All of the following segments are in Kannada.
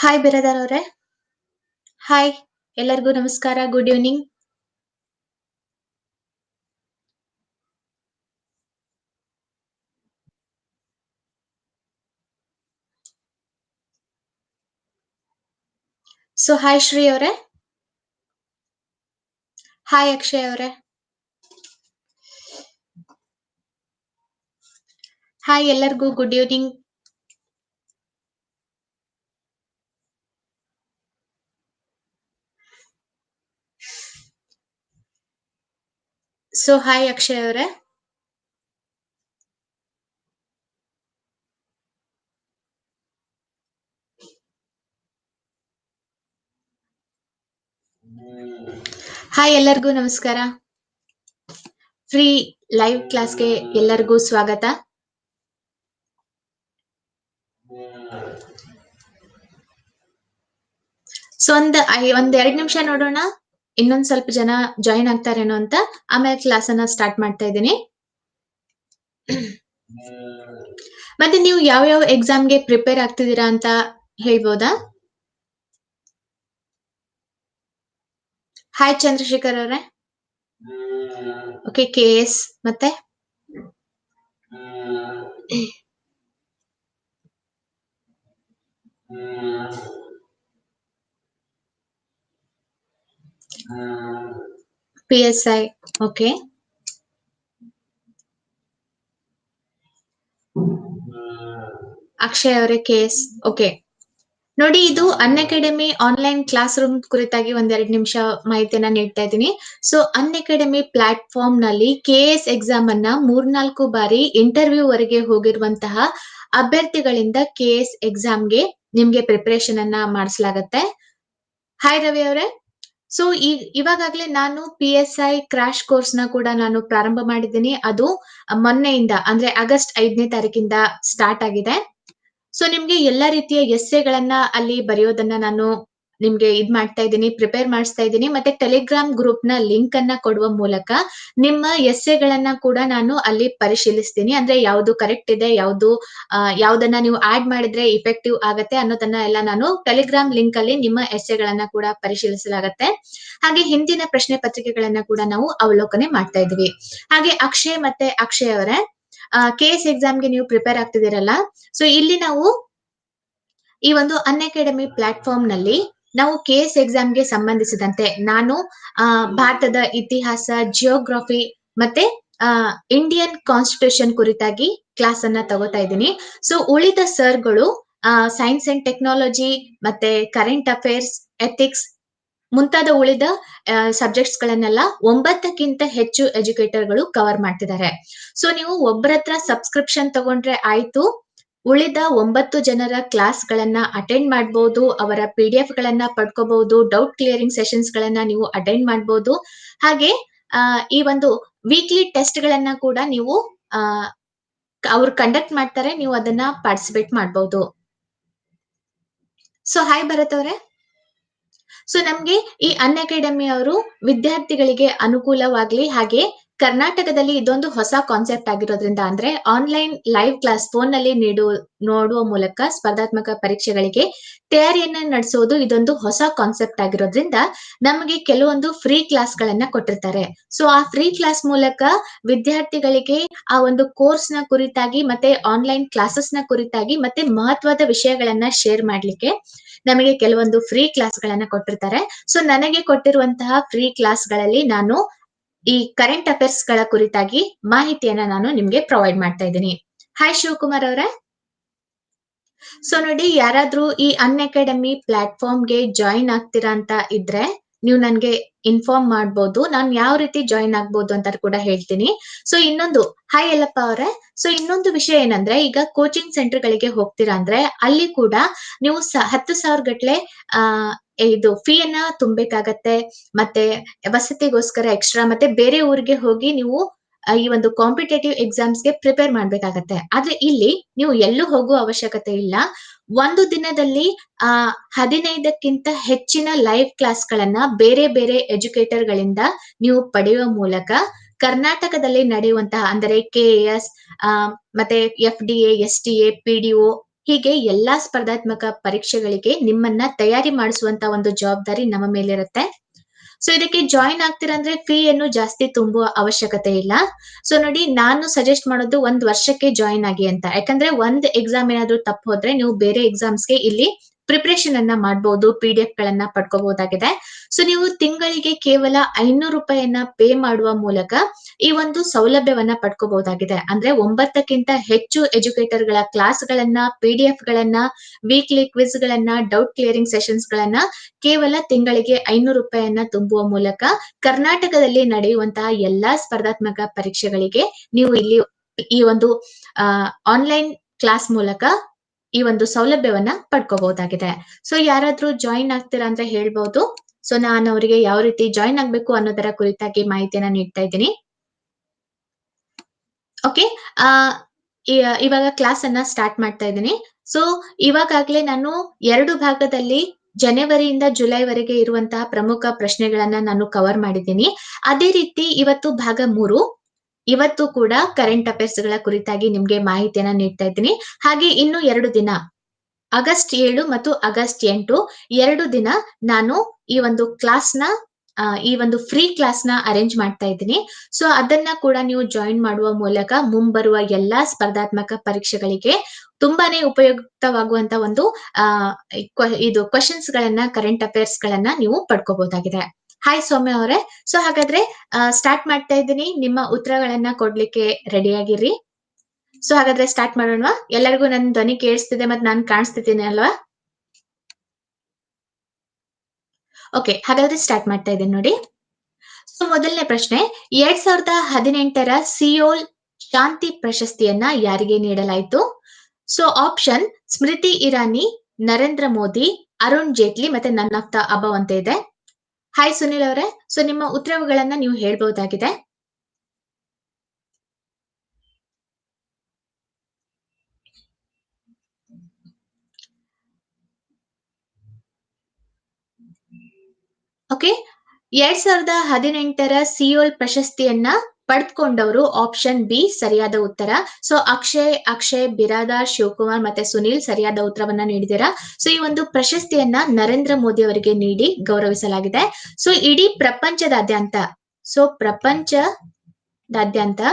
ಹಾಯ್ ಬಿರದರ್ ಅವರೇ ಹಾಯ್ ಎಲ್ಲರಿಗೂ ನಮಸ್ಕಾರ good evening so hi Shri ಅವರೇ ಹಾಯ್ ಅಕ್ಷಯ್ ಅವರೇ ಹಾಯ್ ಎಲ್ಲರಿಗೂ good evening so hi Akshay ಅವರೇ ಹಾಯ್ ಎಲ್ಲರಿಗೂ ನಮಸ್ಕಾರ ಫ್ರೀ ಲೈವ್ ಕ್ಲಾಸ್ಗೆ ಎಲ್ಲರಿಗೂ ಸ್ವಾಗತ ಸೊ ಒಂದ್ ಐ- ಒಂದ್ ಎರಡ್ ನಿಮಿಷ ನೋಡೋಣ ಇನ್ನೊಂದ್ ಸ್ವಲ್ಪ ಜನ ಜಾಯಿನ್ ಆಗ್ತಾರೇನೋ ಅಂತ ಆಮೇಲೆ ಕ್ಲಾಸ್ ಅನ್ನ ಸ್ಟಾರ್ಟ್ ಮಾಡ್ತಾ ಇದ್ದೀನಿ ಮತ್ತೆ ನೀವು ಯಾವ ಯಾವ ಎಕ್ಸಾಮ್ಗೆ ಪ್ರಿಪೇರ್ ಆಗ್ತಿದ್ದೀರಾ ಅಂತ ಹೇಳ್ಬೋದಾ ಹಾಯ್ ಚಂದ್ರಶೇಖರ್ ಅವರೇ ಓಕೆ ಕೆ ಎಸ್ ಮತ್ತೆ P S I okay Akshay ಅವರೇ ಕೆ ಎಸ್ ಓಕೆ ನೋಡಿ ಇದು Unacademy online classroom ಕುರಿತಾಗಿ ಒಂದೆರಡು ನಿಮಿಷ ಮಾಹಿತಿಯನ್ನ ನೀಡ್ತಾ ಇದ್ದೀನಿ ಸೊ ಅನ್ ಅಕಾಡೆಮಿ ಪ್ಲಾಟ್ಫಾರ್ಮ್ ನಲ್ಲಿ ಕೆ ಎಸ್ ಎಕ್ಸಾಮ್ ಅನ್ನ ಮೂರ್ನಾಲ್ಕು ಬಾರಿ ಇಂಟರ್ವ್ಯೂ ವರೆಗೆ ಹೋಗಿರುವಂತಹ ಅಭ್ಯರ್ಥಿಗಳಿಂದ ಕೆ ಎಸ್ ಎಕ್ಸಾಮ್ಗೆ ನಿಮ್ಗೆ ಪ್ರಿಪರೇಷನ್ ಅನ್ನ ಮಾಡಿಸಲಾಗತ್ತೆ ಹಾಯ್ ರವಿ ಅವರೇ ಸೊ ಈ ಇವಾಗಾಗ್ಲೇ ನಾನು P S I crash course ನ ಕೂಡ ನಾನು ಪ್ರಾರಂಭ ಮಾಡಿದ್ದೀನಿ ಅದು ಮೊನ್ನೆಯಿಂದ ಅಂದ್ರೆ ಆಗಸ್ಟ್ ಐದನೇ ತಾರೀಕಿಂದ ಸ್ಟಾರ್ಟ್ ಆಗಿದೆ ಸೊ ನಿಮ್ಗೆ ಎಲ್ಲಾ ರೀತಿಯ ಎಸ್ಸೆಗಳನ್ನ ಅಲ್ಲಿ ಬರೆಯೋದನ್ನ ನಾನು ನಿಮ್ಗೆ ಇದ್ ಮಾಡ್ತಾ ಇದ್ದೀನಿ ಪ್ರಿಪೇರ್ ಮಾಡಿಸ್ತಾ ಇದ್ದೀನಿ ಮತ್ತೆ ಟೆಲಿಗ್ರಾಮ್ ಗ್ರೂಪ್ ನ ಲಿಂಕ್ ಅನ್ನ ಕೊಡುವ ಮೂಲಕ ನಿಮ್ಮ ಎಸ್ಸೆಗಳನ್ನ ಕೂಡ ನಾನು ಅಲ್ಲಿ ಪರಿಶೀಲಿಸ್ತೀನಿ ಅಂದ್ರೆ ಯಾವ್ದು ಕರೆಕ್ಟ್ ಇದೆ ಯಾವ್ದು ಆ, ಯಾವ್ದನ್ನ ನೀವು ಆಡ್ ಮಾಡಿದ್ರೆ ಇಫೆಕ್ಟಿವ್ ಆಗತ್ತೆ ಅನ್ನೋದನ್ನ ಎಲ್ಲ ನಾನು ಟೆಲಿಗ್ರಾಮ್ ಲಿಂಕ್ ಅಲ್ಲಿ ನಿಮ್ಮ ಎಸ್ಸೆಗಳನ್ನ ಕೂಡ ಪರಿಶೀಲಿಸಲಾಗತ್ತೆ ಹಾಗೆ ಹಿಂದಿನ ಪ್ರಶ್ನೆ ಪತ್ರಿಕೆಗಳನ್ನ ಕೂಡ ನಾವು ಅವಲೋಕನೆ ಮಾಡ್ತಾ ಇದೀವಿ ಹಾಗೆ ಅಕ್ಷಯ್ ಮತ್ತೆ ಅಕ್ಷಯ್ ಅವರೇ ಕೆ ಎಸ್ ಎಕ್ಸಾಮ್ಗೆ ನೀವು ಪ್ರಿಪೇರ್ ಆಗ್ತಿದ್ದೀರಲ್ಲ ಸೊ ಇಲ್ಲಿ ನಾವು ಈ ಒಂದು ಅನ್ ಅಕಾಡೆಮಿ ಪ್ಲಾಟ್ಫಾರ್ಮ್ ನಲ್ಲಿ ನಾವು ಕೆ ಎಸ್ ಎಕ್ಸಾಮ್ಗೆ ಸಂಬಂಧಿಸಿದಂತೆ ನಾನು ಆ, ಭಾರತದ ಇತಿಹಾಸ ಜಿಯೋಗ್ರಫಿ ಮತ್ತೆ ಆ, ಇಂಡಿಯನ್ ಕಾನ್ಸ್ಟಿಟ್ಯೂಷನ್ ಕುರಿತಾಗಿ ಕ್ಲಾಸ್ ಅನ್ನ ತಗೋತಾ ಇದ್ದೀನಿ ಸೊ ಉಳಿದ ಸರ್ಗಳು ಸೈನ್ಸ್ ಅಂಡ್ ಟೆಕ್ನಾಲಜಿ ಮತ್ತೆ ಕರೆಂಟ್ ಅಫೇರ್ಸ್ ಎಥಿಕ್ಸ್ ಮುಂತಾದ ಉಳಿದ ಸಬ್ಜೆಕ್ಟ್ಸ್ ಗಳನ್ನೆಲ್ಲ ಒಂಬತ್ತಕ್ಕಿಂತ ಹೆಚ್ಚು ಎಜುಕೇಟರ್ ಗಳು ಕವರ್ ಮಾಡ್ತಿದ್ದಾರೆ ಸೊ ನೀವು ಒಬ್ಬರ ಹತ್ರ ಸಬ್ಸ್ಕ್ರಿಪ್ಷನ್ ತಗೊಂಡ್ರೆ ಆಯ್ತು ಉಳಿದ ಒಂಬತ್ತು ಜನರ ಕ್ಲಾಸ್ ಗಳನ್ನ ಅಟೆಂಡ್ ಮಾಡಬಹುದು ಅವರ ಪಿ ಡಿ ಎಫ್ ಗಳನ್ನ ಪಡ್ಕೋಬಹುದು ಡೌಟ್ ಕ್ಲಿಯರಿಂಗ್ ಸೆಷನ್ಸ್ ಗಳನ್ನ ನೀವು ಅಟೆಂಡ್ ಮಾಡಬಹುದು ಹಾಗೆ ಆ, ಈ ಒಂದು ವೀಕ್ಲಿ ಟೆಸ್ಟ್ ಗಳನ್ನ ಕೂಡ ನೀವು ಆ, ಅವ್ರು ಕಂಡಕ್ಟ್ ಮಾಡ್ತಾರೆ ನೀವು ಅದನ್ನ ಪಾರ್ಟಿಸಿಪೇಟ್ ಮಾಡಬಹುದು ಸೊ ಹಾಯ್ ಭರತ್ ಅವರೇ ಸೊ ನಮ್ಗೆ ಈ ಅನ್ ಅಕಾಡೆಮಿ ಅವರು ವಿದ್ಯಾರ್ಥಿಗಳಿಗೆ ಅನುಕೂಲವಾಗ್ಲಿ ಹಾಗೆ ಕರ್ನಾಟಕದಲ್ಲಿ ಇದೊಂದು ಹೊಸ ಕಾನ್ಸೆಪ್ಟ್ ಆಗಿರೋದ್ರಿಂದ ಅಂದ್ರೆ ಆನ್ಲೈನ್ ಲೈವ್ ಕ್ಲಾಸ್ ಫೋನ್ ನಲ್ಲಿ ನೀಡುವ ನೋಡುವ ಮೂಲಕ ಸ್ಪರ್ಧಾತ್ಮಕ ಪರೀಕ್ಷೆಗಳಿಗೆ ತಯಾರಿಯನ್ನ ನಡೆಸೋದು ಇದೊಂದು ಹೊಸ ಕಾನ್ಸೆಪ್ಟ್ ಆಗಿರೋದ್ರಿಂದ ನಮಗೆ ಕೆಲವೊಂದು ಫ್ರೀ ಕ್ಲಾಸ್ ಗಳನ್ನ ಕೊಟ್ಟಿರ್ತಾರೆ ಸೊ ಆ ಫ್ರೀ ಕ್ಲಾಸ್ ಮೂಲಕ ವಿದ್ಯಾರ್ಥಿಗಳಿಗೆ ಆ ಒಂದು ಕೋರ್ಸ್ ನ ಕುರಿತಾಗಿ ಮತ್ತೆ ಆನ್ಲೈನ್ ಕ್ಲಾಸಸ್ ನ ಕುರಿತಾಗಿ ಮತ್ತೆ ಮಹತ್ವದ ವಿಷಯಗಳನ್ನ ಶೇರ್ ಮಾಡ್ಲಿಕ್ಕೆ ನಮಗೆ ಕೆಲವೊಂದು ಫ್ರೀ ಕ್ಲಾಸ್ ಗಳನ್ನ ಕೊಟ್ಟಿರ್ತಾರೆ ಸೊ ನನಗೆ ಕೊಟ್ಟಿರುವಂತಹ ಫ್ರೀ ಕ್ಲಾಸ್ ಗಳಲ್ಲಿ ನಾನು ಈ ಕರೆಂಟ್ ಅಫೇರ್ಸ್ ಗಳ ಕುರಿತಾಗಿ ಮಾಹಿತಿಯನ್ನ ನಾನು ನಿಮ್ಗೆ ಪ್ರೊವೈಡ್ ಮಾಡ್ತಾ ಇದ್ದೀನಿ ಹಾಯ್ ಶಿವಕುಮಾರ್ ಅವರೇ ಸೊ ನೋಡಿ ಯಾರಾದ್ರೂ ಈ ಅನ್ ಅಕಾಡೆಮಿ ಪ್ಲಾಟ್ಫಾರ್ಮ್ಗೆ ಜಾಯಿನ್ ಆಗ್ತೀರಾ ಅಂತ ಇದ್ರೆ ನೀವು ನನ್ಗೆ ಇನ್ಫಾರ್ಮ್ ಮಾಡ್ಬೋದು ನಾನು ಯಾವ ರೀತಿ ಜಾಯಿನ್ ಆಗ್ಬೋದು ಅಂತ ಕೂಡ ಹೇಳ್ತೀನಿ ಸೊ ಇನ್ನೊಂದು ಹಾಯ್ ಯಲ್ಲಪ್ಪ ಅವರೇ ಸೊ ಇನ್ನೊಂದು ವಿಷಯ ಏನಂದ್ರೆ ಈಗ ಕೋಚಿಂಗ್ ಸೆಂಟರ್ ಗಳಿಗೆ ಹೋಗ್ತೀರಾ ಅಂದ್ರೆ ಅಲ್ಲಿ ಕೂಡ ನೀವು ಸ- ಹತ್ತು ಸಾವಿರ ಗಟ್ಲೆ ಆ ಇದು ಫೀ ಅನ್ನ ತುಂಬಬೇಕಾಗತ್ತೆ ಮತ್ತೆ ವಸತಿಗೋಸ್ಕರ ಎಕ್ಸ್ಟ್ರಾ ಮತ್ತೆ ಬೇರೆ ಊರಿಗೆ ಹೋಗಿ ನೀವು ಆ, ಈ ಒಂದು ಕಾಂಪಿಟೇಟಿವ್ ಎಕ್ಸಾಮ್ಸ್ಗೆ ಪ್ರಿಪೇರ್ ಮಾಡ್ಬೇಕಾಗತ್ತೆ ಆದ್ರೆ ಇಲ್ಲಿ ನೀವು ಎಲ್ಲೂ ಹೋಗುವ ಅವಶ್ಯಕತೆ ಇಲ್ಲ ಒಂದು ದಿನದಲ್ಲಿ ಆ ಹದಿನೈದಕ್ಕಿಂತ ಹೆಚ್ಚಿನ ಲೈವ್ ಕ್ಲಾಸ್ ಗಳನ್ನ ಬೇರೆ ಬೇರೆ ಎಜುಕೇಟರ್ ಗಳಿಂದ ನೀವು ಪಡೆಯುವ ಮೂಲಕ ಕರ್ನಾಟಕದಲ್ಲಿ ನಡೆಯುವಂತಹ ಅಂದರೆ ಕೆ ಎಸ್ ಮತ್ತೆ F D A S T A P D O ಹೀಗೆ ಎಲ್ಲಾ ಸ್ಪರ್ಧಾತ್ಮಕ ಪರೀಕ್ಷೆಗಳಿಗೆ ನಿಮ್ಮನ್ನ ತಯಾರಿ ಮಾಡಿಸುವಂತ ಒಂದು ಜವಾಬ್ದಾರಿ ನಮ್ಮ ಮೇಲಿರುತ್ತೆ ಸೊ ಇದಕ್ಕೆ ಜಾಯಿನ್ ಆಗ್ತೀರಾ ಅಂದ್ರೆ ಫೀ ಏನು ಜಾಸ್ತಿ ತುಂಬುವ ಅವಶ್ಯಕತೆ ಇಲ್ಲ ಸೊ ನೋಡಿ ನಾನು ಸಜೆಸ್ಟ್ ಮಾಡೋದು ಒಂದ್ ವರ್ಷಕ್ಕೆ ಜಾಯಿನ್ ಆಗಿ ಅಂತ ಯಾಕಂದ್ರೆ ಒಂದ್ ಎಕ್ಸಾಮ್ ಏನಾದ್ರೂ ತಪ್ಪು ಹೋದ್ರೆ ನೀವು ಬೇರೆ ಎಕ್ಸಾಮ್ಸ್ಗೆ ಇಲ್ಲಿ ಪ್ರಿಪರೇಷನ್ ಅನ್ನ ಮಾಡಬಹುದು ಪಿ ಡಿ ಎಫ್ ಗಳನ್ನ ಪಡ್ಕೋಬಹುದಾಗಿದೆ ಸೊ ನೀವು ತಿಂಗಳಿಗೆ ಕೇವಲ ಐನೂರು ರೂಪಾಯಿಯನ್ನ ಪೇ ಮಾಡುವ ಮೂಲಕ ಈ ಒಂದು ಸೌಲಭ್ಯವನ್ನ ಪಡ್ಕೋಬಹುದಾಗಿದೆ ಅಂದ್ರೆ ಒಂಬತ್ತಕ್ಕಿಂತ ಹೆಚ್ಚು ಎಜುಕೇಟರ್ ಗಳ ಕ್ಲಾಸ್ ಗಳನ್ನ ಪಿ ಡಿ ಎಫ್ ಗಳನ್ನ ವೀಕ್ಲಿ ಕ್ವಿಸ್ ಗಳನ್ನ ಡೌಟ್ ಕ್ಲಿಯರಿಂಗ್ ಸೆಷನ್ಸ್ ಗಳನ್ನ ಕೇವಲ ತಿಂಗಳಿಗೆ ಐನೂರು ರೂಪಾಯಿಯನ್ನ ತುಂಬುವ ಮೂಲಕ ಕರ್ನಾಟಕದಲ್ಲಿ ನಡೆಯುವಂತಹ ಎಲ್ಲಾ ಸ್ಪರ್ಧಾತ್ಮಕ ಪರೀಕ್ಷೆಗಳಿಗೆ ನೀವು ಇಲ್ಲಿ ಈ ಒಂದು ಆನ್ಲೈನ್ ಕ್ಲಾಸ್ ಮೂಲಕ ಈ ಒಂದು ಸೌಲಭ್ಯವನ್ನ ಪಡ್ಕೋಬಹುದಾಗಿದೆ ಸೊ ಯಾರಾದ್ರೂ ಜಾಯಿನ್ ಆಗ್ತೀರಾ ಅಂತ ಹೇಳ್ಬಹುದು ಸೊ ನಾನು ಅವರಿಗೆ ಯಾವ ರೀತಿ ಜಾಯಿನ್ ಆಗ್ಬೇಕು ಅನ್ನೋದರ ಕುರಿತಾಗಿ ಮಾಹಿತಿಯನ್ನ ನೀಡ್ತಾ ಇದ್ದೀನಿ ಓಕೆ ಆ ಇ- ಇವಾಗ ಕ್ಲಾಸ್ ಅನ್ನ ಸ್ಟಾರ್ಟ್ ಮಾಡ್ತಾ ಇದ್ದೀನಿ ಸೊ ಇವಾಗಾಗ್ಲೇ ನಾನು ಎರಡು ಭಾಗದಲ್ಲಿ ಜನವರಿಯಿಂದ ಜುಲೈವರೆಗೆ ಇರುವಂತಹ ಪ್ರಮುಖ ಪ್ರಶ್ನೆಗಳನ್ನ ನಾನು ಕವರ್ ಮಾಡಿದ್ದೀನಿ ಅದೇ ರೀತಿ ಇವತ್ತು ಭಾಗ ಮೂರು ಇವತ್ತು ಕೂಡ ಕರೆಂಟ್ ಅಫೇರ್ಸ್ ಗಳ ಕುರಿತಾಗಿ ನಿಮ್ಗೆ ಮಾಹಿತಿಯನ್ನ ನೀಡ್ತಾ ಇದ್ದೀನಿ ಹಾಗೆ ಇನ್ನು ಎರಡು ದಿನ ಆಗಸ್ಟ್ ಏಳು ಮತ್ತು ಆಗಸ್ಟ್ ಎಂಟು ಎರಡು ದಿನ ನಾನು ಈ ಒಂದು ಕ್ಲಾಸ್ನ ಆ, ಈ ಒಂದು ಫ್ರೀ ಕ್ಲಾಸ್ ನ ಅರೇಂಜ್ ಮಾಡ್ತಾ ಇದ್ದೀನಿ ಸೊ ಅದನ್ನ ಕೂಡ ನೀವು ಜಾಯಿನ್ ಮಾಡುವ ಮೂಲಕ ಮುಂಬರುವ ಎಲ್ಲಾ ಸ್ಪರ್ಧಾತ್ಮಕ ಪರೀಕ್ಷೆಗಳಿಗೆ ತುಂಬಾನೇ ಉಪಯುಕ್ತವಾಗುವಂತ ಒಂದು ಆ ಕ್ವ- ಇದು ಕ್ವಶನ್ಸ್ ಗಳನ್ನ ಕರೆಂಟ್ ಅಫೇರ್ಸ್ ಗಳನ್ನ ನೀವು ಪಡ್ಕೋಬಹುದಾಗಿದೆ ಹಾಯ್ ಸೌಮ್ಯ ಅವರೇ ಸೊ ಹಾಗಾದ್ರೆ ಸ್ಟಾರ್ಟ್ ಮಾಡ್ತಾ ಇದ್ದೀನಿ ನಿಮ್ಮ ಉತ್ತರಗಳನ್ನ ಕೊಡ್ಲಿಕ್ಕೆ ರೆಡಿ ಆಗಿರ್ರಿ ಸೊ ಹಾಗಾದ್ರೆ ಸ್ಟಾರ್ಟ್ ಮಾಡೋಣ ಎಲ್ಲರಿಗೂ ನನ್ನ ಧ್ವನಿ ಕೇಳಿಸ್ತಿದೆ ಮತ್ತೆ ನಾನು ಕಾಣಿಸ್ತಿದ್ದೀನಿ ಅಲ್ವಾ ಓಕೆ ಹಾಗಾದ್ರೆ ಸ್ಟಾರ್ಟ್ ಮಾಡ್ತಾ ಇದ್ದೀನಿ ನೋಡಿ ಸೊ ಮೊದಲನೇ ಪ್ರಶ್ನೆ ಎರಡ್ ಸಾವಿರದ ಹದಿನೆಂಟರ ಸಿಯೋಲ್ ಶಾಂತಿ ಪ್ರಶಸ್ತಿಯನ್ನ ಯಾರಿಗೆ ನೀಡಲಾಯಿತು ಸೊ ಆಪ್ಷನ್ ಸ್ಮೃತಿ ಇರಾನಿ ನರೇಂದ್ರ ಮೋದಿ ಅರುಣ್ ಜೇಟ್ಲಿ ಮತ್ತೆ ನನ್ ಆಫ್ ದ ಅಬವ್ ಅಂತ ಇದೆ ಹಾಯ್ ಸುನಿಲ್ ಅವರೇ ಸೊ ನಿಮ್ಮ ಉತ್ತರಗಳನ್ನ ನೀವು ಹೇಳ್ಬಹುದಾಗಿದೆ ಓಕೆ ಎರಡ್ ಸಾವಿರದ ಹದಿನೆಂಟರ ಸಿಯೋಲ್ ಪ್ರಶಸ್ತಿಯನ್ನ ಪಡೆದುಕೊಂಡವರು ಆಪ್ಷನ್ ಬಿ ಸರಿಯಾದ ಉತ್ತರ ಸೊ ಅಕ್ಷಯ್ ಅಕ್ಷಯ್ ಬಿರಾದಾರ್ ಶಿವಕುಮಾರ್ ಮತ್ತೆ ಸುನೀಲ್ ಸರಿಯಾದ ಉತ್ತರವನ್ನ ನೀಡಿದ್ದೀರಾ ಸೊ ಈ ಒಂದು ಪ್ರಶಸ್ತಿಯನ್ನ ನರೇಂದ್ರ ಮೋದಿ ಅವರಿಗೆ ನೀಡಿ ಗೌರವಿಸಲಾಗಿದೆ ಸೊ ಇಡೀ ಪ್ರಪಂಚದಾದ್ಯಂತ ಸೊ ಪ್ರಪಂಚದಾದ್ಯಂತ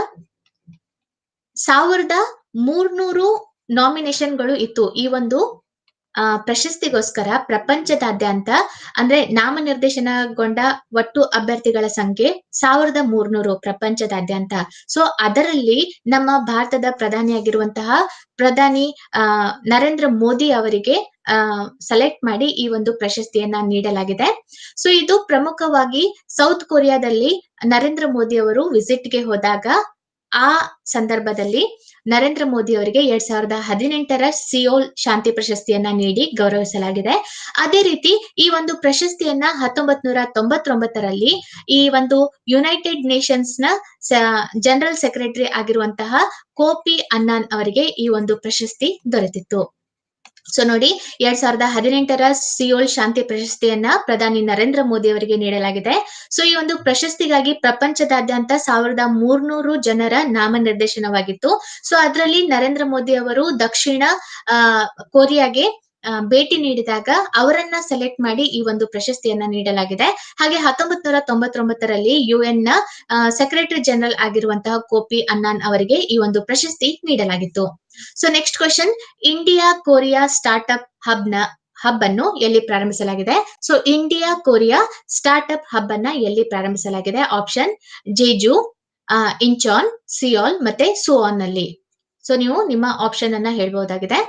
ಸಾವಿರದ ಮೂರ್ನೂರು ನಾಮಿನೇಷನ್ಗಳು ಇತ್ತು ಈ ಒಂದು ಆ, ಪ್ರಶಸ್ತಿಗೋಸ್ಕರ ಪ್ರಪಂಚದಾದ್ಯಂತ ಅಂದ್ರೆ ನಾಮನಿರ್ದೇಶನಗೊಂಡ ಒಟ್ಟು ಅಭ್ಯರ್ಥಿಗಳ ಸಂಖ್ಯೆ ಸಾವಿರದ ಮೂರ್ನೂರು ಪ್ರಪಂಚದಾದ್ಯಂತ ಸೊ ಅದರಲ್ಲಿ ನಮ್ಮ ಭಾರತದ ಪ್ರಧಾನಿಯಾಗಿರುವಂತಹ ಪ್ರಧಾನಿ ಆ ನರೇಂದ್ರ ಮೋದಿ ಅವರಿಗೆ ಆ ಸೆಲೆಕ್ಟ್ ಮಾಡಿ ಈ ಒಂದು ಪ್ರಶಸ್ತಿಯನ್ನ ನೀಡಲಾಗಿದೆ ಸೊ ಇದು ಪ್ರಮುಖವಾಗಿ ಸೌತ್ ಕೊರಿಯಾದಲ್ಲಿ ನರೇಂದ್ರ ಮೋದಿ ಅವರು ವಿಸಿಟ್ಗೆ ಹೋದಾಗ ಆ ಸಂದರ್ಭದಲ್ಲಿ ನರೇಂದ್ರ ಮೋದಿ ಅವರಿಗೆ ಎರಡ್ ಸಾವಿರದ ಹದಿನೆಂಟರ ಸಿಯೋಲ್ ಶಾಂತಿ ಪ್ರಶಸ್ತಿಯನ್ನ ನೀಡಿ ಗೌರವಿಸಲಾಗಿದೆ ಅದೇ ರೀತಿ ಈ ಒಂದು ಪ್ರಶಸ್ತಿಯನ್ನ ಹತ್ತೊಂಬತ್ ನೂರ ತೊಂಬತ್ತೊಂಬತ್ತರಲ್ಲಿ ಈ ಒಂದು ಯುನೈಟೆಡ್ ನೇಷನ್ಸ್ ನ ಜನರಲ್ ಸೆಕ್ರೆಟರಿ ಆಗಿರುವಂತಹ ಕೋಪಿ ಅನ್ನಾನ್ ಅವರಿಗೆ ಈ ಒಂದು ಪ್ರಶಸ್ತಿ ದೊರೆತಿತ್ತು ಸೊ ನೋಡಿ ಎರಡ್ ಸಾವಿರದ ಹದಿನೆಂಟರ ಸಿಯೋಲ್ ಶಾಂತಿ ಪ್ರಶಸ್ತಿಯನ್ನ ಪ್ರಧಾನಿ ನರೇಂದ್ರ ಮೋದಿ ಅವರಿಗೆ ನೀಡಲಾಗಿದೆ ಸೊ ಈ ಒಂದು ಪ್ರಶಸ್ತಿಗಾಗಿ ಪ್ರಪಂಚದಾದ್ಯಂತ ಸಾವಿರದ ಮೂರ್ನೂರು ಜನರ ನಾಮನಿರ್ದೇಶನವಾಗಿತ್ತು ಸೊ ಅದರಲ್ಲಿ ನರೇಂದ್ರ ಮೋದಿ ಅವರು ದಕ್ಷಿಣ ಆ ಕೊರಿಯಾಗೆ ಆ, ಭೇಟಿ ನೀಡಿದಾಗ ಅವರನ್ನ ಸೆಲೆಕ್ಟ್ ಮಾಡಿ ಈ ಒಂದು ಪ್ರಶಸ್ತಿಯನ್ನ ನೀಡಲಾಗಿದೆ ಹಾಗೆ ಹತ್ತೊಂಬತ್ ನೂರ ತೊಂಬತ್ತೊಂಬತ್ತರಲ್ಲಿ ಯುಎನ್ ನ ಸೆಕ್ರೆಟರಿ ಜನರಲ್ ಆಗಿರುವಂತಹ ಕೋಪಿ ಅನ್ನಾನ್ ಅವರಿಗೆ ಈ ಒಂದು ಪ್ರಶಸ್ತಿ ನೀಡಲಾಗಿತ್ತು so next question India Korea startup hub ನ ಹಬ್ ಅನ್ನು ಎಲ್ಲಿ ಪ್ರಾರಂಭಿಸಲಾಗಿದೆ so India Korea startup hub ಅನ್ನ ಎಲ್ಲಿ ಪ್ರಾರಂಭಿಸಲಾಗಿದೆ ಆಪ್ಷನ್ ಜೇಜು ಇಂಚಾನ್ ಸಿಯೋಲ್ ಮತ್ತೆ ಸುಆನ್ ನಲ್ಲಿ ಸೊ ನೀವು ನಿಮ್ಮ ಆಪ್ಷನ್ ಅನ್ನ ಹೇಳ್ಬಹುದಾಗಿದೆ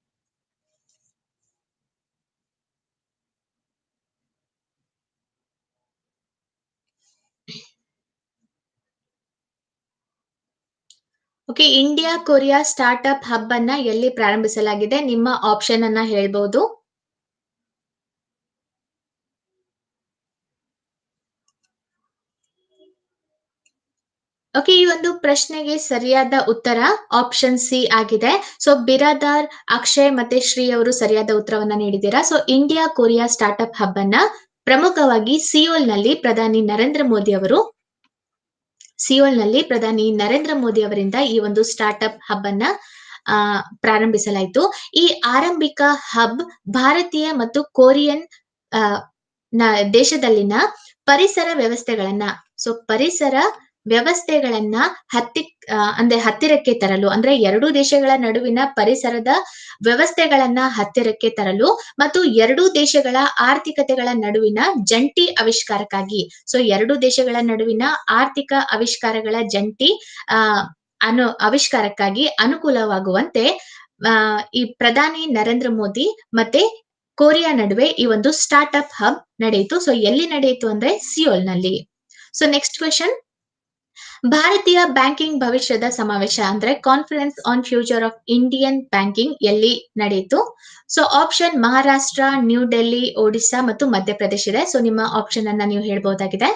okay India Korea startup hub ಅನ್ನ ಎಲ್ಲಿ ಪ್ರಾರಂಭಿಸಲಾಗಿದೆ ನಿಮ್ಮ ಆಪ್ಷನ್ ಅನ್ನ ಹೇಳ್ಬಹುದು ಓಕೆ ಈ ಒಂದು ಪ್ರಶ್ನೆಗೆ ಸರಿಯಾದ ಉತ್ತರ ಆಪ್ಷನ್ ಸಿ ಆಗಿದೆ ಸೊ ಬಿರಾದಾರ್ ಅಕ್ಷಯ್ ಮತ್ತೆ ಶ್ರೀ ಅವರು ಸರಿಯಾದ ಉತ್ತರವನ್ನ ನೀಡಿದ್ದೀರಾ so India Korea startup hub ಅನ್ನ ಪ್ರಮುಖವಾಗಿ ಸಿಯೋಲ್ ನಲ್ಲಿ ಪ್ರಧಾನಿ ನರೇಂದ್ರ ಮೋದಿ ಅವರು ಸಿಯೋಲ್ ನಲ್ಲಿ ಪ್ರಧಾನಿ ನರೇಂದ್ರ ಮೋದಿ ಅವರಿಂದ ಈ ಒಂದು ಸ್ಟಾರ್ಟ್ಅಪ್ ಹಬ್ ಅನ್ನ ಆ, ಪ್ರಾರಂಭಿಸಲಾಯಿತು ಈ ಆರಂಭಿಕ ಹಬ್ ಭಾರತೀಯ ಮತ್ತು ಕೊರಿಯನ್ ಆ, ನ ದೇಶದಲ್ಲಿನ ಪರಿಸರ ವ್ಯವಸ್ಥೆಗಳನ್ನ ಸೊ ಪರಿಸರ ವ್ಯವಸ್ಥೆಗಳನ್ನ ಹತ್ತಿ ಆ, ಅಂದ್ರೆ ಹತ್ತಿರಕ್ಕೆ ತರಲು ಅಂದ್ರೆ ಎರಡೂ ದೇಶಗಳ ನಡುವಿನ ಪರಿಸರದ ವ್ಯವಸ್ಥೆಗಳನ್ನ ಹತ್ತಿರಕ್ಕೆ ತರಲು ಮತ್ತು ಎರಡೂ ದೇಶಗಳ ಆರ್ಥಿಕತೆಗಳ ನಡುವಿನ ಜಂಟಿ ಆವಿಷ್ಕಾರಕ್ಕಾಗಿ ಸೊ ಎರಡೂ ದೇಶಗಳ ನಡುವಿನ ಆರ್ಥಿಕ ಆವಿಷ್ಕಾರಗಳ ಜಂಟಿ ಆ ಅನು ಆವಿಷ್ಕಾರಕ್ಕಾಗಿ ಅನುಕೂಲವಾಗುವಂತೆ ಆ, ಈ ಪ್ರಧಾನಿ ನರೇಂದ್ರ ಮೋದಿ ಮತ್ತೆ ಕೊರಿಯಾ ನಡುವೆ ಈ ಒಂದು ಸ್ಟಾರ್ಟ್ ಅಪ್ ಹಬ್ ನಡೆಯಿತು ಸೊ ಎಲ್ಲಿ ನಡೆಯಿತು ಅಂದ್ರೆ ಸಿಯೋಲ್ ನಲ್ಲಿ ಸೊ ನೆಕ್ಸ್ಟ್ ಕ್ವೆಶನ್ ಭಾರತೀಯ ಬ್ಯಾಂಕಿಂಗ್ ಭವಿಷ್ಯದ ಸಮಾವೇಶ ಅಂದ್ರೆ conference on future of Indian banking ಎಲ್ಲಿ ನಡೆಯಿತು so option Maharashtra New Delhi Odisha ಮತ್ತು ಮಧ್ಯಪ್ರದೇಶ ಇದೆ ಸೊ ನಿಮ್ಮ ಆಪ್ಷನ್ ಅನ್ನ ನೀವು ಹೇಳ್ಬಹುದಾಗಿದೆ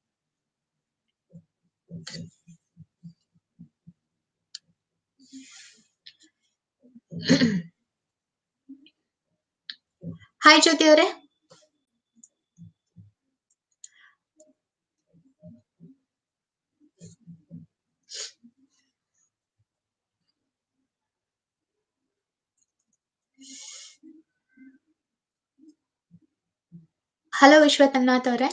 ಹಾಯ್ ಜ್ಯೋತಿ ಅವರೇ ಹಲೋ ವಿಶ್ವತನ್ನಾಥ್ ಅವರೇ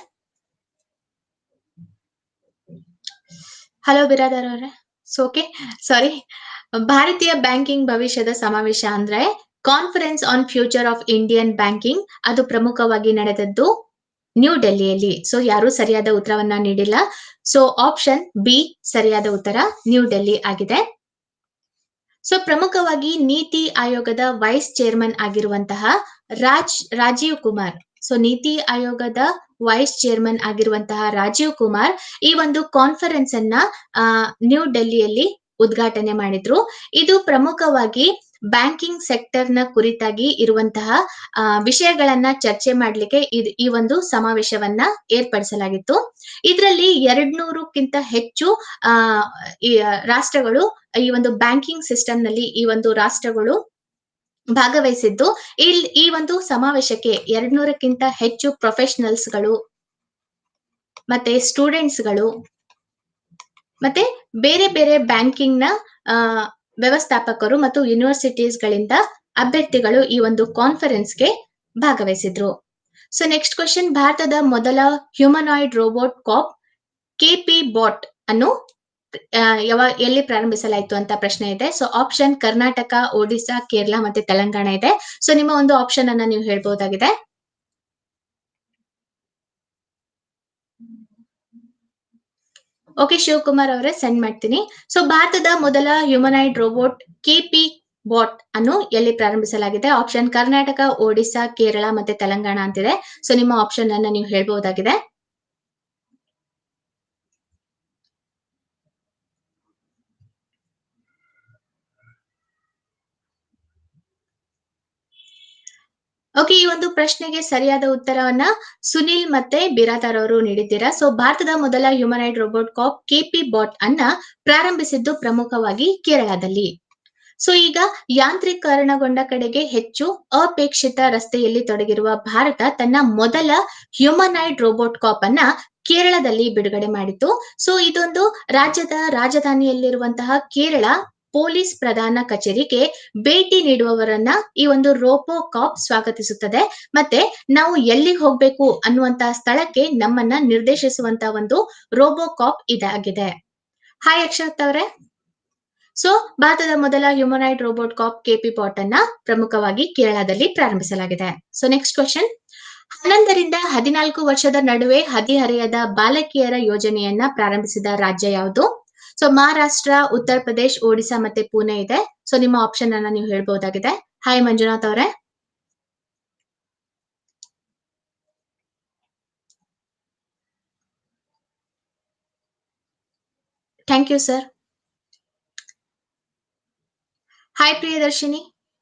ಹಲೋ ಬಿರಾದರ್ ಅವರೇ ಸೊ ಓಕೆ ಸಾರಿ ಭಾರತೀಯ ಬ್ಯಾಂಕಿಂಗ್ ಭವಿಷ್ಯದ ಸಮಾವೇಶ ಅಂದ್ರೆ conference on future of Indian banking ಅದು ಪ್ರಮುಖವಾಗಿ ನಡೆದದ್ದು ನ್ಯೂ ಡೆಲ್ಲಿಯಲ್ಲಿ ಸೊ ಯಾರು ಸರಿಯಾದ ಉತ್ತರವನ್ನ ನೀಡಿಲ್ಲ ಸೊ ಆಪ್ಷನ್ ಬಿ ಸರಿಯಾದ ಉತ್ತರ ನ್ಯೂ ಡೆಲ್ಲಿ ಆಗಿದೆ ಸೊ ಪ್ರಮುಖವಾಗಿ ನೀತಿ ಆಯೋಗದ ವೈಸ್ ಚೇರ್ಮನ್ ಆಗಿರುವಂತಹ ರಾಜ್ ರಾಜೀವ್ ಕುಮಾರ್ ಸೊ ನೀತಿ ಆಯೋಗದ ವೈಸ್ ಚೇರ್ಮನ್ ಆಗಿರುವಂತಹ ರಾಜೀವ್ ಕುಮಾರ್ ಈ ಒಂದು ಕಾನ್ಫರೆನ್ಸ್ ಅನ್ನ ಆ, ನ್ಯೂ ಡೆಲ್ಲಿಯಲ್ಲಿ ಉದ್ಘಾಟನೆ ಮಾಡಿದ್ರು ಇದು ಪ್ರಮುಖವಾಗಿ ಬ್ಯಾಂಕಿಂಗ್ ಸೆಕ್ಟರ್ ನ ಕುರಿತಾಗಿ ಇರುವಂತಹ ಆ, ವಿಷಯಗಳನ್ನ ಚರ್ಚೆ ಮಾಡ್ಲಿಕ್ಕೆ ಇದ್- ಈ ಒಂದು ಸಮಾವೇಶವನ್ನ ಏರ್ಪಡಿಸಲಾಗಿತ್ತು ಇದರಲ್ಲಿ ಎರಡ್ ನೂರಕ್ಕಿಂತ ಹೆಚ್ಚು ಆ ಈ ರಾಷ್ಟ್ರಗಳು ಈ ಒಂದು ಬ್ಯಾಂಕಿಂಗ್ ಸಿಸ್ಟಮ್ ನಲ್ಲಿ ಈ ಒಂದು ರಾಷ್ಟ್ರಗಳು ಭಾಗವಹಿಸಿದ್ದು ಇಲ್ ಈ ಒಂದು ಸಮಾವೇಶಕ್ಕೆ ಎರಡ್ ನೂರಕ್ಕಿಂತ ಹೆಚ್ಚು ಪ್ರೊಫೆಷನಲ್ಸ್ ಗಳು ಮತ್ತೆ ಸ್ಟೂಡೆಂಟ್ಸ್ ಗಳು ಮತ್ತೆ ಬೇರೆ ಬೇರೆ ಬ್ಯಾಂಕಿಂಗ್ ನ ಆ, ವ್ಯವಸ್ಥಾಪಕರು ಮತ್ತು ಯೂನಿವರ್ಸಿಟೀಸ್ ಗಳಿಂದ ಅಭ್ಯರ್ಥಿಗಳು ಈ ಒಂದು ಕಾನ್ಫರೆನ್ಸ್ಗೆ ಭಾಗವಹಿಸಿದ್ರು ಸೊ ನೆಕ್ಸ್ಟ್ ಕ್ವಶನ್ ಭಾರತದ ಮೊದಲ humanoid robot cop KP bot ಅನ್ನು ಆ, ಯಾವ ಎಲ್ಲಿ ಪ್ರಾರಂಭಿಸಲಾಯಿತು ಅಂತ ಪ್ರಶ್ನೆ ಇದೆ ಸೊ ಆಪ್ಷನ್ ಕರ್ನಾಟಕ ಒಡಿಶಾ ಕೇರಳ ಮತ್ತೆ ತೆಲಂಗಾಣ ಇದೆ ಸೊ ನಿಮ್ಮ ಒಂದು ಆಪ್ಷನ್ ಅನ್ನ ನೀವು ಹೇಳ್ಬಹುದಾಗಿದೆ ಓಕೆ ಶಿವಕುಮಾರ್ ಅವರೇ ಸೆಂಡ್ ಮಾಡ್ತೀನಿ ಸೊ ಭಾರತದ ಮೊದಲ ಹ್ಯೂಮನೈಡ್ ರೋಬೋಟ್ ಕೆಪಿ ಬಾಟ್ ಅನ್ನು ಎಲ್ಲಿ ಪ್ರಾರಂಭಿಸಲಾಗಿದೆ ಆಪ್ಷನ್ ಕರ್ನಾಟಕ ಒಡಿಶಾ ಕೇರಳ ಮತ್ತೆ ತೆಲಂಗಾಣ ಅಂತಿದೆ ಸೊ ನಿಮ್ಮ ಆಪ್ಷನ್ ಅನ್ನ ನೀವು ಹೇಳ್ಬಹುದಾಗಿದೆ ಓಕೆ ಈ ಒಂದು ಪ್ರಶ್ನೆಗೆ ಸರಿಯಾದ ಉತ್ತರವನ್ನ ಸುನಿಲ್ ಮತ್ತೆ ಬಿರಾದಾರ್ ಅವರು ನೀಡಿದ್ದೀರಾ ಸೊ ಭಾರತದ ಮೊದಲ humanoid robot cop KP bot ಅನ್ನ ಪ್ರಾರಂಭಿಸಿದ್ದು ಪ್ರಮುಖವಾಗಿ ಕೇರಳದಲ್ಲಿ ಸೊ ಈಗ ಯಾಂತ್ರೀಕರಣಗೊಂಡ ಕಡೆಗೆ ಹೆಚ್ಚು ಅಪೇಕ್ಷಿತ ರಸ್ತೆಯಲ್ಲಿ ತೊಡಗಿರುವ ಭಾರತ ತನ್ನ ಮೊದಲ ಹ್ಯೂಮನೈಡ್ ರೋಬೋಟ್ ಕಾಪ್ ಅನ್ನ ಕೇರಳದಲ್ಲಿ ಬಿಡುಗಡೆ ಮಾಡಿತು ಸೊ ಇದೊಂದು ರಾಜ್ಯದ ರಾಜಧಾನಿಯಲ್ಲಿರುವಂತಹ ಕೇರಳ ಪೊಲೀಸ್ ಪ್ರಧಾನ ಕಚೇರಿಗೆ ಭೇಟಿ ನೀಡುವವರನ್ನ ಈ ಒಂದು ರೋಬೋ ಕಾಪ್ ಸ್ವಾಗತಿಸುತ್ತದೆ ಮತ್ತೆ ನಾವು ಎಲ್ಲಿಗೆ ಹೋಗ್ಬೇಕು ಅನ್ನುವಂತಹ ಸ್ಥಳಕ್ಕೆ ನಮ್ಮನ್ನ ನಿರ್ದೇಶಿಸುವಂತ ಒಂದು ರೋಬೋ ಕಾಪ್ ಇದಾಗಿದೆ ಹಾಯ್ ಅಕ್ಷತ್ ಅವರೇ ಸೊ ಭಾರತದ ಮೊದಲ humanoid robot cop KP bot ಅನ್ನ ಪ್ರಮುಖವಾಗಿ ಕೇರಳದಲ್ಲಿ ಪ್ರಾರಂಭಿಸಲಾಗಿದೆ ಸೊ ನೆಕ್ಸ್ಟ್ ಕ್ವಶನ್ ಹನ್ನೊಂದರಿಂದ ಹದಿನಾಲ್ಕು ವರ್ಷದ ನಡುವೆ ಹದಿಹರೆಯದ ಬಾಲಕಿಯರ ಯೋಜನೆಯನ್ನ ಪ್ರಾರಂಭಿಸಿದ ರಾಜ್ಯ ಯಾವುದು ಸೊ ಮಹಾರಾಷ್ಟ್ರ ಉತ್ತರ ಪ್ರದೇಶ್ ಒಡಿಶಾ ಮತ್ತೆ ಪುಣೆ ಇದೆ ಸೊ ನಿಮ್ಮ ಆಪ್ಷನ್ ಅನ್ನ ನೀವು ಹೇಳ್ಬಹುದಾಗಿದೆ ಹಾಯ್ ಮಂಜುನಾಥ್ ಅವರೇ thank you sir hi Priyadarshini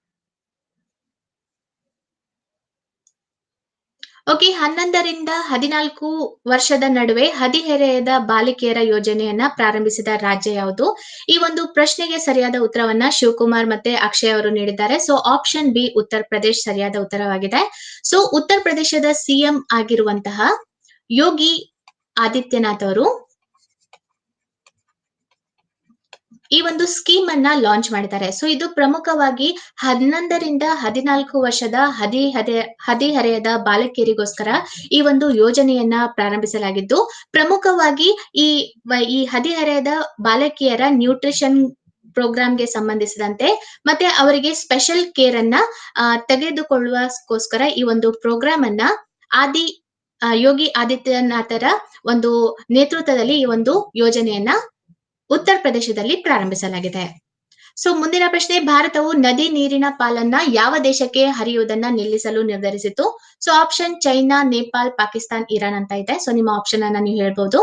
okay ಹನ್ನೊಂದರಿಂದ ಹದಿನಾಲ್ಕು ವರ್ಷದ ನಡುವೆ ಹದಿಹರೆಯದ ಬಾಲಿಕೆಯರ ಯೋಜನೆಯನ್ನ ಪ್ರಾರಂಭಿಸಿದ ರಾಜ್ಯ ಯಾವುದು ಈ ಒಂದು ಪ್ರಶ್ನೆಗೆ ಸರಿಯಾದ ಉತ್ತರವನ್ನ ಶಿವಕುಮಾರ್ ಮತ್ತೆ ಅಕ್ಷಯ್ ಅವರು ನೀಡಿದ್ದಾರೆ ಸೊ ಆಪ್ಷನ್ ಬಿ ಉತ್ತರ ಪ್ರದೇಶ್ ಸರಿಯಾದ ಉತ್ತರವಾಗಿದೆ ಸೊ ಉತ್ತರ ಪ್ರದೇಶದ ಸಿಎಂ ಆಗಿರುವಂತಹ ಯೋಗಿ ಆದಿತ್ಯನಾಥ್ ಅವರು ಈ ಒಂದು ಸ್ಕೀಮ್ ಅನ್ನ ಲಾಂಚ್ ಮಾಡಿದ್ದಾರೆ ಸೊ ಇದು ಪ್ರಮುಖವಾಗಿ ಹನ್ನೊಂದರಿಂದ ಹದಿನಾಲ್ಕು ವರ್ಷದ ಹದಿ ಹದೆ ಹದಿಹರೆಯದ ಬಾಲಕಿಯರಿಗೋಸ್ಕರ ಈ ಒಂದು ಯೋಜನೆಯನ್ನ ಪ್ರಾರಂಭಿಸಲಾಗಿದ್ದು ಪ್ರಮುಖವಾಗಿ ಈ ವ- ಈ ಹದಿಹರೆಯದ ಬಾಲಕಿಯರ ನ್ಯೂಟ್ರಿಷನ್ ಪ್ರೋಗ್ರಾಂಗೆ ಸಂಬಂಧಿಸಿದಂತೆ ಮತ್ತೆ ಅವರಿಗೆ ಸ್ಪೆಷಲ್ ಕೇರ್ ಅನ್ನ ಆ, ತೆಗೆದುಕೊಳ್ಳುವಕ್ಕೋಸ್ಕರ ಈ ಒಂದು ಪ್ರೋಗ್ರಾಮ್ ಅನ್ನ ಆದಿ ಆ, ಯೋಗಿ ಆದಿತ್ಯನಾಥರ ಒಂದು ನೇತೃತ್ವದಲ್ಲಿ ಈ ಒಂದು ಯೋಜನೆಯನ್ನ ಉತ್ತರ ಪ್ರದೇಶದಲ್ಲಿ ಪ್ರಾರಂಭಿಸಲಾಗಿದೆ ಸೊ ಮುಂದಿನ ಪ್ರಶ್ನೆ ಭಾರತವು ನದಿ ನೀರಿನ ಪಾಲನ್ನ ಯಾವ ದೇಶಕ್ಕೆ ಹರಿಯುವುದನ್ನ ನಿಲ್ಲಿಸಲು ನಿರ್ಧರಿಸಿತು so option China Nepal Pakistan Iran ಅಂತ ಇದೆ ಸೊ ನಿಮ್ಮ ಆಪ್ಷನ್ ಅನ್ನ ನೀವು ಹೇಳ್ಬೋದು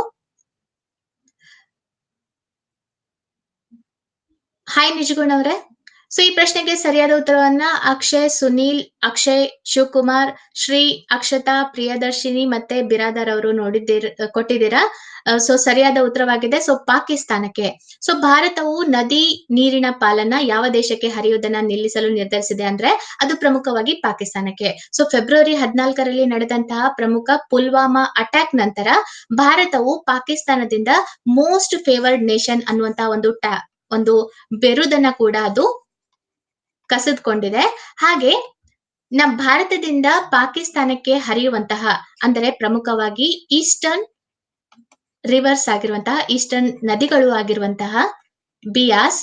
ಹಾಯ್ ನಿಜಗುಣ್ ಅವರೇ ಸೊ ಈ ಪ್ರಶ್ನೆಗೆ ಸರಿಯಾದ ಉತ್ತರವನ್ನ ಅಕ್ಷಯ್ ಸುನೀಲ್ ಅಕ್ಷಯ್ ಶಿವಕುಮಾರ್ ಶ್ರೀ ಅಕ್ಷತಾ ಪ್ರಿಯದರ್ಶಿನಿ ಮತ್ತೆ ಬಿರಾದರ್ ಅವರು ನೋಡಿದ್ದೀರ ಕೊಟ್ಟಿದ್ದೀರಾ ಸೊ ಸರಿಯಾದ ಉತ್ತರವಾಗಿದೆ ಸೊ ಪಾಕಿಸ್ತಾನಕ್ಕೆ ಸೊ ಭಾರತವು ನದಿ ನೀರಿನ ಪಾಲನ್ನ ಯಾವ ದೇಶಕ್ಕೆ ಹರಿಯುವುದನ್ನ ನಿಲ್ಲಿಸಲು ನಿರ್ಧರಿಸಿದೆ ಅಂದ್ರೆ ಅದು ಪ್ರಮುಖವಾಗಿ ಪಾಕಿಸ್ತಾನಕ್ಕೆ ಸೊ ಫೆಬ್ರವರಿ ಹದಿನಾಲ್ಕರಲ್ಲಿ ನಡೆದಂತಹ ಪ್ರಮುಖ ಪುಲ್ವಾಮಾ ಅಟ್ಯಾಕ್ ನಂತರ ಭಾರತವು ಪಾಕಿಸ್ತಾನದಿಂದ ಮೋಸ್ಟ್ ಫೇವರ್ಡ್ ನೇಷನ್ ಅನ್ನುವಂತಹ ಒಂದು ಟ್ಯಾ ಒಂದು ಬೆರುದನ್ನ ಕೂಡ ಅದು ಕಸಿದುಕೊಂಡಿದೆ ಹಾಗೆ ನಮ್ಮ ಭಾರತದಿಂದ ಪಾಕಿಸ್ತಾನಕ್ಕೆ ಹರಿಯುವಂತಹ ಅಂದರೆ ಪ್ರಮುಖವಾಗಿ ಈಸ್ಟರ್ನ್ ರಿವರ್ಸ್ ಆಗಿರುವಂತಹ ಈಸ್ಟರ್ನ್ ನದಿಗಳು ಆಗಿರುವಂತಹ ಬಿಯಾಸ್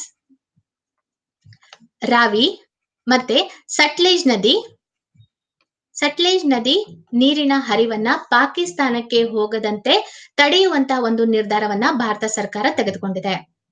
ರಾವಿ ಮತ್ತೆ ಸಟ್ಲೇಜ್ ನದಿ ಸಟ್ಲೇಜ್ ನದಿ ನೀರಿನ ಹರಿವನ್ನ ಪಾಕಿಸ್ತಾನಕ್ಕೆ ಹೋಗದಂತೆ ತಡೆಯುವಂತಹ ಒಂದು ನಿರ್ಧಾರವನ್ನ ಭಾರತ ಸರ್ಕಾರ ತೆಗೆದುಕೊಂಡಿದೆ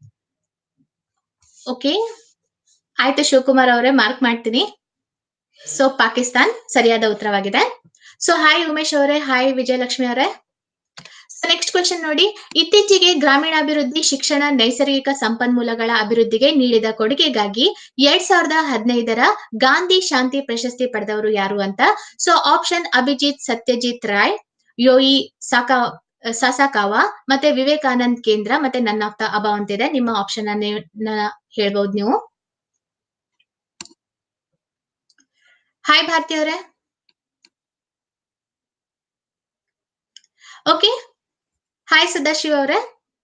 ಓಕೆ ಆಯ್ತು ಶಿವಕುಮಾರ್ ಅವರೇ ಮಾರ್ಕ್ ಮಾಡ್ತೀನಿ ಸೊ ಪಾಕಿಸ್ತಾನ್ ಸರಿಯಾದ ಉತ್ತರವಾಗಿದೆ ಸೊ ಹಾಯ್ ಉಮೇಶ್ ಅವರೇ ಹಾಯ್ ವಿಜಯಲಕ್ಷ್ಮಿ ಅವರೇ ನೆಕ್ಸ್ಟ್ ಕ್ವೆಶನ್ ನೋಡಿ ಇತ್ತೀಚೆಗೆ ಗ್ರಾಮೀಣಾಭಿವೃದ್ಧಿ ಶಿಕ್ಷಣ ನೈಸರ್ಗಿಕ ಸಂಪನ್ಮೂಲಗಳ ಅಭಿವೃದ್ಧಿಗೆ ನೀಡಿದ ಕೊಡುಗೆಗಾಗಿ ಎರಡ್ ಸಾವಿರದ ಹದಿನೈದರ ಗಾಂಧಿ ಶಾಂತಿ ಪ್ರಶಸ್ತಿ ಪಡೆದವರು ಯಾರು ಅಂತ so option Abhijit Satyajit Roy Yohei ಸಾಕಾ ಸಾಸಾಕಾವಾ ಮತ್ತೆ ವಿವೇಕಾನಂದ್ ಕೇಂದ್ರ ಮತ್ತೆ ನನ್ನ ಆಫ್ ದ ಅಬಾವ್ ಅಂತಿದೆ ನಿಮ್ಮ ಆಪ್ಷನ್ ಅನ್ನ ಹೇಳ್ಬಹುದು ನೀವು ಹಾಯ್ ಭಾರತಿ ಅವರೇ ಓಕೆ ಹಾಯ್ ಸದಾಶಿವ್ ಅವರೇ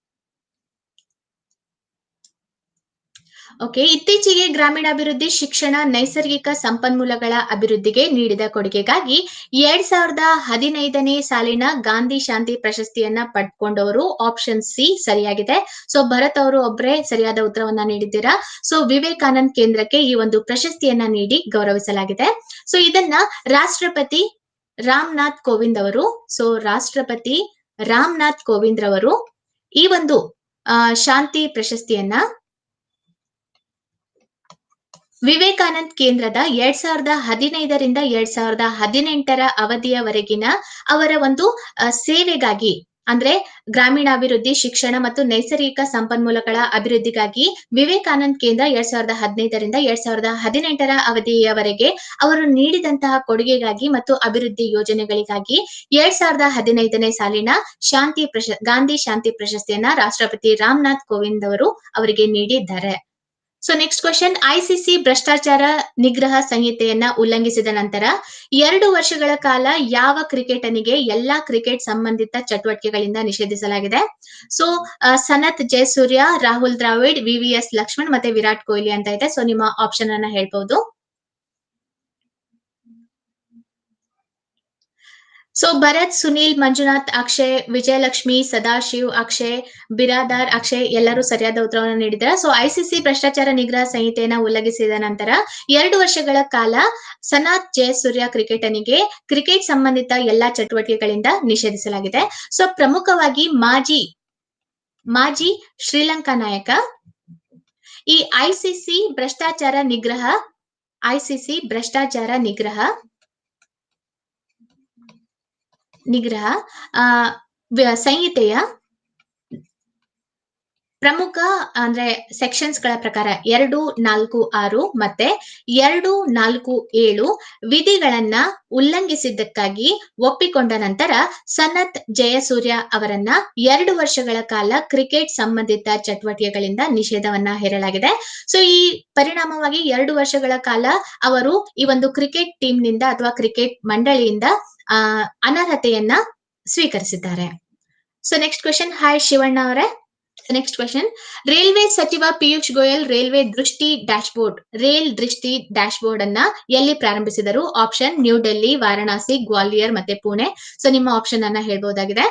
ಓಕೆ ಇತ್ತೀಚೆಗೆ ಗ್ರಾಮೀಣಾಭಿವೃದ್ಧಿ ಶಿಕ್ಷಣ ನೈಸರ್ಗಿಕ ಸಂಪನ್ಮೂಲಗಳ ಅಭಿವೃದ್ಧಿಗೆ ನೀಡಿದ ಕೊಡುಗೆಗಾಗಿ ಎರಡ್ ಸಾವಿರದ ಹದಿನೈದನೇ ಸಾಲಿನ ಗಾಂಧಿ ಶಾಂತಿ ಪ್ರಶಸ್ತಿಯನ್ನ ಪಡ್ಕೊಂಡವರು ಆಪ್ಷನ್ ಸಿ ಸರಿಯಾಗಿದೆ ಸೊ ಭರತ್ ಅವರು ಒಬ್ಬರೇ ಸರಿಯಾದ ಉತ್ತರವನ್ನ ನೀಡಿದ್ದೀರಾ ಸೊ ವಿವೇಕಾನಂದ್ ಕೇಂದ್ರಕ್ಕೆ ಈ ಒಂದು ಪ್ರಶಸ್ತಿಯನ್ನ ನೀಡಿ ಗೌರವಿಸಲಾಗಿದೆ ಸೊ ಇದನ್ನ ರಾಷ್ಟ್ರಪತಿ ರಾಮನಾಥ್ ಕೋವಿಂದ್ ಅವರು ಸೊ ರಾಷ್ಟ್ರಪತಿ ರಾಮನಾಥ್ ಕೋವಿಂದ್ ರವರು ಈ ಒಂದು ಆ, ಶಾಂತಿ ಪ್ರಶಸ್ತಿಯನ್ನ ವಿವೇಕಾನಂದ್ ಕೇಂದ್ರದ ಎರಡ್ ಸಾವಿರದ ಹದಿನೈದರಿಂದ ಎರಡ್ ಸಾವಿರದ ಹದಿನೆಂಟರ ಅವಧಿಯವರೆಗಿನ ಅವರ ಒಂದು ಆ, ಸೇವೆಗಾಗಿ ಅಂದ್ರೆ ಗ್ರಾಮೀಣಾಭಿವೃದ್ಧಿ ಶಿಕ್ಷಣ ಮತ್ತು ನೈಸರ್ಗಿಕ ಸಂಪನ್ಮೂಲಗಳ ಅಭಿವೃದ್ಧಿಗಾಗಿ ವಿವೇಕಾನಂದ್ ಕೇಂದ್ರ ಎರಡ್ ಸಾವಿರದ ಹದಿನೈದರಿಂದ ಎರಡ್ ಸಾವಿರದ ಹದಿನೆಂಟರ ಅವಧಿಯವರೆಗೆ ಅವರು ನೀಡಿದಂತಹ ಕೊಡುಗೆಗಾಗಿ ಮತ್ತು ಅಭಿವೃದ್ಧಿ ಯೋಜನೆಗಳಿಗಾಗಿ ಎರಡ್ ಸಾವಿರದ ಹದಿನೈದನೇ ಸಾಲಿನ ಶಾಂತಿ ಪ್ರಶ ಗಾಂಧಿ ಶಾಂತಿ ಪ್ರಶಸ್ತಿಯನ್ನ ರಾಷ್ಟ್ರಪತಿ ರಾಮನಾಥ್ ಕೋವಿಂದ್ ಅವರು ಅವರಿಗೆ ನೀಡಿದ್ದಾರೆ ಸೊ ನೆಕ್ಸ್ಟ್ ಕ್ವಶನ್ ಐಸಿಸಿ ಭ್ರಷ್ಟಾಚಾರ ನಿಗ್ರಹ ಸಂಹಿತೆಯನ್ನ ಉಲ್ಲಂಘಿಸಿದ ನಂತರ ಎರಡು ವರ್ಷಗಳ ಕಾಲ ಯಾವ ಕ್ರಿಕೆಟನಿಗೆ ಎಲ್ಲಾ ಕ್ರಿಕೆಟ್ ಸಂಬಂಧಿತ ಚಟುವಟಿಕೆಗಳಿಂದ ನಿಷೇಧಿಸಲಾಗಿದೆ ಸೊ ಸನತ್ ಜಯಸೂರ್ಯ ರಾಹುಲ್ ದ್ರಾವಿಡ್ ವಿವಿಎಸ್ ಲಕ್ಷ್ಮಣ್ ಮತ್ತೆ ವಿರಾಟ್ ಕೊಹ್ಲಿ ಅಂತ ಇದೆ ಸೊ ನಿಮ್ಮ ಆಪ್ಷನ್ ಅನ್ನ ಹೇಳ್ಬಹುದು ಸೊ ಭರತ್ ಸುನೀಲ್ ಮಂಜುನಾಥ್ ಅಕ್ಷಯ್ ವಿಜಯಲಕ್ಷ್ಮಿ ಸದಾಶಿವ್ ಅಕ್ಷಯ್ ಬಿರಾದಾರ್ ಅಕ್ಷಯ್ ಎಲ್ಲರೂ ಸರಿಯಾದ ಉತ್ತರವನ್ನು ನೀಡಿದ್ದಾರೆ ಸೊ ಐಸಿಸಿ ಭ್ರಷ್ಟಾಚಾರ ನಿಗ್ರಹ ಸಂಹಿತೆಯನ್ನ ಉಲ್ಲಂಘಿಸಿದ ನಂತರ ಎರಡು ವರ್ಷಗಳ ಕಾಲ ಸನಾತ್ ಜಯಸೂರ್ಯ ಕ್ರಿಕೆಟನಿಗೆ ಕ್ರಿಕೆಟ್ ಸಂಬಂಧಿತ ಎಲ್ಲಾ ಚಟುವಟಿಕೆಗಳಿಂದ ನಿಷೇಧಿಸಲಾಗಿದೆ ಸೊ ಪ್ರಮುಖವಾಗಿ ಮಾಜಿ ಮಾಜಿ ಶ್ರೀಲಂಕಾ ನಾಯಕ ಈ ಐಸಿಸಿ ಭ್ರಷ್ಟಾಚಾರ ನಿಗ್ರಹ ಐಸಿಸಿ ಭ್ರಷ್ಟಾಚಾರ ನಿಗ್ರಹ ನಿಗ್ರಹ ಆ ವ್ಯ- ಸಂಹಿತೆಯ ಪ್ರಮುಖ ಅಂದ್ರೆ ಸೆಕ್ಷನ್ಸ್ ಗಳ ಪ್ರಕಾರ ಎರಡು ನಾಲ್ಕು ಆರು ಮತ್ತೆ ಎರಡು ನಾಲ್ಕು ಏಳು ವಿಧಿಗಳನ್ನ ಉಲ್ಲಂಘಿಸಿದ್ದಕ್ಕಾಗಿ ಒಪ್ಪಿಕೊಂಡ ನಂತರ ಸನತ್ ಜಯಸೂರ್ಯ ಅವರನ್ನ ಎರಡು ವರ್ಷಗಳ ಕಾಲ ಕ್ರಿಕೆಟ್ ಸಂಬಂಧಿತ ಚಟುವಟಿಕೆಗಳಿಂದ ನಿಷೇಧವನ್ನ ಹೇರಲಾಗಿದೆ ಸೊ ಈ ಪರಿಣಾಮವಾಗಿ ಎರಡು ವರ್ಷಗಳ ಕಾಲ ಅವರು ಈ ಒಂದು ಕ್ರಿಕೆಟ್ ಟೀಮ್ ನಿಂದ ಅಥವಾ ಕ್ರಿಕೆಟ್ ಮಂಡಳಿಯಿಂದ ಆ ಅನರ್ಹತೆಯನ್ನ ಸ್ವೀಕರಿಸಿದ್ದಾರೆ so next question hi Shivanna ಅವರೇ ನೆಕ್ಸ್ಟ್ ಕ್ವೆಶನ್ ರೈಲ್ವೆ ಸಚಿವ Piyush Goyal railway Drishti dashboard rail Drishti dashboard ಅನ್ನ ಎಲ್ಲಿ ಪ್ರಾರಂಭಿಸಿದರು ಆಪ್ಷನ್ ನ್ಯೂ ಡೆಲ್ಲಿ ವಾರಣಾಸಿ ಗ್ವಾಲಿಯರ್ ಮತ್ತೆ ಪುಣೆ ಸೊ ನಿಮ್ಮ ಆಪ್ಷನ್ ಅನ್ನ ಹೇಳ್ಬಹುದಾಗಿದೆ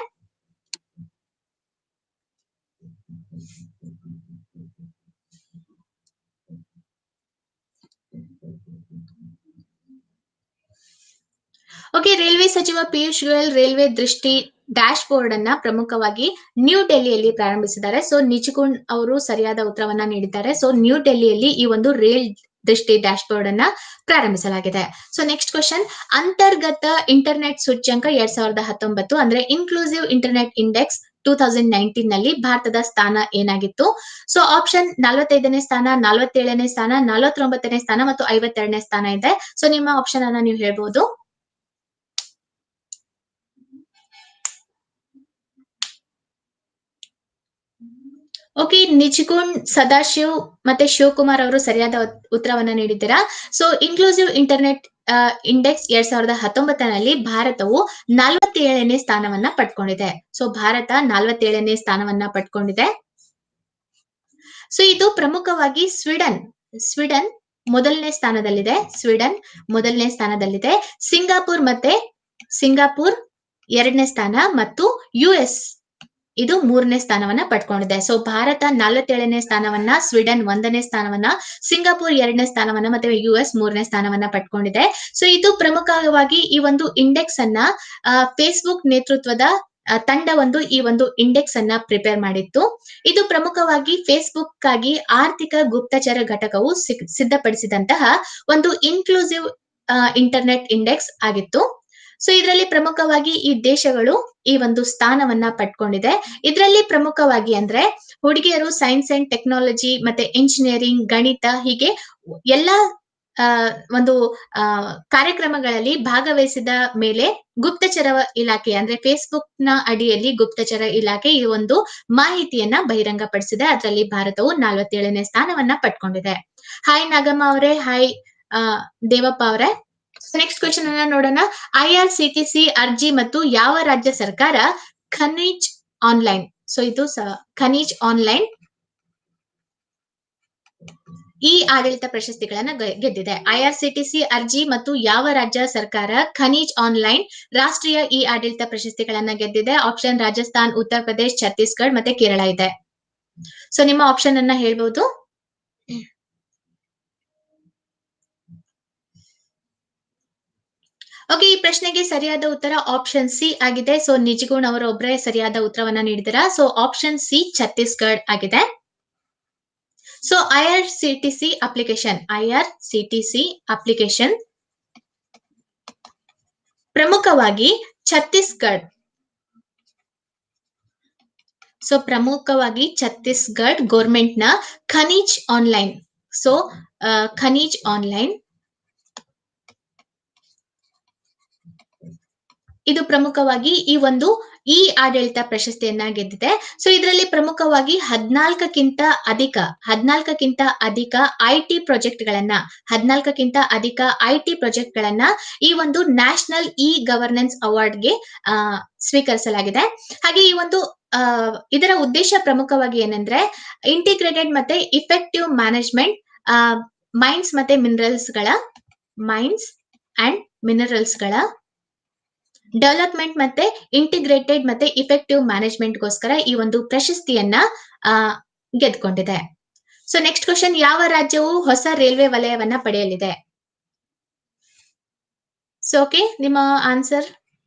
ಓಕೆ ರೈಲ್ವೆ ಸಚಿವ Piyush Goyal railway Drishti dashboard ಅನ್ನ ಪ್ರಮುಖವಾಗಿ ನ್ಯೂ ಡೆಲ್ಲಿಯಲ್ಲಿ ಪ್ರಾರಂಭಿಸಿದ್ದಾರೆ ಸೊ ನಿಚುಗುಣ್ ಅವರು ಸರಿಯಾದ ಉತ್ತರವನ್ನ ನೀಡಿದ್ದಾರೆ ಸೊ ನ್ಯೂ ಡೆಲ್ಲಿಯಲ್ಲಿ ಈ ಒಂದು ರೈಲ್ ದೃಷ್ಟಿ ಡ್ಯಾಶ್ ಬೋರ್ಡ್ ಅನ್ನ ಪ್ರಾರಂಭಿಸಲಾಗಿದೆ ಸೊ ನೆಕ್ಸ್ಟ್ ಕ್ವಶನ್ ಅಂತರ್ಗತ ಇಂಟರ್ನೆಟ್ ಸೂಚ್ಯಂಕ ಎರಡ್ ಸಾವಿರದ ಹತ್ತೊಂಬತ್ತು ಅಂದ್ರೆ inclusive internet index two thousand nineteen ನಲ್ಲಿ ಭಾರತದ ಸ್ಥಾನ ಏನಾಗಿತ್ತು ಸೊ ಆಪ್ಷನ್ ನಲವತ್ತೈದನೇ ಸ್ಥಾನ ನಲವತ್ತೇಳನೇ ಸ್ಥಾನ ನಲವತ್ತೊಂಬತ್ತನೇ ಸ್ಥಾನ ಮತ್ತು ಐವತ್ತೆರಡನೇ ಸ್ಥಾನ ಇದೆ ಸೊ ನಿಮ್ಮ ಆಪ್ಷನ್ ಅನ್ನ ನೀವು ಹೇಳ್ಬಹುದು ಓಕೆ ನಿಚಿಗುಣ್ ಸದಾಶಿವ್ ಮತ್ತೆ ಶಿವಕುಮಾರ್ ಅವರು ಸರಿಯಾದ ಉತ್- ಉತ್ತರವನ್ನ ನೀಡಿದ್ದೀರಾ ಸೊ ಇನ್ಕ್ಲೂಸಿವ್ ಇಂಟರ್ನೆಟ್ ಇಂಡೆಕ್ಸ್ ಎರಡ್ ಸಾವಿರದ ಹತ್ತೊಂಬತ್ತರಲ್ಲಿ ಭಾರತವು ನಲವತ್ತೇಳನೇ ಸ್ಥಾನವನ್ನ ಪಡ್ಕೊಂಡಿದೆ ಸೊ ಭಾರತ ನಲವತ್ತೇಳನೇ ಸ್ಥಾನವನ್ನ ಪಡ್ಕೊಂಡಿದೆ ಸೊ ಇದು ಪ್ರಮುಖವಾಗಿ ಸ್ವೀಡನ್ ಸ್ವೀಡನ್ ಮೊದಲನೇ ಸ್ಥಾನದಲ್ಲಿದೆ ಸ್ವೀಡನ್ ಮೊದಲನೇ ಸ್ಥಾನದಲ್ಲಿದೆ ಸಿಂಗಾಪುರ್ ಮತ್ತೆ ಸಿಂಗಾಪುರ್ ಎರಡನೇ ಸ್ಥಾನ ಮತ್ತು ಯು ಎಸ್ ಇದು ಮೂರನೇ ಸ್ಥಾನವನ್ನ ಪಡ್ಕೊಂಡಿದೆ ಸೊ ಭಾರತ ನಲವತ್ತೇಳನೇ ಸ್ಥಾನವನ್ನ ಸ್ವೀಡನ್ ಒಂದನೇ ಸ್ಥಾನವನ್ನ ಸಿಂಗಾಪುರ್ ಎರಡನೇ ಸ್ಥಾನವನ್ನ ಮತ್ತೆ ಯು ಎಸ್ ಮೂರನೇ ಸ್ಥಾನವನ್ನ ಪಡ್ಕೊಂಡಿದೆ ಸೊ ಇದು ಪ್ರಮುಖವಾಗಿ ಈ ಒಂದು ಇಂಡೆಕ್ಸ್ ಅನ್ನ ಫೇಸ್ಬುಕ್ ನೇತೃತ್ವದ ಆ, ತಂಡ ಒಂದು ಈ ಒಂದು ಇಂಡೆಕ್ಸ್ ಅನ್ನ ಪ್ರಿಪೇರ್ ಮಾಡಿತ್ತು ಇದು ಪ್ರಮುಖವಾಗಿ ಫೇಸ್ಬುಕ್ ಗಾಗಿ ಆರ್ಥಿಕ ಗುಪ್ತಚರ ಘಟಕವು ಸಿಗ್- ಸಿದ್ಧಪಡಿಸಿದಂತಹ ಒಂದು ಇನ್ಕ್ಲೂಸಿವ್ ಇಂಟರ್ನೆಟ್ ಇಂಡೆಕ್ಸ್ ಆಗಿತ್ತು ಸೊ ಇದರಲ್ಲಿ ಪ್ರಮುಖವಾಗಿ ಈ ದೇಶಗಳು ಈ ಒಂದು ಸ್ಥಾನವನ್ನ ಪಡ್ಕೊಂಡಿದೆ ಇದರಲ್ಲಿ ಪ್ರಮುಖವಾಗಿ ಅಂದ್ರೆ ಹುಡುಗಿಯರು ಸೈನ್ಸ್ ಅಂಡ್ ಟೆಕ್ನಾಲಜಿ ಮತ್ತೆ ಇಂಜಿನಿಯರಿಂಗ್ ಗಣಿತ ಹೀಗೆ ಎಲ್ಲಾ ಆ, ಒಂದು ಆ, ಕಾರ್ಯಕ್ರಮಗಳಲ್ಲಿ ಭಾಗವಹಿಸಿದ ಮೇಲೆ ಗುಪ್ತಚರ ಇಲಾಖೆ ಅಂದ್ರೆ ಫೇಸ್ಬುಕ್ ನ ಅಡಿಯಲ್ಲಿ ಗುಪ್ತಚರ ಇಲಾಖೆ ಈ ಒಂದು ಮಾಹಿತಿಯನ್ನ ಬಹಿರಂಗಪಡಿಸಿದೆ ಅದರಲ್ಲಿ ಭಾರತವು ನಲವತ್ತೇಳನೇ ಸ್ಥಾನವನ್ನ ಪಡ್ಕೊಂಡಿದೆ ಹಾಯ್ ನಾಗಮ್ಮ ಅವರೇ ಹಾಯ್ ಆ, ದೇವಪ್ಪ ಅವರೇ ನೆಕ್ಸ್ಟ್ ಕ್ವೆಶನ್ ಅನ್ನ ನೋಡೋಣ ಐಆರ್ಸಿಟಿಸಿ ಅರ್ಜಿ ಮತ್ತು ಯಾವ ರಾಜ್ಯ ಸರ್ಕಾರ ಖನಿಜ್ ಆನ್ಲೈನ್ ಸೊ ಇದು ಸ- ಖನಿಜ್ ಆನ್ಲೈನ್ ಈ ಆಡಳಿತ ಪ್ರಶಸ್ತಿಗಳನ್ನ ಗ- ಗೆದ್ದಿದೆ ಐಆರ್ಸಿಟಿಸಿ ಅರ್ಜಿ ಮತ್ತು ಯಾವ ರಾಜ್ಯ ಸರ್ಕಾರ ಖನಿಜ್ ಆನ್ಲೈನ್ ರಾಷ್ಟ್ರೀಯ ಇ ಆಡಳಿತ ಪ್ರಶಸ್ತಿಗಳನ್ನ ಗೆದ್ದಿದೆ ಆಪ್ಷನ್ ರಾಜಸ್ಥಾನ್ ಉತ್ತರ ಪ್ರದೇಶ್ ಛತ್ತೀಸ್ಗಢ ಮತ್ತೆ ಕೇರಳ ಇದೆ ಸೊ ನಿಮ್ಮ ಆಪ್ಷನ್ ಅನ್ನ ಹೇಳ್ಬಹುದು ಓಕೆ ಈ ಪ್ರಶ್ನೆಗೆ ಸರಿಯಾದ ಉತ್ತರ ಆಪ್ಷನ್ ಸಿ ಆಗಿದೆ ಸೊ ನಿಜಗುಣ್ ಅವರು ಒಬ್ಬರೇ ಸರಿಯಾದ ಉತ್ತರವನ್ನ ನೀಡಿದಿರಾ ಸೊ ಆಪ್ಷನ್ ಸಿ ಛತ್ತೀಸ್ಗಢ ಆಗಿದೆ so IRCTC application IRCTC application ಪ್ರಮುಖವಾಗಿ ಛತ್ತೀಸ್ಗಢ ಸೊ ಪ್ರಮುಖವಾಗಿ ಛತ್ತೀಸ್ಗಢ ಗೌರ್ಮೆಂಟ್ ನ Khanij online so Khanij online ಇದು ಪ್ರಮುಖವಾಗಿ ಈ ಒಂದು ಈ ಆಡಳಿತ ಪ್ರಶಸ್ತಿಯನ್ನ ಗೆದ್ದಿದೆ ಸೊ ಇದರಲ್ಲಿ ಪ್ರಮುಖವಾಗಿ ಹದ್ನಾಲ್ಕಕ್ಕಿಂತ ಅಧಿಕ ಹದ್ನಾಲ್ಕಕ್ಕಿಂತ ಅಧಿಕ ಐ ಟಿ ಪ್ರಾಜೆಕ್ಟ್ ಗಳನ್ನ ಹದ್ನಾಲ್ಕಕ್ಕಿಂತ ಅಧಿಕ ಐ ಟಿ ಪ್ರಾಜೆಕ್ಟ್ ಗಳನ್ನ ಈ ಒಂದು ನ್ಯಾಷನಲ್ ಇ ಗವರ್ನೆನ್ಸ್ ಅವಾರ್ಡ್ಗೆ ಆ ಸ್ವೀಕರಿಸಲಾಗಿದೆ ಹಾಗೆ ಈ ಒಂದು ಆ ಇದರ ಉದ್ದೇಶ ಪ್ರಮುಖವಾಗಿ ಏನಂದ್ರೆ ಇಂಟಿಗ್ರೇಟೆಡ್ ಮತ್ತೆ ಇಫೆಕ್ಟಿವ್ ಮ್ಯಾನೇಜ್ಮೆಂಟ್ ಮೈನ್ಸ್ ಮತ್ತೆ ಮಿನರಲ್ಸ್ ಗಳ ಮೈನ್ಸ್ ಅಂಡ್ ಮಿನರಲ್ಸ್ ಗಳ ಡೆವಲಪ್ಮೆಂಟ್ ಮತ್ತೆ ಇಂಟಿಗ್ರೇಟೆಡ್ ಮತ್ತೆ ಇಫೆಕ್ಟಿವ್ ಮ್ಯಾನೇಜ್ಮೆಂಟ್ ಗೋಸ್ಕರ ಈ ಒಂದು ಪ್ರಶಸ್ತಿಯನ್ನ ಆ, ಗೆದ್ಕೊಂಡಿದೆ ಸೊ ನೆಕ್ಸ್ಟ್ ಕ್ವಶನ್ ಯಾವ ರಾಜ್ಯವು ಹೊಸ ರೈಲ್ವೆ ವಲಯವನ್ನ ಪಡೆಯಲಿದೆ ಸೊ ಓಕೆ ನಿಮ್ಮ ಆನ್ಸರ್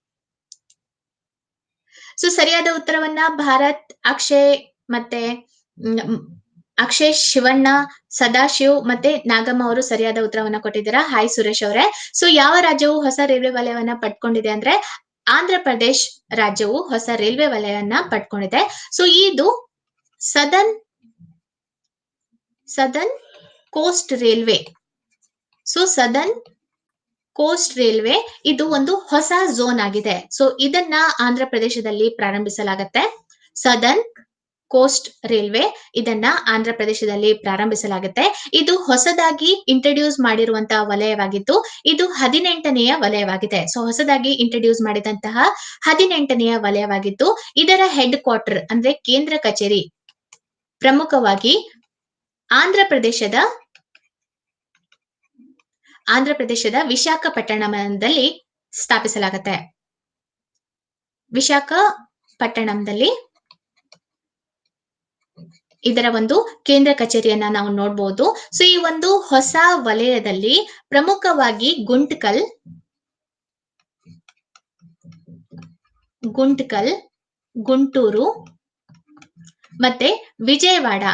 ಸೊ ಸರಿಯಾದ ಉತ್ತರವನ್ನ ಭಾರತ್ ಅಕ್ಷಯ್ ಮತ್ತೆ ಮ್, ಅಕ್ಷಯ್ ಶಿವಣ್ಣ ಸದಾಶಿವ್ ಮತ್ತೆ ನಾಗಮ್ಮ ಅವರು ಸರಿಯಾದ ಉತ್ತರವನ್ನ ಕೊಟ್ಟಿದ್ದೀರಾ ಹಾಯ್ ಸುರೇಶ್ ಅವರೇ ಸೊ ಯಾವ ರಾಜ್ಯವು ಹೊಸ ರೈಲ್ವೆ ವಲಯವನ್ನ ಪಡ್ಕೊಂಡಿದೆ ಅಂದ್ರೆ ಆಂಧ್ರ ಪ್ರದೇಶ್ ರಾಜ್ಯವು ಹೊಸ ರೈಲ್ವೆ ವಲಯವನ್ನ ಪಡ್ಕೊಂಡಿದೆ ಸೊ ಇದು southern southern coast railway so southern coast railway ಇದು ಒಂದು ಹೊಸ ಝೋನ್ ಆಗಿದೆ ಸೊ ಇದನ್ನ ಆಂಧ್ರ ಪ್ರದೇಶದಲ್ಲಿ ಪ್ರಾರಂಭಿಸಲಾಗತ್ತೆ ಸದನ್ ಕೋಸ್ಟ್ ರೈಲ್ವೆ ಇದನ್ನ ಆಂಧ್ರ ಪ್ರದೇಶದಲ್ಲಿ ಪ್ರಾರಂಭಿಸಲಾಗುತ್ತೆ ಇದು ಹೊಸದಾಗಿ ಇಂಟ್ರಡ್ಯೂಸ್ ಮಾಡಿರುವಂತಹ ವಲಯವಾಗಿದ್ದು ಇದು ಹದಿನೆಂಟನೆಯ ವಲಯವಾಗಿದೆ ಸೊ ಹೊಸದಾಗಿ ಇಂಟ್ರಡ್ಯೂಸ್ ಮಾಡಿದಂತಹ ಹದಿನೆಂಟನೆಯ ವಲಯವಾಗಿದ್ದು ಇದರ ಹೆಡ್ ಕ್ವಾರ್ಟರ್ ಅಂದ್ರೆ ಕೇಂದ್ರ ಕಚೇರಿ ಪ್ರಮುಖವಾಗಿ ಆಂಧ್ರ ಪ್ರದೇಶದ ಆಂಧ್ರ ಪ್ರದೇಶದ ವಿಶಾಖಪಟ್ಟಣಂದಲ್ಲಿ ಸ್ಥಾಪಿಸಲಾಗುತ್ತೆ ವಿಶಾಖಪಟ್ಟಣಂದಲ್ಲಿ ಇದರ ಒಂದು ಕೇಂದ್ರ ಕಚೇರಿಯನ್ನ ನಾವು ನೋಡಬಹುದು ಸೊ ಈ ಒಂದು ಹೊಸ ವಲಯದಲ್ಲಿ ಪ್ರಮುಖವಾಗಿ ಗುಂಟ್ಕಲ್ ಗುಂಟ್ಕಲ್ ಗುಂಟೂರು ಮತ್ತೆ ವಿಜಯವಾಡ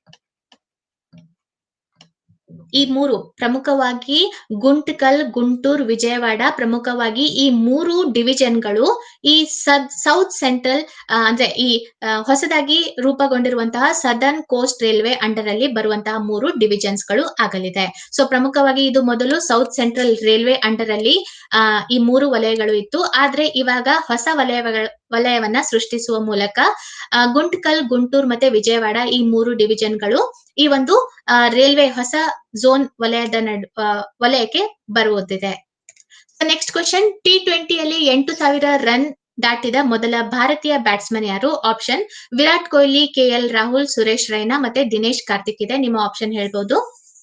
ಈ ಮೂರು ಪ್ರಮುಖವಾಗಿ ಗುಂಟ್ಕಲ್ ಗುಂಟೂರ್ ವಿಜಯವಾಡ ಪ್ರಮುಖವಾಗಿ ಈ ಮೂರು ಡಿವಿಷನ್ಗಳು ಈ ಸದ್ ಸೌತ್ ಸೆಂಟ್ರಲ್ ಆ, ಅಂದ್ರೆ ಈ ಆ, ಹೊಸದಾಗಿ ರೂಪುಗೊಂಡಿರುವಂತಹ ಸದರ್ನ್ ಕೋಸ್ಟ್ ರೈಲ್ವೆ ಅಂಡರ್ ಅಲ್ಲಿ ಬರುವಂತಹ ಮೂರು ಡಿವಿಷನ್ಸ್ ಗಳು ಆಗಲಿದೆ ಸೊ ಪ್ರಮುಖವಾಗಿ ಇದು ಮೊದಲು ಸೌತ್ ಸೆಂಟ್ರಲ್ ರೈಲ್ವೆ ಅಂಡರ್ ಅಲ್ಲಿ ಆ, ಈ ಮೂರು ವಲಯಗಳು ಇತ್ತು ಆದ್ರೆ ಇವಾಗ ಹೊಸ ವಲಯಗಳ ವಲಯವನ್ನ ಸೃಷ್ಟಿಸುವ ಮೂಲಕ ಆ, ಗುಂಟ್ಕಲ್ ಗುಂಟೂರ್ ಮತ್ತೆ ವಿಜಯವಾಡ ಈ ಮೂರು ಡಿವಿಷನ್ಗಳು ಈ ಒಂದು ಆ, ರೈಲ್ವೆ ಹೊಸ ಝೋನ್ ವಲಯದ ನಡು ಆ, ವಲಯಕ್ಕೆ ಬರುವುದಿದೆ ನೆಕ್ಸ್ಟ್ ಕ್ವಶನ್ ಟಿ ಟ್ವೆಂಟಿಯಲ್ಲಿ ಎಂಟು ಸಾವಿರ ರನ್ ದಾಟಿದ ಮೊದಲ ಭಾರತೀಯ ಬ್ಯಾಟ್ಸ್ಮನ್ ಯಾರು ಆಪ್ಷನ್ ವಿರಾಟ್ ಕೊಹ್ಲಿ ಕೆಎಲ್ ರಾಹುಲ್ ಸುರೇಶ್ ರೈನಾ ಮತ್ತೆ ದಿನೇಶ್ ಕಾರ್ತಿಕ್ ಇದೆ ನಿಮ್ಮ ಆಪ್ಷನ್ ಹೇಳ್ಬೋದು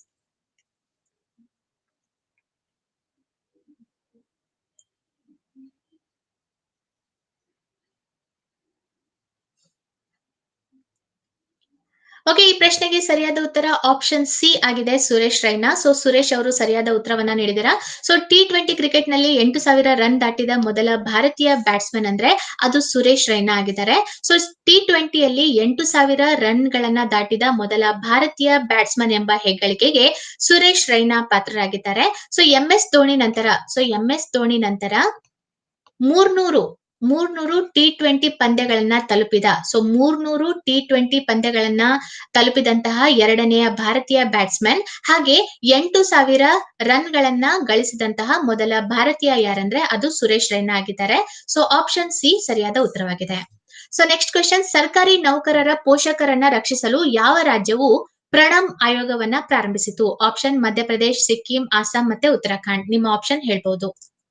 ಓಕೆ ಈ ಪ್ರಶ್ನೆಗೆ ಸರಿಯಾದ ಉತ್ತರ ಆಪ್ಷನ್ ಸಿ ಆಗಿದೆ ಸುರೇಶ್ ರೈನಾ ಸೊ ಸುರೇಶ್ ಅವರು ಸರಿಯಾದ ಉತ್ತರವನ್ನ ನೀಡಿದಿರಾ ಸೊ ಟಿ ಟ್ವೆಂಟಿ ಕ್ರಿಕೆಟ್ ನಲ್ಲಿ ಎಂಟು ಸಾವಿರ ರನ್ ದಾಟಿದ ಮೊದಲ ಭಾರತೀಯ ಬ್ಯಾಟ್ಸ್ಮನ್ ಅಂದ್ರೆ ಅದು ಸುರೇಶ್ ರೈನಾ ಆಗಿದ್ದಾರೆ ಸೊ ಟಿ ಟ್ವೆಂಟಿಯಲ್ಲಿ ಎಂಟು ಸಾವಿರ ರನ್ ಗಳನ್ನ ದಾಟಿದ ಮೊದಲ ಭಾರತೀಯ ಬ್ಯಾಟ್ಸ್ಮನ್ ಎಂಬ ಹೆಗ್ಗಳಿಕೆಗೆ ಸುರೇಶ್ ರೈನಾ ಪಾತ್ರರಾಗಿದ್ದಾರೆ ಸೊ ಎಂ ಎಸ್ ಧೋನಿ ನಂತರ ಸೊ ಎಂ ಎಸ್ ಧೋನಿ ನಂತರ ಮೂರ್ನೂರು ಮೂರ್ನೂರು ಟಿ ಟ್ವೆಂಟಿ ಪಂದ್ಯಗಳನ್ನ ತಲುಪಿದ ಸೊ ಮೂರ್ನೂರು ಟಿ ಟ್ವೆಂಟಿ ಪಂದ್ಯಗಳನ್ನ ತಲುಪಿದಂತಹ ಎರಡನೆಯ ಭಾರತೀಯ ಬ್ಯಾಟ್ಸ್ಮನ್ ಹಾಗೆ ಎಂಟು ಸಾವಿರ ರನ್ ಗಳನ್ನ ಗಳಿಸಿದಂತಹ ಮೊದಲ ಭಾರತೀಯ ಯಾರಂದ್ರೆ ಅದು ಸುರೇಶ್ ರೈನಾ ಆಗಿದ್ದಾರೆ ಸೊ ಆಪ್ಷನ್ ಸಿ ಸರಿಯಾದ ಉತ್ತರವಾಗಿದೆ ಸೊ ನೆಕ್ಸ್ಟ್ ಕ್ವೆಶನ್ ಸರ್ಕಾರಿ ನೌಕರರ ಪೋಷಕರನ್ನ ರಕ್ಷಿಸಲು ಯಾವ ರಾಜ್ಯವು ಪ್ರಣಮ್ ಆಯೋಗವನ್ನ ಪ್ರಾರಂಭಿಸಿತು ಆಪ್ಷನ್ ಮಧ್ಯಪ್ರದೇಶ್ ಸಿಕ್ಕಿಂ ಅಸ್ಸಾಂ ಮತ್ತೆ ಉತ್ತರಾಖಂಡ್ ನಿಮ್ಮ ಆಪ್ಷನ್ ಹೇಳ್ಬಹುದು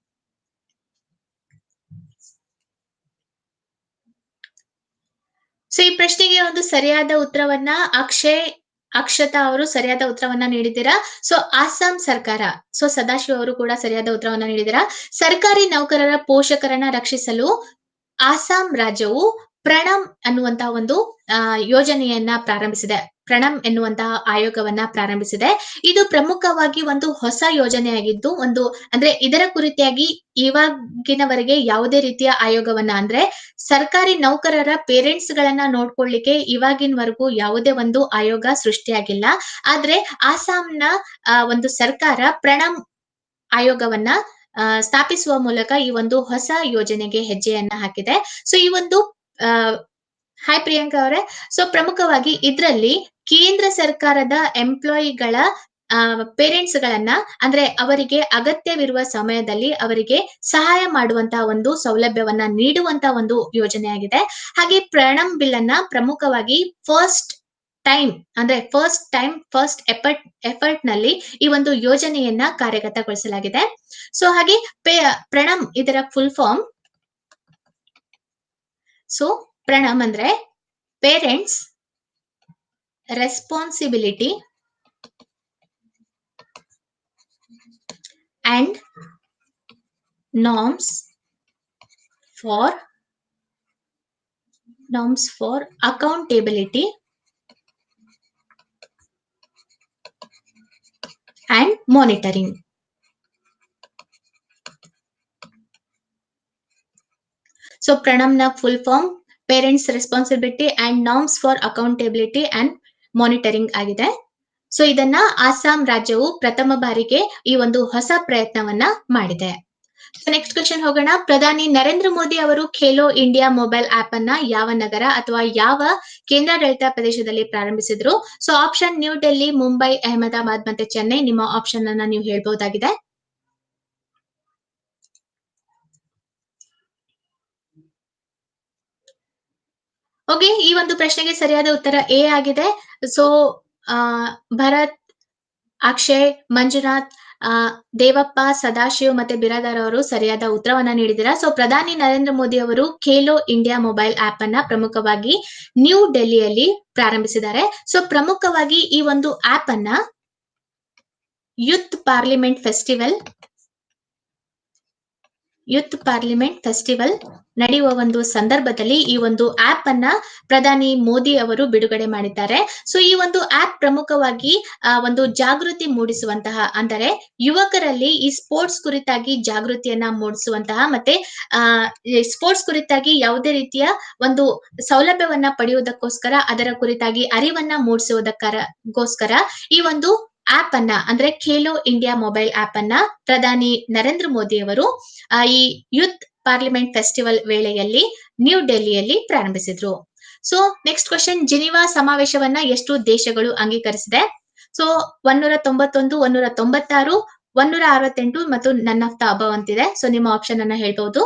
ಸೊ ಈ ಪ್ರಶ್ನೆಗೆ ಒಂದು ಸರಿಯಾದ ಉತ್ತರವನ್ನ ಅಕ್ಷಯ್ ಅಕ್ಷತಾ ಅವರು ಸರಿಯಾದ ಉತ್ತರವನ್ನ ನೀಡಿದ್ದೀರಾ ಸೊ ಅಸ್ಸಾಂ ಸರ್ಕಾರ ಸೊ ಸದಾಶಿವ ಅವರು ಕೂಡ ಸರಿಯಾದ ಉತ್ತರವನ್ನ ನೀಡಿದ್ದೀರಾ ಸರ್ಕಾರಿ ನೌಕರರ ಪೋಷಕರನ್ನ ರಕ್ಷಿಸಲು ಅಸ್ಸಾಂ ರಾಜ್ಯವು ಪ್ರಣಮ್ ಅನ್ನುವಂತಹ ಒಂದು ಆ, ಯೋಜನೆಯನ್ನ ಪ್ರಾರಂಭಿಸಿದೆ ಪ್ರಣಮ್ ಎನ್ನುವಂತಹ ಆಯೋಗವನ್ನ ಪ್ರಾರಂಭಿಸಿದೆ ಇದು ಪ್ರಮುಖವಾಗಿ ಒಂದು ಹೊಸ ಯೋಜನೆಯಾಗಿದ್ದು ಒಂದು ಅಂದ್ರೆ ಇದರ ಕುರಿತಾಗಿ ಇವಾಗಿನವರೆಗೆ ಯಾವುದೇ ರೀತಿಯ ಆಯೋಗವನ್ನ ಅಂದ್ರೆ ಸರ್ಕಾರಿ ನೌಕರರ ಪೇರೆಂಟ್ಸ್ ಗಳನ್ನ ನೋಡ್ಕೊಳ್ಳಿಕ್ಕೆ ಇವಾಗಿನವರೆಗೂ ಯಾವುದೇ ಒಂದು ಆಯೋಗ ಸೃಷ್ಟಿಯಾಗಿಲ್ಲ ಆದ್ರೆ ಆಸಾಂನ ಆ, ಒಂದು ಸರ್ಕಾರ ಪ್ರಣಮ್ ಆಯೋಗವನ್ನ ಆ, ಸ್ಥಾಪಿಸುವ ಮೂಲಕ ಈ ಒಂದು ಹೊಸ ಯೋಜನೆಗೆ ಹೆಜ್ಜೆಯನ್ನ ಹಾಕಿದೆ ಸೊ ಈ ಒಂದು ಹಾಯ್ ಪ್ರಿಯಾಂಕಾ ಅವರೇ ಸೊ ಪ್ರಮುಖವಾಗಿ ಇದರಲ್ಲಿ ಕೇಂದ್ರ ಸರ್ಕಾರದ ಎಂಪ್ಲಾಯಿಗಳ ಪೇರೆಂಟ್ಸ್ ಗಳನ್ನ ಅಂದ್ರೆ ಅವರಿಗೆ ಅಗತ್ಯವಿರುವ ಸಮಯದಲ್ಲಿ ಅವರಿಗೆ ಸಹಾಯ ಮಾಡುವಂತಹ ಒಂದು ಸೌಲಭ್ಯವನ್ನ ನೀಡುವಂತಹ ಒಂದು ಯೋಜನೆಯಾಗಿದೆ ಹಾಗೆ ಪ್ರಣಮ್ ಬಿಲ್ ಅನ್ನ ಪ್ರಮುಖವಾಗಿ ಫಸ್ಟ್ ಟೈಮ್ ಅಂದ್ರೆ first time first effort effort ನಲ್ಲಿ ಈ ಒಂದು ಯೋಜನೆಯನ್ನ ಕಾರ್ಯಗತಗೊಳಿಸಲಾಗಿದೆ ಸೊ ಹಾಗೆ ಪೇ- ಪ್ರಣಮ್ ಇದರ ಫುಲ್ ಫಾರ್ಮ್ ಸೊ ಪ್ರಣಮ್ ಅಂದ್ರೆ parents responsibility and norms for norms for accountability and monitoring so ಪ್ರಣಮ್ನ full form parents responsibility and norms for accountability and monitoring ಆಗಿದೆ ಸೊ ಇದನ್ನ ಅಸ್ಸಾಂ ರಾಜ್ಯವು ಪ್ರಥಮ ಬಾರಿಗೆ ಈ ಒಂದು ಹೊಸ ಪ್ರಯತ್ನವನ್ನ ಮಾಡಿದೆ ಸೊ ನೆಕ್ಸ್ಟ್ ಕ್ವೆಶನ್ ಹೋಗೋಣ ಪ್ರಧಾನಿ ನರೇಂದ್ರ ಮೋದಿ ಅವರು ಖೇಲೋ ಇಂಡಿಯಾ ಮೊಬೈಲ್ ಆಪ್ ಅನ್ನ ಯಾವ ನಗರ ಅಥವಾ ಯಾವ ಕೇಂದ್ರಾಡಳಿತ ಪ್ರದೇಶದಲ್ಲಿ ಪ್ರಾರಂಭಿಸಿದ್ರು ಸೊ ಆಪ್ಷನ್ ನ್ಯೂ ಡೆಲ್ಲಿ ಮುಂಬೈ ಅಹಮದಾಬಾದ್ ಮತ್ತೆ ಚೆನ್ನೈ ನಿಮ್ಮ ಆಪ್ಷನ್ ಅನ್ನ ನೀವು ಹೇಳ್ಬಹುದಾಗಿದೆ ಓಕೆ ಈ ಒಂದು ಪ್ರಶ್ನೆಗೆ ಸರಿಯಾದ ಉತ್ತರ ಎ ಆಗಿದೆ ಸೊ ಭರತ್ ಅಕ್ಷಯ್ ಮಂಜುನಾಥ್ ಆ, ದೇವಪ್ಪ ಸದಾಶಿವ್ ಮತ್ತೆ ಬಿರಾದಾರ್ ಅವರು ಸರಿಯಾದ ಉತ್ತರವನ್ನ ನೀಡಿದ್ದೀರಾ ಸೊ ಪ್ರಧಾನಿ ನರೇಂದ್ರ ಮೋದಿ ಅವರು ಖೇಲೋ ಇಂಡಿಯಾ ಮೊಬೈಲ್ ಆಪ್ ಅನ್ನ ಪ್ರಮುಖವಾಗಿ ನ್ಯೂ ಡೆಲ್ಲಿಯಲ್ಲಿ ಪ್ರಾರಂಭಿಸಿದ್ದಾರೆ ಸೊ ಪ್ರಮುಖವಾಗಿ ಈ ಒಂದು ಆಪ್ ಅನ್ನ youth parliament festival youth parliament festival ನಡೆಯುವ ಒಂದು ಸಂದರ್ಭದಲ್ಲಿ ಈ ಒಂದು ಆಪ್ ಅನ್ನ ಪ್ರಧಾನಿ ಮೋದಿ ಅವರು ಬಿಡುಗಡೆ ಮಾಡಿದ್ದಾರೆ ಸೊ ಈ ಒಂದು ಆಪ್ ಪ್ರಮುಖವಾಗಿ ಆ, ಒಂದು ಜಾಗೃತಿ ಮೂಡಿಸುವಂತಹ ಅಂದರೆ ಯುವಕರಲ್ಲಿ ಈ ಸ್ಪೋರ್ಟ್ಸ್ ಕುರಿತಾಗಿ ಜಾಗೃತಿಯನ್ನ ಮೂಡಿಸುವಂತಹ ಮತ್ತೆ ಆ ಸ್ಪೋರ್ಟ್ಸ್ ಕುರಿತಾಗಿ ಯಾವುದೇ ರೀತಿಯ ಒಂದು ಸೌಲಭ್ಯವನ್ನ ಪಡೆಯುವುದಕ್ಕೋಸ್ಕರ ಅದರ ಕುರಿತಾಗಿ ಅರಿವನ್ನ ಮೂಡಿಸುವುದಕ್ಕೋಸ್ಕರ ಈ ಒಂದು ಆಪ್ ಅನ್ನ ಅಂದ್ರೆ ಖೇಲೋ ಇಂಡಿಯಾ ಮೊಬೈಲ್ ಆಪ್ ಅನ್ನ ಪ್ರಧಾನಿ ನರೇಂದ್ರ ಮೋದಿ ಅವರು ಆ, ಈ ಯೂತ್ ಪಾರ್ಲಿಮೆಂಟ್ ಫೆಸ್ಟಿವಲ್ ವೇಳೆಯಲ್ಲಿ ನ್ಯೂ ಡೆಲ್ಲಿಯಲ್ಲಿ ಪ್ರಾರಂಭಿಸಿದ್ರು ಸೊ ನೆಕ್ಸ್ಟ್ ಕ್ವಶನ್ ಜಿನಿವಾ ಸಮಾವೇಶವನ್ನ ಎಷ್ಟು ದೇಶಗಳು ಅಂಗೀಕರಿಸಿದೆ ಸೊ ಒನ್ನೂರ ತೊಂಬತ್ತೊಂದು ಒನ್ನೂರ ತೊಂಬತ್ತಾರು ಒನ್ನೂರ ಅರವತ್ತೆಂಟು ಮತ್ತು ನನ್ ಆಫ್ ದ ಅಬವ್ ಅಂತಿದೆ ಸೊ ನಿಮ್ಮ ಆಪ್ಷನ್ ಅನ್ನ ಹೇಳ್ಬಹುದು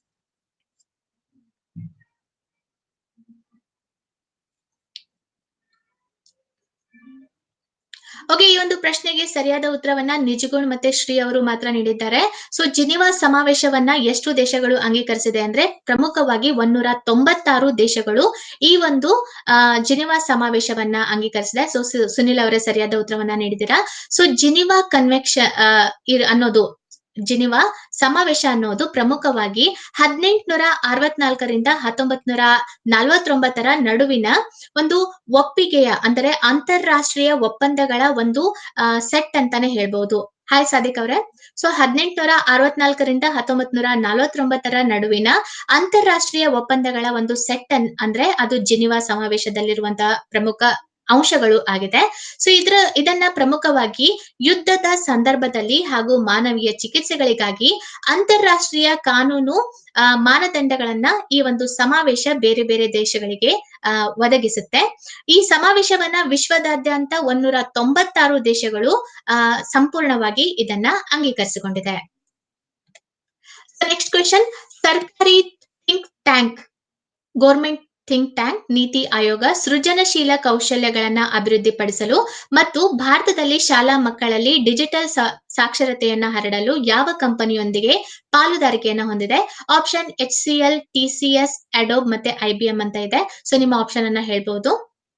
ಓಕೆ ಈ ಒಂದು ಪ್ರಶ್ನೆಗೆ ಸರಿಯಾದ ಉತ್ತರವನ್ನ ನಿಜಗುಣ್ ಮತ್ತೆ ಶ್ರೀ ಅವರು ಮಾತ್ರ ನೀಡಿದ್ದಾರೆ ಸೊ ಜಿನಿವಾ ಸಮಾವೇಶವನ್ನ ಎಷ್ಟು ದೇಶಗಳು ಅಂಗೀಕರಿಸಿದೆ ಅಂದ್ರೆ ಪ್ರಮುಖವಾಗಿ ಒನ್ನೂರ ತೊಂಬತ್ತಾರು ದೇಶಗಳು ಈ ಒಂದು ಆ, ಜಿನಿವಾ ಸಮಾವೇಶವನ್ನ ಅಂಗೀಕರಿಸಿದೆ ಸೊ ಸುನಿಲ್ ಅವರೇ ಸರಿಯಾದ ಉತ್ತರವನ್ನ ನೀಡಿದ್ದೀರಾ ಸೊ ಜಿನಿವಾ ಕನ್ವೆಕ್ಷನ್ ಅನ್ನೋದು ಜಿನಿವಾ ಸಮಾವೇಶ ಅನ್ನೋದು ಪ್ರಮುಖವಾಗಿ ಹದಿನೆಂಟುನೂರ ಅರವತ್ನಾಲ್ಕರಿಂದ ಹತ್ತೊಂಬತ್ ನೂರ ನಲವತ್ತೊಂಬತ್ತರ ನಡುವಿನ ಒಂದು ಒಪ್ಪಿಗೆಯ ಅಂದರೆ ಅಂತಾರಾಷ್ಟ್ರೀಯ ಒಪ್ಪಂದಗಳ ಒಂದು ಸೆಟ್ ಅಂತಾನೆ ಹೇಳ್ಬಹುದು ಹಾಯ್ ಸಾದಿಕ್ ಅವರೇ ಸೊ ಹದಿನೆಂಟುನೂರ ಅರವತ್ನಾಲ್ಕರಿಂದ ಹತ್ತೊಂಬತ್ ನೂರ ನಲವತ್ತೊಂಬತ್ತರ ನಡುವಿನ ಅಂತಾರಾಷ್ಟ್ರೀಯ ಒಪ್ಪಂದಗಳ ಒಂದು ಸೆಟ್ ಅನ್ ಅಂದ್ರೆ ಅದು ಜಿನಿವಾ ಸಮಾವೇಶದಲ್ಲಿರುವಂತಹ ಪ್ರಮುಖ ಅಂಶಗಳು ಆಗಿದೆ ಸೊ ಇದ್ರ ಇದನ್ನ ಪ್ರಮುಖವಾಗಿ ಯುದ್ಧದ ಸಂದರ್ಭದಲ್ಲಿ ಹಾಗೂ ಮಾನವೀಯ ಚಿಕಿತ್ಸೆಗಳಿಗಾಗಿ ಅಂತಾರಾಷ್ಟ್ರೀಯ ಕಾನೂನು ಆ, ಮಾನದಂಡಗಳನ್ನ ಈ ಒಂದು ಸಮಾವೇಶ ಬೇರೆ ಬೇರೆ ದೇಶಗಳಿಗೆ ಆ, ಒದಗಿಸುತ್ತೆ ಈ ಸಮಾವೇಶವನ್ನ ವಿಶ್ವದಾದ್ಯಂತ ಒನ್ನೂರ ತೊಂಬತ್ತಾರು ದೇಶಗಳು ಆ, ಸಂಪೂರ್ಣವಾಗಿ ಇದನ್ನ ಅಂಗೀಕರಿಸಿಕೊಂಡಿದೆ ನೆಕ್ಸ್ಟ್ ಕ್ವೆಶನ್ ಸರ್ಕಾರಿ think tank government think tank NITI Aayog ಸೃಜನಶೀಲ ಕೌಶಲ್ಯಗಳನ್ನ ಅಭಿವೃದ್ಧಿಪಡಿಸಲು ಮತ್ತು ಭಾರತದಲ್ಲಿ ಶಾಲಾ ಮಕ್ಕಳಲ್ಲಿ ಡಿಜಿಟಲ್ ಸಾ- ಸಾಕ್ಷರತೆಯನ್ನ ಹರಡಲು ಯಾವ ಕಂಪನಿಯೊಂದಿಗೆ ಪಾಲುದಾರಿಕೆಯನ್ನ ಹೊಂದಿದೆ option H C L T C S Adobe ಮತ್ತೆ ಐ ಬಿ ಎಂ ಅಂತ ಇದೆ ಸೊ ನಿಮ್ಮ ಆಪ್ಷನ್ ಅನ್ನ ಹೇಳ್ಬಹುದು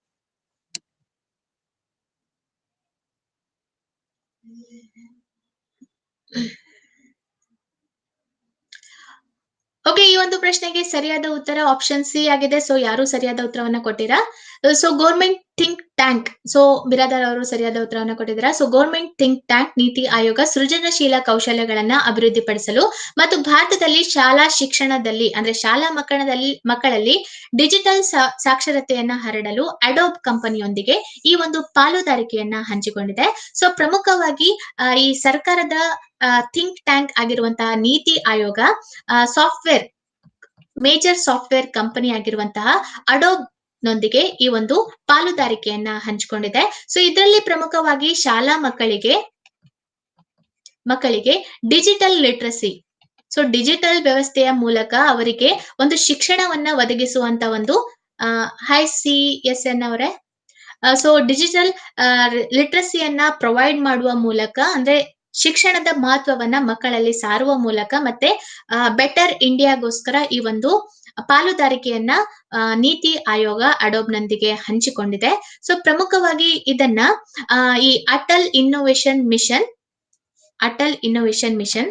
ಓಕೆ ಈ ಒಂದು ಪ್ರಶ್ನೆಗೆ ಸರಿಯಾದ ಉತ್ತರ ಆಪ್ಷನ್ ಸಿ ಆಗಿದೆ ಸೊ ಯಾರು ಸರಿಯಾದ ಉತ್ತರವನ್ನ ಕೊಟ್ಟಿರಾ so government think tank so Biradar ಅವರು ಸರಿಯಾದ ಉತ್ತರವನ್ನ ಕೊಟ್ಟಿದ್ದೀರಾ so government think tank NITI Aayog ಸೃಜನಶೀಲ ಕೌಶಲ್ಯಗಳನ್ನ ಅಭಿವೃದ್ಧಿಪಡಿಸಲು ಮತ್ತು ಭಾರತದಲ್ಲಿ ಶಾಲಾ ಶಿಕ್ಷಣದಲ್ಲಿ ಅಂದ್ರೆ ಶಾಲಾ ಮಕ್ಕಳದಲ್ಲಿ ಮಕ್ಕಳಲ್ಲಿ ಡಿಜಿಟಲ್ ಸಾ- ಸಾಕ್ಷರತೆಯನ್ನ ಹರಡಲು ಅಡೋಬ್ ಕಂಪನಿಯೊಂದಿಗೆ ಈ ಒಂದು ಪಾಲುದಾರಿಕೆಯನ್ನ ಹಂಚಿಕೊಂಡಿದೆ ಸೊ ಪ್ರಮುಖವಾಗಿ ಆ, ಈ ಸರ್ಕಾರದ ಥಿಂಕ್ ಟ್ಯಾಂಕ್ ಆಗಿರುವಂತಹ NITI Aayog software major software company ಆಗಿರುವಂತಹ ಅಡೋಬ್ ನೊಂದಿಗೆ ಈ ಒಂದು ಪಾಲುದಾರಿಕೆಯನ್ನ ಹಂಚಿಕೊಂಡಿದೆ ಸೊ ಇದರಲ್ಲಿ ಪ್ರಮುಖವಾಗಿ ಶಾಲಾ ಮಕ್ಕಳಿಗೆ ಮಕ್ಕಳಿಗೆ ಡಿಜಿಟಲ್ ಲಿಟ್ರಸಿ ಸೊ ಡಿಜಿಟಲ್ ವ್ಯವಸ್ಥೆಯ ಮೂಲಕ ಅವರಿಗೆ ಒಂದು ಶಿಕ್ಷಣವನ್ನ ಒದಗಿಸುವಂತ ಒಂದು ಹೈ ಸಿ ಎಸ್ ಎನ್ ಅವರೇ ಸೊ ಡಿಜಿಟಲ್ ಲಿಟ್ರಸಿಯನ್ನ ಪ್ರೊವೈಡ್ ಮಾಡುವ ಮೂಲಕ ಅಂದ್ರೆ ಶಿಕ್ಷಣದ ಮಹತ್ವವನ್ನ ಮಕ್ಕಳಲ್ಲಿ ಸಾರುವ ಮೂಲಕ ಮತ್ತೆ ಬೆಟರ್ ಇಂಡಿಯಾಗೋಸ್ಕರ ಈ ಒಂದು ಪಾಲುದಾರಿಕೆಯನ್ನ ಆ, ನೀತಿ ಆಯೋಗ ಅಡೋಬ್ನೊಂದಿಗೆ ಹಂಚಿಕೊಂಡಿದೆ ಸೊ ಪ್ರಮುಖವಾಗಿ ಇದನ್ನ ಆ, ಈ Atal innovation mission Atal innovation mission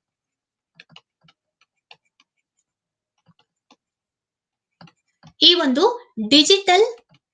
ಈ ಒಂದು ಡಿಜಿಟಲ್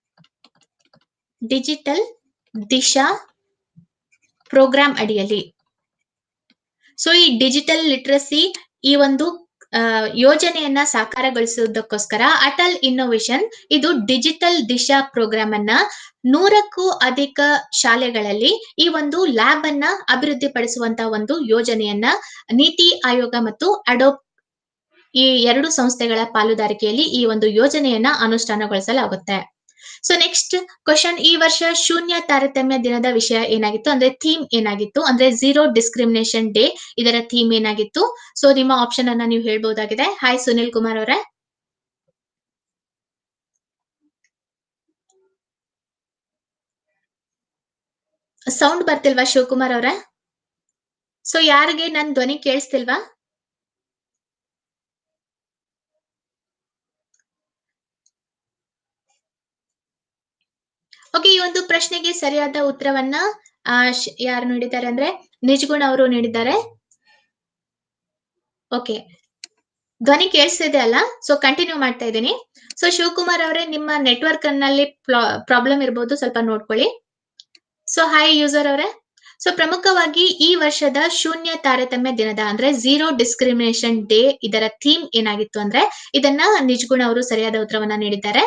ಡಿಜಿಟಲ್ ದಿಶಾ ಪ್ರೋಗ್ರಾಂ ಅಡಿಯಲ್ಲಿ ಸೊ ಈ ಡಿಜಿಟಲ್ ಲಿಟ್ರಸಿ ಈ ಒಂದು ಆ, ಯೋಜನೆಯನ್ನ ಸಾಕಾರಗೊಳಿಸುವುದಕ್ಕೋಸ್ಕರ ಅಟಲ್ ಇನ್ನೋವೇಶನ್ ಇದು ಡಿಜಿಟಲ್ ದಿಶಾ ಪ್ರೋಗ್ರಾಮ್ ಅನ್ನ ನೂರಕ್ಕೂ ಅಧಿಕ ಶಾಲೆಗಳಲ್ಲಿ ಈ ಒಂದು ಲ್ಯಾಬ್ ಅನ್ನ ಅಭಿವೃದ್ಧಿಪಡಿಸುವಂತಹ ಒಂದು ಯೋಜನೆಯನ್ನ ನೀತಿ ಆಯೋಗ ಮತ್ತು ಅಡೋಪ್ ಈ ಎರಡು ಸಂಸ್ಥೆಗಳ ಪಾಲುದಾರಿಕೆಯಲ್ಲಿ ಈ ಒಂದು ಯೋಜನೆಯನ್ನ ಅನುಷ್ಠಾನಗೊಳಿಸಲಾಗುತ್ತೆ ಸೊ ನೆಕ್ಸ್ಟ್ ಕ್ವಶನ್ ಈ ವರ್ಷ ಶೂನ್ಯ ತಾರತಮ್ಯ ದಿನದ ವಿಷಯ ಏನಾಗಿತ್ತು ಅಂದ್ರೆ ಥೀಮ್ ಏನಾಗಿತ್ತು ಅಂದ್ರೆ ಝೀರೋ ಡಿಸ್ಕ್ರಿಮಿನೇಷನ್ ಡೇ ಇದರ ಥೀಮ್ ಏನಾಗಿತ್ತು ಸೊ ನಿಮ್ಮ ಆಪ್ಷನ್ ಅನ್ನ ನೀವು ಹೇಳ್ಬಹುದಾಗಿದೆ ಹಾಯ್ ಸುನಿಲ್ ಕುಮಾರ್ ಅವರೇ ಸೌಂಡ್ ಬರ್ತಿಲ್ವಾ ಶಿವಕುಮಾರ್ ಅವ್ರೆ ಸೊ ಯಾರಿಗೆ ನನ್ ಧ್ವನಿ ಕೇಳಿಸ್ತಿಲ್ವಾ ಓಕೆ ಈ ಒಂದು ಪ್ರಶ್ನೆಗೆ ಸರಿಯಾದ ಉತ್ತರವನ್ನ ಆ, ಶ್- ಯಾರು ನೀಡಿದ್ದಾರೆ ಅಂದ್ರೆ ನಿಜ್ಗುಣ ಅವರು ನೀಡಿದ್ದಾರೆ ಓಕೆ ಧ್ವನಿ ಕೇಳಿಸ್ತಿದೆ ಅಲ್ಲ ಸೊ ಕಂಟಿನ್ಯೂ ಮಾಡ್ತಾ ಇದ್ದೀನಿ ಸೊ ಶಿವಕುಮಾರ್ ಅವರೇ ನಿಮ್ಮ ನೆಟ್ವರ್ಕ್ ನಲ್ಲಿ ಪ್ರಾಬ್ಲಮ್ ಇರಬಹುದು ಸ್ವಲ್ಪ ನೋಡ್ಕೊಳ್ಳಿ ಸೊ ಹಾಯ್ ಯೂಸರ್ ಅವರೇ ಸೊ ಪ್ರಮುಖವಾಗಿ ಈ ವರ್ಷದ ಶೂನ್ಯ ತಾರತಮ್ಯ ದಿನದ ಅಂದ್ರೆ ಝೀರೋ ಡಿಸ್ಕ್ರಿಮಿನೇಷನ್ ಡೇ ಇದರ ಥೀಮ್ ಏನಾಗಿತ್ತು ಅಂದ್ರೆ ಇದನ್ನ ನಿಜ್ಗುಣ ಅವರು ಸರಿಯಾದ ಉತ್ತರವನ್ನ ನೀಡಿದ್ದಾರೆ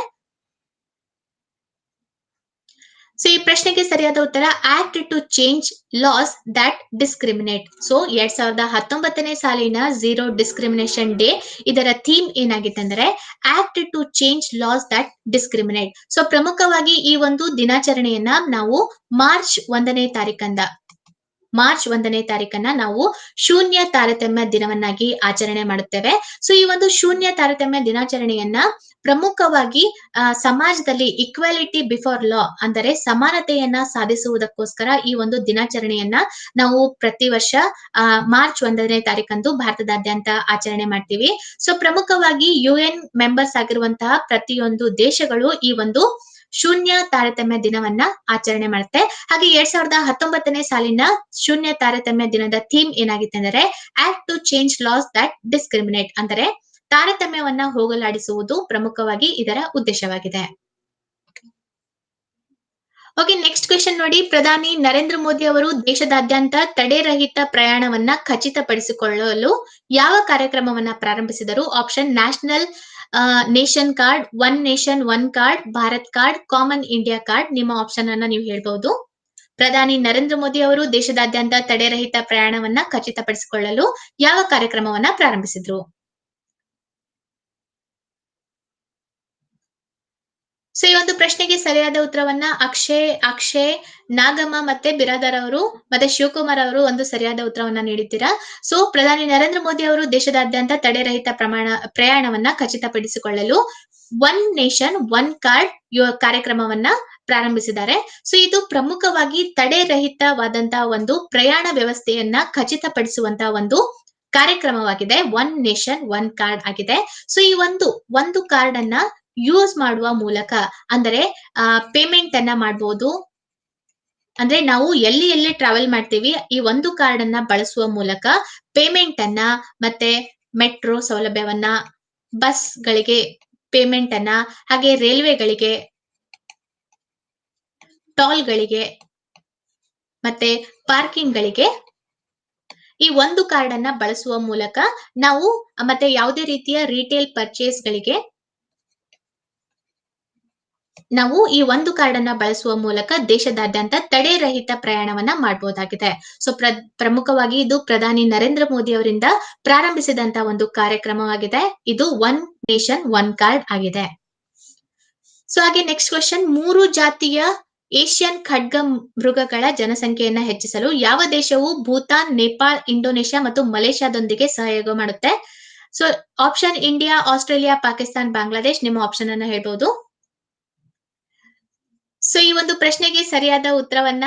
ಸೊ ಈ ಪ್ರಶ್ನೆಗೆ ಸರಿಯಾದ ಉತ್ತರ act to change laws that discriminate so ಎರಡ್ ಸಾವಿರದ ಹತ್ತೊಂಬತ್ತನೇ ಸಾಲಿನ ಝೀರೋ ಡಿಸ್ಕ್ರಿಮಿನೇಷನ್ ಡೇ ಇದರ ಥೀಮ್ ಏನಾಗಿತ್ತಂದ್ರೆ act to change laws that discriminate so ಪ್ರಮುಖವಾಗಿ ಈ ಒಂದು ದಿನಾಚರಣೆಯನ್ನ ನಾವು ಮಾರ್ಚ್ ಒಂದನೇ ತಾರೀಕಂದ ಮಾರ್ಚ್ ಒಂದನೇ ತಾರೀಕನ್ನ ನಾವು ಶೂನ್ಯ ತಾರತಮ್ಯ ದಿನವನ್ನಾಗಿ ಆಚರಣೆ ಮಾಡುತ್ತೇವೆ ಸೊ ಈ ಒಂದು ಶೂನ್ಯ ತಾರತಮ್ಯ ದಿನಾಚರಣೆಯನ್ನ ಪ್ರಮುಖವಾಗಿ ಆ, ಸಮಾಜದಲ್ಲಿ ಇಕ್ವಾಲಿಟಿ ಬಿಫೋರ್ ಲಾ ಅಂದರೆ ಸಮಾನತೆಯನ್ನ ಸಾಧಿಸುವುದಕ್ಕೋಸ್ಕರ ಈ ಒಂದು ದಿನಾಚರಣೆಯನ್ನ ನಾವು ಪ್ರತಿ ವರ್ಷ ಆ, ಮಾರ್ಚ್ ಒಂದನೇ ತಾರೀಕಂದು ಭಾರತದಾದ್ಯಂತ ಆಚರಣೆ ಮಾಡ್ತೀವಿ ಸೊ ಪ್ರಮುಖವಾಗಿ ಯು ಎನ್ ಮೆಂಬರ್ಸ್ ಆಗಿರುವಂತಹ ಪ್ರತಿಯೊಂದು ದೇಶಗಳು ಈ ಒಂದು ಶೂನ್ಯ ತಾರತಮ್ಯ ದಿನವನ್ನ ಆಚರಣೆ ಮಾಡುತ್ತೆ ಹಾಗೆ ಎರಡ್ ಸಾವಿರದ ಹತ್ತೊಂಬತ್ತನೇ ಸಾಲಿನ ಶೂನ್ಯ ತಾರತಮ್ಯ ದಿನದ ಥೀಮ್ ಏನಾಗಿತ್ತೆಂದರೆ act to change laws that discriminate ಅಂದರೆ ತಾರತಮ್ಯವನ್ನ ಹೋಗಲಾಡಿಸುವುದು ಪ್ರಮುಖವಾಗಿ ಇದರ ಉದ್ದೇಶವಾಗಿದೆ ಓಕೆ ನೆಕ್ಸ್ಟ್ ಕ್ವೆಶನ್ ನೋಡಿ ಪ್ರಧಾನಿ ನರೇಂದ್ರ ಮೋದಿ ಅವರು ದೇಶದಾದ್ಯಂತ ತಡೆರಹಿತ ಪ್ರಯಾಣವನ್ನ ಖಚಿತಪಡಿಸಿಕೊಳ್ಳಲು ಯಾವ ಕಾರ್ಯಕ್ರಮವನ್ನ ಪ್ರಾರಂಭಿಸಿದರು option national nation card one nation one card Bharat card common India card ನಿಮ್ಮ ಆಪ್ಷನ್ ಅನ್ನ ನೀವು ಹೇಳ್ಬಹುದು ಪ್ರಧಾನಿ ನರೇಂದ್ರ ಮೋದಿ ಅವರು ದೇಶದಾದ್ಯಂತ ತಡೆರಹಿತ ಪ್ರಯಾಣವನ್ನ ಖಚಿತಪಡಿಸಿಕೊಳ್ಳಲು ಯಾವ ಕಾರ್ಯಕ್ರಮವನ್ನ ಪ್ರಾರಂಭಿಸಿದ್ರು ಸೊ ಈ ಒಂದು ಪ್ರಶ್ನೆಗೆ ಸರಿಯಾದ ಉತ್ತರವನ್ನ ಅಕ್ಷಯ್ ಅಕ್ಷಯ್ ನಾಗಮ್ಮ ಮತ್ತೆ ಬಿರಾದರ್ ಅವರು ಮತ್ತೆ ಶಿವಕುಮಾರ್ ಅವರು ಒಂದು ಸರಿಯಾದ ಉತ್ತರವನ್ನ ನೀಡಿದ್ದೀರಾ ಸೊ ಪ್ರಧಾನಿ ನರೇಂದ್ರ ಮೋದಿ ಅವರು ದೇಶದಾದ್ಯಂತ ತಡೆರಹಿತ ಪ್ರಮಾಣ ಪ್ರಯಾಣವನ್ನ ಖಚಿತಪಡಿಸಿಕೊಳ್ಳಲು ಒನ್ ನೇಷನ್ ಒನ್ ಕಾರ್ಡ್ ಕಾರ್ಯಕ್ರಮವನ್ನ ಪ್ರಾರಂಭಿಸಿದ್ದಾರೆ ಸೊ ಇದು ಪ್ರಮುಖವಾಗಿ ತಡೆರಹಿತವಾದಂತಹ ಒಂದು ಪ್ರಯಾಣ ವ್ಯವಸ್ಥೆಯನ್ನ ಖಚಿತಪಡಿಸುವಂತಹ ಒಂದು ಕಾರ್ಯಕ್ರಮವಾಗಿದೆ ಒನ್ ನೇಷನ್ ಒನ್ ಕಾರ್ಡ್ ಆಗಿದೆ ಸೊ ಈ ಒಂದು ಒಂದು ಕಾರ್ಡ್ ಅನ್ನ ಯೂಸ್ ಮಾಡುವ ಮೂಲಕ ಅಂದರೆ ಪೇಮೆಂಟ್ ಅನ್ನ ಮಾಡಬಹುದು ಅಂದ್ರೆ ನಾವು ಎಲ್ಲಿ ಎಲ್ಲಿ ಟ್ರಾವೆಲ್ ಮಾಡ್ತೀವಿ ಈ ಒಂದು ಕಾರ್ಡ್ ಅನ್ನ ಬಳಸುವ ಮೂಲಕ ಪೇಮೆಂಟ್ ಅನ್ನ ಮತ್ತೆ ಮೆಟ್ರೋ ಸೌಲಭ್ಯವನ್ನ ಬಸ್ ಗಳಿಗೆ ಪೇಮೆಂಟ್ ಅನ್ನ ಹಾಗೆ ರೈಲ್ವೆಗಳಿಗೆ ಟೋಲ್ ಗಳಿಗೆ ಮತ್ತೆ ಪಾರ್ಕಿಂಗ್ ಗಳಿಗೆ ಈ ಒಂದು ಕಾರ್ಡ್ ಅನ್ನ ಬಳಸುವ ಮೂಲಕ ನಾವು ಮತ್ತೆ ಯಾವುದೇ ರೀತಿಯ ರಿಟೇಲ್ ಪರ್ಚೇಸ್ ಗಳಿಗೆ ನಾವು ಈ ಒಂದು ಕಾರ್ಡ್ ಅನ್ನ ಬಳಸುವ ಮೂಲಕ ದೇಶದಾದ್ಯಂತ ತಡೆರಹಿತ ಪ್ರಯಾಣವನ್ನ ಮಾಡಬಹುದಾಗಿದೆ ಸೊ ಪ್ರ ಪ್ರಮುಖವಾಗಿ ಇದು ಪ್ರಧಾನಿ ನರೇಂದ್ರ ಮೋದಿ ಅವರಿಂದ ಪ್ರಾರಂಭಿಸಿದಂತ ಒಂದು ಕಾರ್ಯಕ್ರಮವಾಗಿದೆ ಇದು ಒನ್ ನೇಷನ್ ಒನ್ ಕಾರ್ಡ್ ಆಗಿದೆ ಸೊ ಹಾಗೆ ನೆಕ್ಸ್ಟ್ ಕ್ವೆಶನ್ ಮೂರು ಜಾತಿಯ ಏಷ್ಯನ್ ಖಡ್ಗ ಮೃಗಗಳ ಜನಸಂಖ್ಯೆಯನ್ನ ಹೆಚ್ಚಿಸಲು ಯಾವ ದೇಶವು ಭೂತಾನ್ ನೇಪಾಳ್ ಇಂಡೋನೇಷ್ಯಾ ಮತ್ತು ಮಲೇಷ್ಯಾದೊಂದಿಗೆ ಸಹಯೋಗ ಮಾಡುತ್ತೆ so option India Australia Pakistan Bangladesh ನಿಮ್ಮ ಆಪ್ಷನ್ ಅನ್ನ ಹೇಳ್ಬಹುದು ಸೊ ಈ ಒಂದು ಪ್ರಶ್ನೆಗೆ ಸರಿಯಾದ ಉತ್ತರವನ್ನ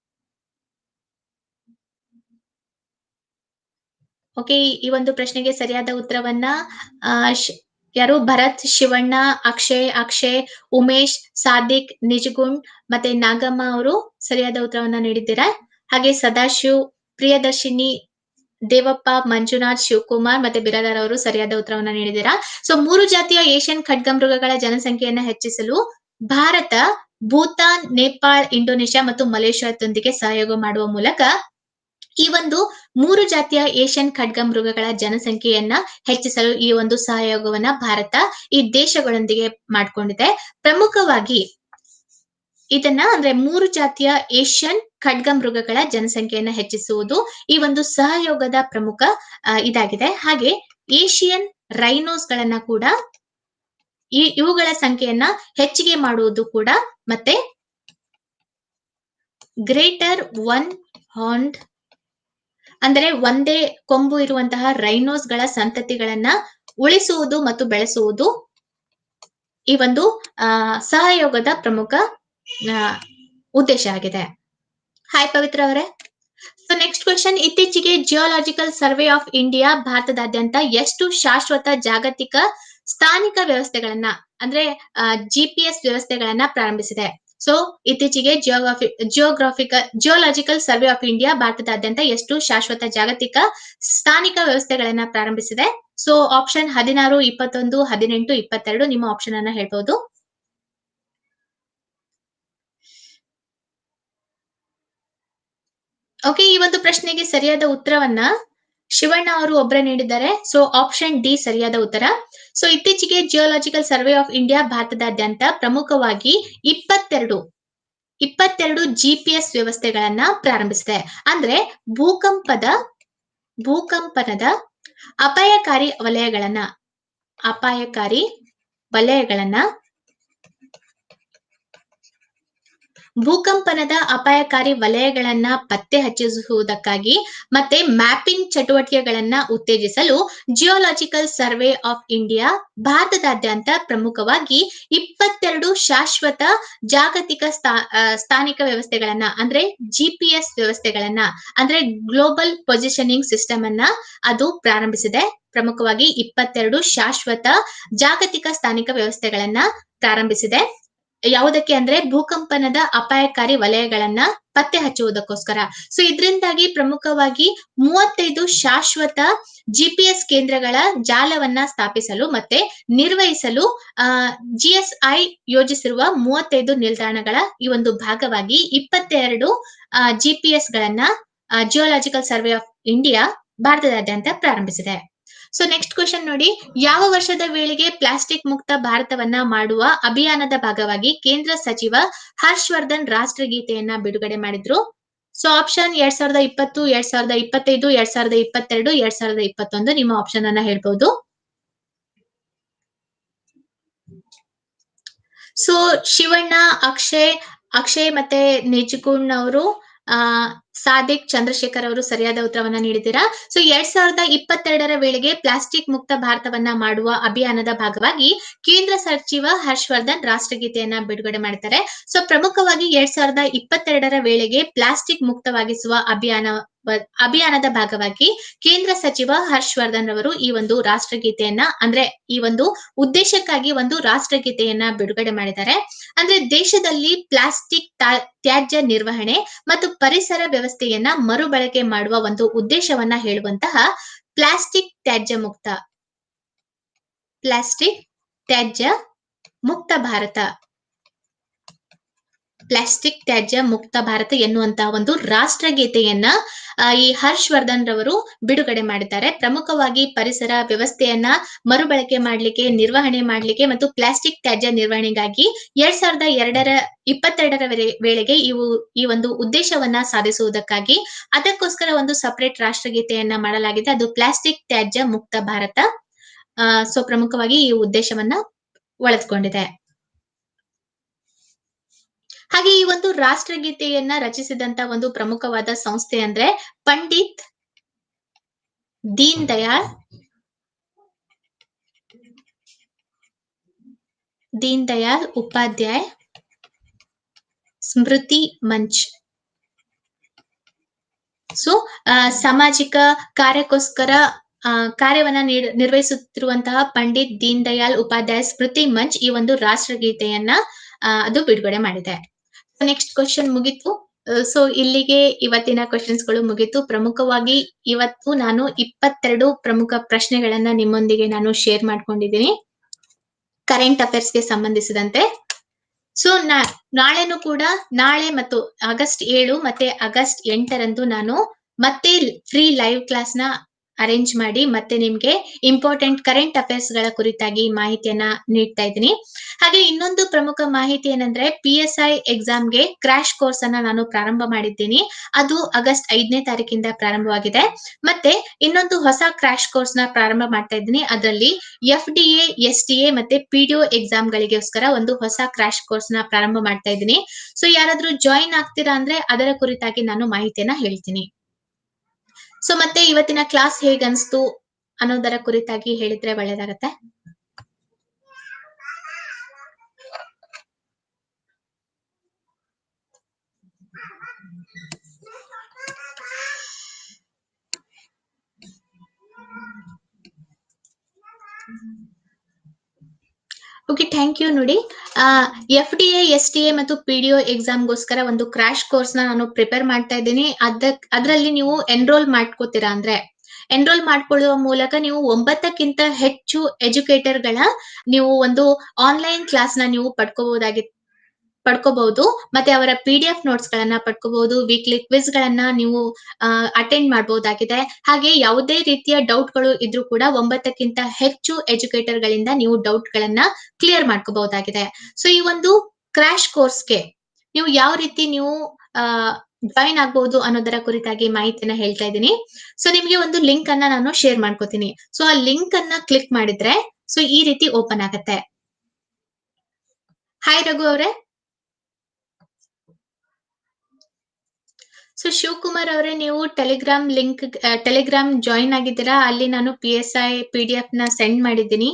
ಓಕೆ ಈ ಒಂದು ಪ್ರಶ್ನೆಗೆ ಸರಿಯಾದ ಉತ್ತರವನ್ನ ಆ, ಶ್- ಯಾರು ಭರತ್ ಶಿವಣ್ಣ ಅಕ್ಷಯ್ ಅಕ್ಷಯ್ ಉಮೇಶ್ ಸಾದಿಕ್ ನಿಜಗುಣ್ ಮತ್ತೆ ನಾಗಮ್ಮ ಅವರು ಸರಿಯಾದ ಉತ್ತರವನ್ನ ನೀಡಿದ್ದೀರಾ ಹಾಗೆ ಸದಾಶಿವ್ ಪ್ರಿಯದರ್ಶಿನಿ ದೇವಪ್ಪ ಮಂಜುನಾಥ್ ಶಿವಕುಮಾರ್ ಮತ್ತೆ ಬಿರಾದರ್ ಅವರು ಸರಿಯಾದ ಉತ್ತರವನ್ನ ನೀಡಿದ್ದೀರಾ ಸೊ ಮೂರು ಜಾತಿಯ ಏಷ್ಯನ್ ಖಡ್ಗಮೃಗಗಳ ಜನಸಂಖ್ಯೆಯನ್ನ ಹೆಚ್ಚಿಸಲು ಭಾರತ ಭೂತಾನ್ ನೇಪಾಳ್ ಇಂಡೋನೇಷ್ಯಾ ಮತ್ತು ಮಲೇಷ್ಯಾದೊಂದಿಗೆ ಸಹಯೋಗ ಮಾಡುವ ಮೂಲಕ ಈ ಒಂದು ಮೂರು ಜಾತಿಯ ಏಷ್ಯನ್ ಖಡ್ಗಮೃಗಗಳ ಜನಸಂಖ್ಯೆಯನ್ನ ಹೆಚ್ಚಿಸಲು ಈ ಒಂದು ಸಹಯೋಗವನ್ನ ಭಾರತ ಈ ದೇಶಗಳೊಂದಿಗೆ ಮಾಡಿಕೊಂಡಿದೆ ಪ್ರಮುಖವಾಗಿ ಇದನ್ನ ಅಂದ್ರೆ ಮೂರು ಜಾತಿಯ ಏಷ್ಯನ್ ಖಡ್ಗಮೃಗಗಳ ಜನಸಂಖ್ಯೆಯನ್ನ ಹೆಚ್ಚಿಸುವುದು ಈ ಒಂದು ಸಹಯೋಗದ ಪ್ರಮುಖ ಆ, ಇದಾಗಿದೆ ಹಾಗೆ ಏಷಿಯನ್ ರೈನೋಸ್ ಗಳನ್ನ ಕೂಡ ಈ ಇವುಗಳ ಸಂಖ್ಯೆಯನ್ನ ಹೆಚ್ಚಿಗೆ ಮಾಡುವುದು ಕೂಡ ಮತ್ತೆ ಗ್ರೇಟರ್ ಒನ್ ಹಾಂಡ್ ಅಂದರೆ ಒಂದೇ ಕೊಂಬು ಇರುವಂತಹ ರೈನೋಸ್ ಗಳ ಸಂತತಿಗಳನ್ನ ಉಳಿಸುವುದು ಮತ್ತು ಬೆಳೆಸುವುದು ಈ ಒಂದು ಆ, ಸಹಯೋಗದ ಪ್ರಮುಖ ಆ, ಉದ್ದೇಶ ಆಗಿದೆ ಹಾಯ್ ಪವಿತ್ರ ಅವರೇ ಸೊ ನೆಕ್ಸ್ಟ್ ಕ್ವೆಶನ್ ಇತ್ತೀಚೆಗೆ ಜಿಯೋಲಾಜಿಕಲ್ ಸರ್ವೆ ಆಫ್ ಇಂಡಿಯಾ ಭಾರತದಾದ್ಯಂತ ಎಷ್ಟು ಶಾಶ್ವತ ಜಾಗತಿಕ ಸ್ಥಾನಿಕ ವ್ಯವಸ್ಥೆಗಳನ್ನ ಅಂದ್ರೆ ಜಿಪಿಎಸ್ ವ್ಯವಸ್ಥೆಗಳನ್ನ ಪ್ರಾರಂಭಿಸಿದೆ ಸೊ ಇತ್ತೀಚೆಗೆ geography geographical geological survey of India ಭಾರತದಾದ್ಯಂತ ಎಷ್ಟು ಶಾಶ್ವತ ಜಾಗತಿಕ ಸ್ಥಾನಿಕ ವ್ಯವಸ್ಥೆಗಳನ್ನ ಪ್ರಾರಂಭಿಸಿದೆ ಸೊ ಆಪ್ಷನ್ ಹದಿನಾರು ಇಪ್ಪತ್ತೊಂದು ಹದಿನೆಂಟು ಇಪ್ಪತ್ತೆರಡು ನಿಮ್ಮ ಆಪ್ಷನ್ ಅನ್ನ ಹೇಳ್ಬೋದು ಓಕೆ ಈ ಒಂದು ಪ್ರಶ್ನೆಗೆ ಸರಿಯಾದ ಉತ್ತರವನ್ನ ಶಿವಣ್ಣ ಅವರು ಒಬ್ಬರೇ ನೀಡಿದ್ದಾರೆ ಸೊ ಆಪ್ಷನ್ ಡಿ ಸರಿಯಾದ ಉತ್ತರ ಸೊ ಇತ್ತೀಚೆಗೆ ಜಿಯೋಲಾಜಿಕಲ್ ಸರ್ವೆ ಆಫ್ ಇಂಡಿಯಾ ಭಾರತದಾದ್ಯಂತ ಪ್ರಮುಖವಾಗಿ ಇಪ್ಪತ್ತೆರಡು ಇಪ್ಪತ್ತೆರಡು ಜಿಪಿಎಸ್ ವ್ಯವಸ್ಥೆಗಳನ್ನ ಪ್ರಾರಂಭಿಸಿದೆ ಅಂದ್ರೆ ಭೂಕಂಪದ ಭೂಕಂಪನದ ಅಪಾಯಕಾರಿ ವಲಯಗಳನ್ನ ಅಪಾಯಕಾರಿ ವಲಯಗಳನ್ನ ಭೂಕಂಪನದ ಅಪಾಯಕಾರಿ ವಲಯಗಳನ್ನ ಪತ್ತೆ ಹಚ್ಚಿಸುವುದಕ್ಕಾಗಿ ಮತ್ತೆ ಮ್ಯಾಪಿಂಗ್ ಚಟುವಟಿಕೆಗಳನ್ನ ಉತ್ತೇಜಿಸಲು ಜಿಯೋಲಾಜಿಕಲ್ ಸರ್ವೆ ಆಫ್ ಇಂಡಿಯಾ ಭಾರತದಾದ್ಯಂತ ಪ್ರಮುಖವಾಗಿ ಇಪ್ಪತ್ತೆರಡು ಶಾಶ್ವತ ಜಾಗತಿಕ ಸ್ಥಾ- ಆ, ಸ್ಥಾನಿಕ ವ್ಯವಸ್ಥೆಗಳನ್ನ ಅಂದ್ರೆ ಜಿಪಿಎಸ್ ವ್ಯವಸ್ಥೆಗಳನ್ನ ಅಂದ್ರೆ ಗ್ಲೋಬಲ್ ಪೊಸಿಷನಿಂಗ್ ಸಿಸ್ಟಮ್ ಅನ್ನ ಅದು ಪ್ರಾರಂಭಿಸಿದೆ ಪ್ರಮುಖವಾಗಿ ಇಪ್ಪತ್ತೆರಡು ಶಾಶ್ವತ ಜಾಗತಿಕ ಸ್ಥಾನಿಕ ವ್ಯವಸ್ಥೆಗಳನ್ನ ಪ್ರಾರಂಭಿಸಿದೆ ಯಾವುದಕ್ಕೆ ಅಂದ್ರೆ ಭೂಕಂಪನದ ಅಪಾಯಕಾರಿ ವಲಯಗಳನ್ನ ಪತ್ತೆ ಹಚ್ಚುವುದಕ್ಕೋಸ್ಕರ ಸೊ ಇದರಿಂದಾಗಿ ಪ್ರಮುಖವಾಗಿ ಮೂವತ್ತೈದು ಶಾಶ್ವತ ಜಿಪಿಎಸ್ ಕೇಂದ್ರಗಳ ಜಾಲವನ್ನ ಸ್ಥಾಪಿಸಲು ಮತ್ತೆ ನಿರ್ವಹಿಸಲು ಆ ಜಿಎಸ್ಐ ಯೋಜಿಸಿರುವ ಮೂವತ್ತೈದು ನಿಲ್ದಾಣಗಳ ಈ ಒಂದು ಭಾಗವಾಗಿ ಇಪ್ಪತ್ತೆರಡು ಜಿಪಿಎಸ್ ಗಳನ್ನ ಜಿಯೋಲಾಜಿಕಲ್ ಸರ್ವೆ ಆಫ್ ಇಂಡಿಯಾ ಭಾರತದಾದ್ಯಂತ ಪ್ರಾರಂಭಿಸಿದೆ ಸೊ ನೆಕ್ಸ್ಟ್ ಕ್ವಶನ್ ನೋಡಿ ಯಾವ ವರ್ಷದ ವೇಳೆಗೆ ಪ್ಲಾಸ್ಟಿಕ್ ಮುಕ್ತ ಭಾರತವನ್ನ ಮಾಡುವ ಅಭಿಯಾನದ ಭಾಗವಾಗಿ ಕೇಂದ್ರ ಸಚಿವ ಹರ್ಷವರ್ಧನ್ ರಾಷ್ಟ್ರಗೀತೆಯನ್ನ ಬಿಡುಗಡೆ ಮಾಡಿದ್ರು ಸೊ ಆಪ್ಷನ್ ಎರಡ್ ಸಾವಿರದ ಇಪ್ಪತ್ತು ಎರಡ್ ಸಾವಿರದ ಇಪ್ಪತ್ತೈದು ಎರಡ್ ಸಾವಿರದ ಇಪ್ಪತ್ತೆರಡು ಎರಡ್ ಸಾವಿರದ ಇಪ್ಪತ್ತೊಂದು ನಿಮ್ಮ ಆಪ್ಷನ್ ಅನ್ನ ಹೇಳ್ಬಹುದು ಸೊ ಶಿವಣ್ಣ ಅಕ್ಷಯ್ ಅಕ್ಷಯ್ ಮತ್ತೆ ನಿಜಗುಣ್ ಅವರು ಆ ಸಾದಿಕ್ ಚಂದ್ರಶೇಖರ್ ಅವರು ಸರಿಯಾದ ಉತ್ತರವನ್ನ ನೀಡಿದ್ದೀರಾ ಸೊ ಎರಡ್ ಸಾವಿರದ ಇಪ್ಪತ್ತೆರಡರ ವೇಳೆಗೆ ಪ್ಲಾಸ್ಟಿಕ್ ಮುಕ್ತ ಭಾರತವನ್ನ ಮಾಡುವ ಅಭಿಯಾನದ ಭಾಗವಾಗಿ ಕೇಂದ್ರ ಸಚಿವ ಹರ್ಷವರ್ಧನ್ ರಾಷ್ಟ್ರಗೀತೆಯನ್ನ ಬಿಡುಗಡೆ ಮಾಡ್ತಾರೆ ಸೊ ಪ್ರಮುಖವಾಗಿ ಎರಡ್ ಸಾವಿರದ ಇಪ್ಪತ್ತೆರಡರ ವೇಳೆಗೆ ಪ್ಲಾಸ್ಟಿಕ್ ಮುಕ್ತವಾಗಿಸುವ ಅಭಿಯಾನ ಅಭಿಯಾನದ ಭಾಗವಾಗಿ ಕೇಂದ್ರ ಸಚಿವ ಹರ್ಷವರ್ಧನ್ ಅವರು ಈ ಒಂದು ರಾಷ್ಟ್ರಗೀತೆಯನ್ನ ಅಂದ್ರೆ ಈ ಒಂದು ಉದ್ದೇಶಕ್ಕಾಗಿ ಒಂದು ರಾಷ್ಟ್ರಗೀತೆಯನ್ನ ಬಿಡುಗಡೆ ಮಾಡಿದ್ದಾರೆ ಅಂದ್ರೆ ದೇಶದಲ್ಲಿ ಪ್ಲಾಸ್ಟಿಕ್ ತಾ- ತ್ಯಾಜ್ಯ ನಿರ್ವಹಣೆ ಮತ್ತು ಪರಿಸರ ವ್ಯವಸ್ಥೆಯನ್ನ ಮರುಬಳಕೆ ಮಾಡುವ ಒಂದು ಉದ್ದೇಶವನ್ನ ಹೇಳುವಂತಹ ಪ್ಲಾಸ್ಟಿಕ್ ತ್ಯಾಜ್ಯ ಮುಕ್ತ ಪ್ಲಾಸ್ಟಿಕ್ ತ್ಯಾಜ್ಯ ಮುಕ್ತ ಭಾರತ ಪ್ಲಾಸ್ಟಿಕ್ ತ್ಯಾಜ್ಯ ಮುಕ್ತ ಭಾರತ ಎನ್ನುವಂತಹ ಒಂದು ರಾಷ್ಟ್ರಗೀತೆಯನ್ನ ಆ, ಈ ಹರ್ಷವರ್ಧನ್ ರವರು ಬಿಡುಗಡೆ ಮಾಡಿದ್ದಾರೆ ಪ್ರಮುಖವಾಗಿ ಪರಿಸರ ವ್ಯವಸ್ಥೆಯನ್ನ ಮರುಬಳಕೆ ಮಾಡಲಿಕ್ಕೆ ನಿರ್ವಹಣೆ ಮಾಡಲಿಕ್ಕೆ ಮತ್ತು ಪ್ಲಾಸ್ಟಿಕ್ ತ್ಯಾಜ್ಯ ನಿರ್ವಹಣೆಗಾಗಿ ಎರಡ್ ಸಾವಿರದ ಎರಡರ ಇಪ್ಪತ್ತೆರಡರ ವೇಳೆ- ವೇಳೆಗೆ ಇವು ಈ ಒಂದು ಉದ್ದೇಶವನ್ನ ಸಾಧಿಸುವುದಕ್ಕಾಗಿ ಅದಕ್ಕೋಸ್ಕರ ಒಂದು ಸಪರೇಟ್ ರಾಷ್ಟ್ರಗೀತೆಯನ್ನ ಮಾಡಲಾಗಿದೆ ಅದು ಪ್ಲಾಸ್ಟಿಕ್ ತ್ಯಾಜ್ಯ ಮುಕ್ತ ಭಾರತ ಸೊ ಪ್ರಮುಖವಾಗಿ ಈ ಉದ್ದೇಶವನ್ನ ಒಳಗೊಂಡಿದೆ ಹಾಗೆ ಈ ಒಂದು ರಾಷ್ಟ್ರಗೀತೆಯನ್ನ ರಚಿಸಿದಂತ ಒಂದು ಪ್ರಮುಖವಾದ ಸಂಸ್ಥೆ ಅಂದ್ರೆ ಪಂಡಿತ್ ದೀನ್ ದಯಾಳ್ ದೀನ್ ದಯಾಳ್ ಉಪಾಧ್ಯಾಯ್ ಸ್ಮೃತಿ ಮಂಚ್ ಸೊ ಸಾಮಾಜಿಕ ಕಾರ್ಯಕ್ಕೋಸ್ಕರ ಆ, ಕಾರ್ಯವನ್ನ ನೀಡ್- ನಿರ್ವಹಿಸುತ್ತಿರುವಂತಹ ಪಂಡಿತ್ ದೀನ್ ದಯಾಳ್ ಉಪಾಧ್ಯಾಯ ಸ್ಮೃತಿ ಮಂಚ್ ಈ ಒಂದು ರಾಷ್ಟ್ರಗೀತೆಯನ್ನ ಆ, ಅದು ಬಿಡುಗಡೆ ಮಾಡಿದೆ ನೆಕ್ಸ್ಟ್ ಕ್ವಶನ್ ಮುಗೀತು ಸೊ ಇಲ್ಲಿಗೆ ಇವತ್ತಿನ ಕ್ವಶನ್ಸ್ ಗಳು ಮುಗೀತು ಪ್ರಮುಖವಾಗಿ ಇವತ್ತು ನಾನು ಇಪ್ಪತ್ತೆರಡು ಪ್ರಮುಖ ಪ್ರಶ್ನೆಗಳನ್ನ ನಿಮ್ಮೊಂದಿಗೆ ನಾನು ಶೇರ್ ಮಾಡ್ಕೊಂಡಿದ್ದೀನಿ ಕರೆಂಟ್ ಅಫೇರ್ಸ್ ಗೆ ಸಂಬಂಧಿಸಿದಂತೆ ಸೊ ನಾಳೆನೂ ಕೂಡ ನಾಳೆ ಮತ್ತು ಆಗಸ್ಟ್ ಏಳು ಮತ್ತೆ ಆಗಸ್ಟ್ ಎಂಟರಂದು ನಾನು ಮತ್ತೆ ಫ್ರೀ ಲೈವ್ ಕ್ಲಾಸ್ ನ ಅರೇಂಜ್ ಮಾಡಿ ಮತ್ತೆ ನಿಮ್ಗೆ ಇಂಪಾರ್ಟೆಂಟ್ ಕರೆಂಟ್ ಅಫೇರ್ಸ್ ಗಳ ಕುರಿತಾಗಿ ಮಾಹಿತಿಯನ್ನ ನೀಡ್ತಾ ಇದ್ದೀನಿ ಹಾಗೆ ಇನ್ನೊಂದು ಪ್ರಮುಖ ಮಾಹಿತಿ ಏನಂದ್ರೆ ಪಿ ಎಸ್ ಐ ಎಕ್ಸಾಮ್ಗೆ ಕ್ರಾಶ್ ಕೋರ್ಸ್ ಅನ್ನ ನಾನು ಪ್ರಾರಂಭ ಮಾಡಿದ್ದೀನಿ ಅದು ಆಗಸ್ಟ್ ಐದನೇ ತಾರೀಕಿಂದ ಪ್ರಾರಂಭವಾಗಿದೆ ಮತ್ತೆ ಇನ್ನೊಂದು ಹೊಸ ಕ್ರಾಶ್ ಕೋರ್ಸ್ ನ ಪ್ರಾರಂಭ ಮಾಡ್ತಾ ಇದ್ದೀನಿ ಅದರಲ್ಲಿ F D A S T A ಮತ್ತೆ ಪಿಡಿಒ ಎಕ್ಸಾಮ್ ಗಳಿಗೋಸ್ಕರ ಒಂದು ಹೊಸ ಕ್ರಾಶ್ ಕೋರ್ಸ್ ನ ಪ್ರಾರಂಭ ಮಾಡ್ತಾ ಇದ್ದೀನಿ ಸೊ ಯಾರಾದ್ರೂ ಜಾಯಿನ್ ಆಗ್ತೀರಾ ಅಂದ್ರೆ ಅದರ ಕುರಿತಾಗಿ ನಾನು ಮಾಹಿತಿಯನ್ನ ಹೇಳ್ತೀನಿ ಸೊ ಮತ್ತೆ ಇವತ್ತಿನ ಕ್ಲಾಸ್ ಹೇಗ್ ಅನ್ಸ್ತು ಅನ್ನೋದರ ಕುರಿತಾಗಿ ಹೇಳಿದ್ರೆ ಒಳ್ಳೇದಾಗತ್ತೆ ಓಕೆ ಥ್ಯಾಂಕ್ ಯು ನೋಡಿ F D A S T A ಮತ್ತು ಪಿ ಡಿ ಒ ಎಕ್ಸಾಮ್ಗೋಸ್ಕರ ಒಂದು ಕ್ರಾಶ್ ಕೋರ್ಸ್ ನ ನಾನು ಪ್ರಿಪೇರ್ ಮಾಡ್ತಾ ಇದ್ದೀನಿ ಅದ ಅದರಲ್ಲಿ ನೀವು ಎನ್ರೋಲ್ ಮಾಡ್ಕೋತೀರಾ ಅಂದ್ರೆ ಎನ್ರೋಲ್ ಮಾಡ್ಕೊಳ್ಳುವ ಮೂಲಕ ನೀವು ಒಂಬತ್ತಕ್ಕಿಂತ ಹೆಚ್ಚು ಎಜುಕೇಟರ್ ಗಳ ನೀವು ಒಂದು ಆನ್ಲೈನ್ ಕ್ಲಾಸ್ ನ ನೀವು ಪಡ್ಕೋಬಹುದಾಗಿ ಪಡ್ಕೋಬಹುದು ಮತ್ತೆ ಅವರ ಪಿ ಡಿ ಎಫ್ ನೋಟ್ಸ್ ಗಳನ್ನ ಪಡ್ಕೋಬಹುದು ವೀಕ್ಲಿ ಕ್ವಿಸ್ ಗಳನ್ನ ನೀವು ಅಟೆಂಡ್ ಮಾಡಬಹುದಾಗಿದೆ ಹಾಗೆ ಯಾವುದೇ ರೀತಿಯ ಡೌಟ್ ಗಳು ಇದ್ರೂ ಕೂಡ ಒಂಬತ್ತಕ್ಕಿಂತ ಹೆಚ್ಚು ಎಜುಕೇಟರ್ ಗಳಿಂದ ನೀವು ಡೌಟ್ ಗಳನ್ನ ಕ್ಲಿಯರ್ ಮಾಡ್ಕೋಬಹುದಾಗಿದೆ ಸೊ ಈ ಒಂದು ಕ್ರಾಶ್ ಕೋರ್ಸ್ಗೆ ನೀವು ಯಾವ ರೀತಿ ನೀವು ಜಾಯಿನ್ ಆಗ್ಬಹುದು ಅನ್ನೋದರ ಕುರಿತಾಗಿ ಮಾಹಿತಿಯನ್ನ ಹೇಳ್ತಾ ಇದ್ದೀನಿ ಸೊ ನಿಮ್ಗೆ ಒಂದು ಲಿಂಕ್ ಅನ್ನ ನಾನು ಶೇರ್ ಮಾಡ್ಕೋತೀನಿ ಸೊ ಆ ಲಿಂಕ್ ಅನ್ನ ಕ್ಲಿಕ್ ಮಾಡಿದ್ರೆ ಸೊ ಈ ರೀತಿ ಓಪನ್ ಆಗತ್ತೆ ಹಾಯ್ ರಘು ಅವರೇ ಸೊ ಶಿವಕುಮಾರ್ ಅವರೇ ನೀವು ಟೆಲಿಗ್ರಾಮ್ ಲಿಂಕ್ ಟೆಲಿಗ್ರಾಮ್ ಜಾಯಿನ್ ಆಗಿದ್ದೀರಾ ಅಲ್ಲಿ ನಾನು P S I P D F ನ ಸೆಂಡ್ ಮಾಡಿದ್ದೀನಿ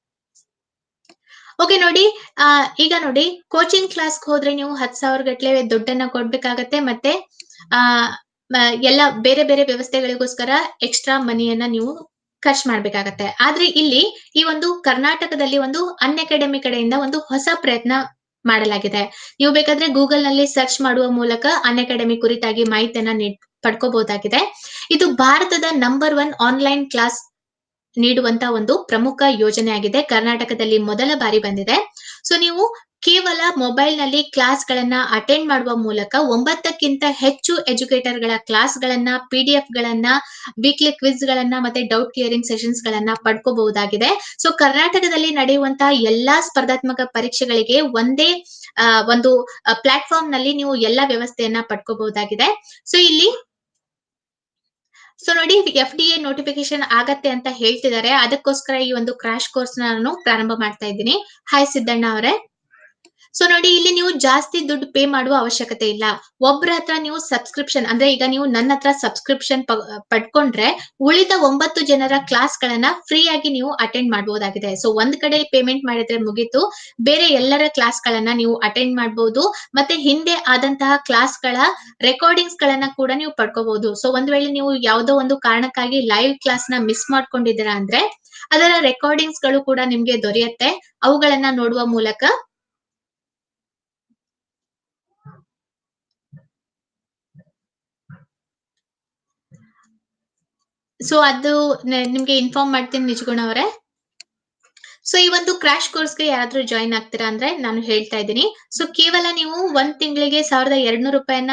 ಓಕೆ ನೋಡಿ ಆ, ಈಗ ನೋಡಿ ಕೋಚಿಂಗ್ ಕ್ಲಾಸ್ಗೆ ಹೋದ್ರೆ ನೀವು ಹತ್ತು ಸಾವಿರ ಗಟ್ಲೆ ದುಡ್ಡನ್ನ ಕೊಡ್ಬೇಕಾಗತ್ತೆ ಮತ್ತೆ ಆ ಮ- ಎಲ್ಲ ಬೇರೆ ಬೇರೆ ವ್ಯವಸ್ಥೆಗಳಿಗೋಸ್ಕರ ಎಕ್ಸ್ಟ್ರಾ ಮನಿಯನ್ನ ನೀವು ಖರ್ಚು ಮಾಡ್ಬೇಕಾಗತ್ತೆ ಆದ್ರೆ ಇಲ್ಲಿ ಈ ಒಂದು ಕರ್ನಾಟಕದಲ್ಲಿ ಒಂದು ಅನ್ ಅಕಾಡೆಮಿ ಕಡೆಯಿಂದ ಒಂದು ಹೊಸ ಪ್ರಯತ್ನ ಮಾಡಲಾಗಿದೆ ನೀವು ಬೇಕಾದ್ರೆ ಗೂಗಲ್ ನಲ್ಲಿ ಸರ್ಚ್ ಮಾಡುವ ಮೂಲಕ ಅನ್ ಅಕಾಡೆಮಿ ಕುರಿತಾಗಿ ಮಾಹಿತಿಯನ್ನ ನೀಡ್- ಪಡ್ಕೋಬಹುದಾಗಿದೆ ಇದು ಭಾರತದ ನಂಬರ್ ಒನ್ ಆನ್ಲೈನ್ ಕ್ಲಾಸ್ ನೀಡುವಂತ ಒಂದು ಪ್ರಮುಖ ಯೋಜನೆ ಆಗಿದೆ ಕರ್ನಾಟಕದಲ್ಲಿ ಮೊದಲ ಬಾರಿ ಬಂದಿದೆ ಸೊ ನೀವು ಕೇವಲ ಮೊಬೈಲ್ ನಲ್ಲಿ ಕ್ಲಾಸ್ ಗಳನ್ನ ಅಟೆಂಡ್ ಮಾಡುವ ಮೂಲಕ ಒಂಬತ್ತಕ್ಕಿಂತ ಹೆಚ್ಚು ಎಜುಕೇಟರ್ ಗಳ ಕ್ಲಾಸ್ ಗಳನ್ನ ಪಿ ಡಿ ಎಫ್ ಗಳನ್ನ ವೀಕ್ಲಿ ಕ್ವಿಸ್ ಗಳನ್ನ ಮತ್ತೆ ಡೌಟ್ ಕ್ಲಿಯರಿಂಗ್ ಸೆಷನ್ಸ್ ಗಳನ್ನ ಪಡ್ಕೋಬಹುದಾಗಿದೆ ಸೊ ಕರ್ನಾಟಕದಲ್ಲಿ ನಡೆಯುವಂತಹ ಎಲ್ಲಾ ಸ್ಪರ್ಧಾತ್ಮಕ ಪರೀಕ್ಷೆಗಳಿಗೆ ಒಂದೇ ಆ, ಒಂದು ಪ್ಲಾಟ್ಫಾರ್ಮ್ ನಲ್ಲಿ ನೀವು ಎಲ್ಲಾ ವ್ಯವಸ್ಥೆಯನ್ನ ಪಡ್ಕೋಬಹುದಾಗಿದೆ ಸೊ ಇಲ್ಲಿ ಸೊ ನೋಡಿ ಎಫ್ ಡಿ ಎ ನೋಟಿಫಿಕೇಶನ್ ಆಗತ್ತೆ ಅಂತ ಹೇಳ್ತಿದ್ದಾರೆ ಅದಕ್ಕೋಸ್ಕರ ಈ ಒಂದು ಕ್ರಾಶ್ ಕೋರ್ಸ್ ನಾನು ಪ್ರಾರಂಭ ಮಾಡ್ತಾ ಇದ್ದೀನಿ ಹಾಯ್ ಸಿದ್ದಣ್ಣ ಅವರೇ ಸೊ ನೋಡಿ ಇಲ್ಲಿ ನೀವು ಜಾಸ್ತಿ ದುಡ್ಡು ಪೇ ಮಾಡುವ ಅವಶ್ಯಕತೆ ಇಲ್ಲ ಒಬ್ರ ಹತ್ರ ನೀವು ಸಬ್ಸ್ಕ್ರಿಪ್ಷನ್ ಅಂದ್ರೆ ಈಗ ನೀವು ನನ್ನ ಹತ್ರ ಸಬ್ಸ್ಕ್ರಿಪ್ಷನ್ ಪಡ್ಕೊಂಡ್ರೆ ಉಳಿದ ಒಂಬತ್ತು ಜನರ ಕ್ಲಾಸ್ ಗಳನ್ನ ಫ್ರೀ ಆಗಿ ನೀವು ಅಟೆಂಡ್ ಮಾಡಬಹುದಾಗಿದೆ ಸೊ ಒಂದ್ ಕಡೆ ಪೇಮೆಂಟ್ ಮಾಡಿದ್ರೆ ಮುಗೀತು ಬೇರೆ ಎಲ್ಲರ ಕ್ಲಾಸ್ ಗಳನ್ನ ನೀವು ಅಟೆಂಡ್ ಮಾಡಬಹುದು ಮತ್ತೆ ಹಿಂದೆ ಆದಂತಹ ಕ್ಲಾಸ್ ಗಳ ರೆಕಾರ್ಡಿಂಗ್ಸ್ ಗಳನ್ನ ಕೂಡ ನೀವು ಪಡ್ಕೋಬಹುದು ಸೊ ಒಂದ್ ವೇಳೆ ನೀವು ಯಾವುದೋ ಒಂದು ಕಾರಣಕ್ಕಾಗಿ ಲೈವ್ ಕ್ಲಾಸ್ ನ ಮಿಸ್ ಮಾಡ್ಕೊಂಡಿದ್ದೀರಾ ಅಂದ್ರೆ ಅದರ ರೆಕಾರ್ಡಿಂಗ್ಸ್ ಗಳು ಕೂಡ ನಿಮ್ಗೆ ದೊರೆಯುತ್ತೆ ಅವುಗಳನ್ನ ನೋಡುವ ಮೂಲಕ ಸೊ ಅದು ನ- ನಿಮ್ಗೆ ಇನ್ಫಾರ್ಮ್ ಮಾಡ್ತೀನಿ ನಿಜಗುಣ ಅವರೇ ಸೊ ಈ ಒಂದು ಕ್ರಾಶ್ ಕೋರ್ಸ್ಗೆ ಯಾರಾದ್ರೂ ಜಾಯಿನ್ ಆಗ್ತೀರಾ ಅಂದ್ರೆ ನಾನು ಹೇಳ್ತಾ ಇದ್ದೀನಿ ಸೊ ಕೇವಲ ನೀವು ಒಂದ್ ತಿಂಗಳಿಗೆ ಸಾವಿರದ ಎರಡ್ನೂರು ರೂಪಾಯಿನ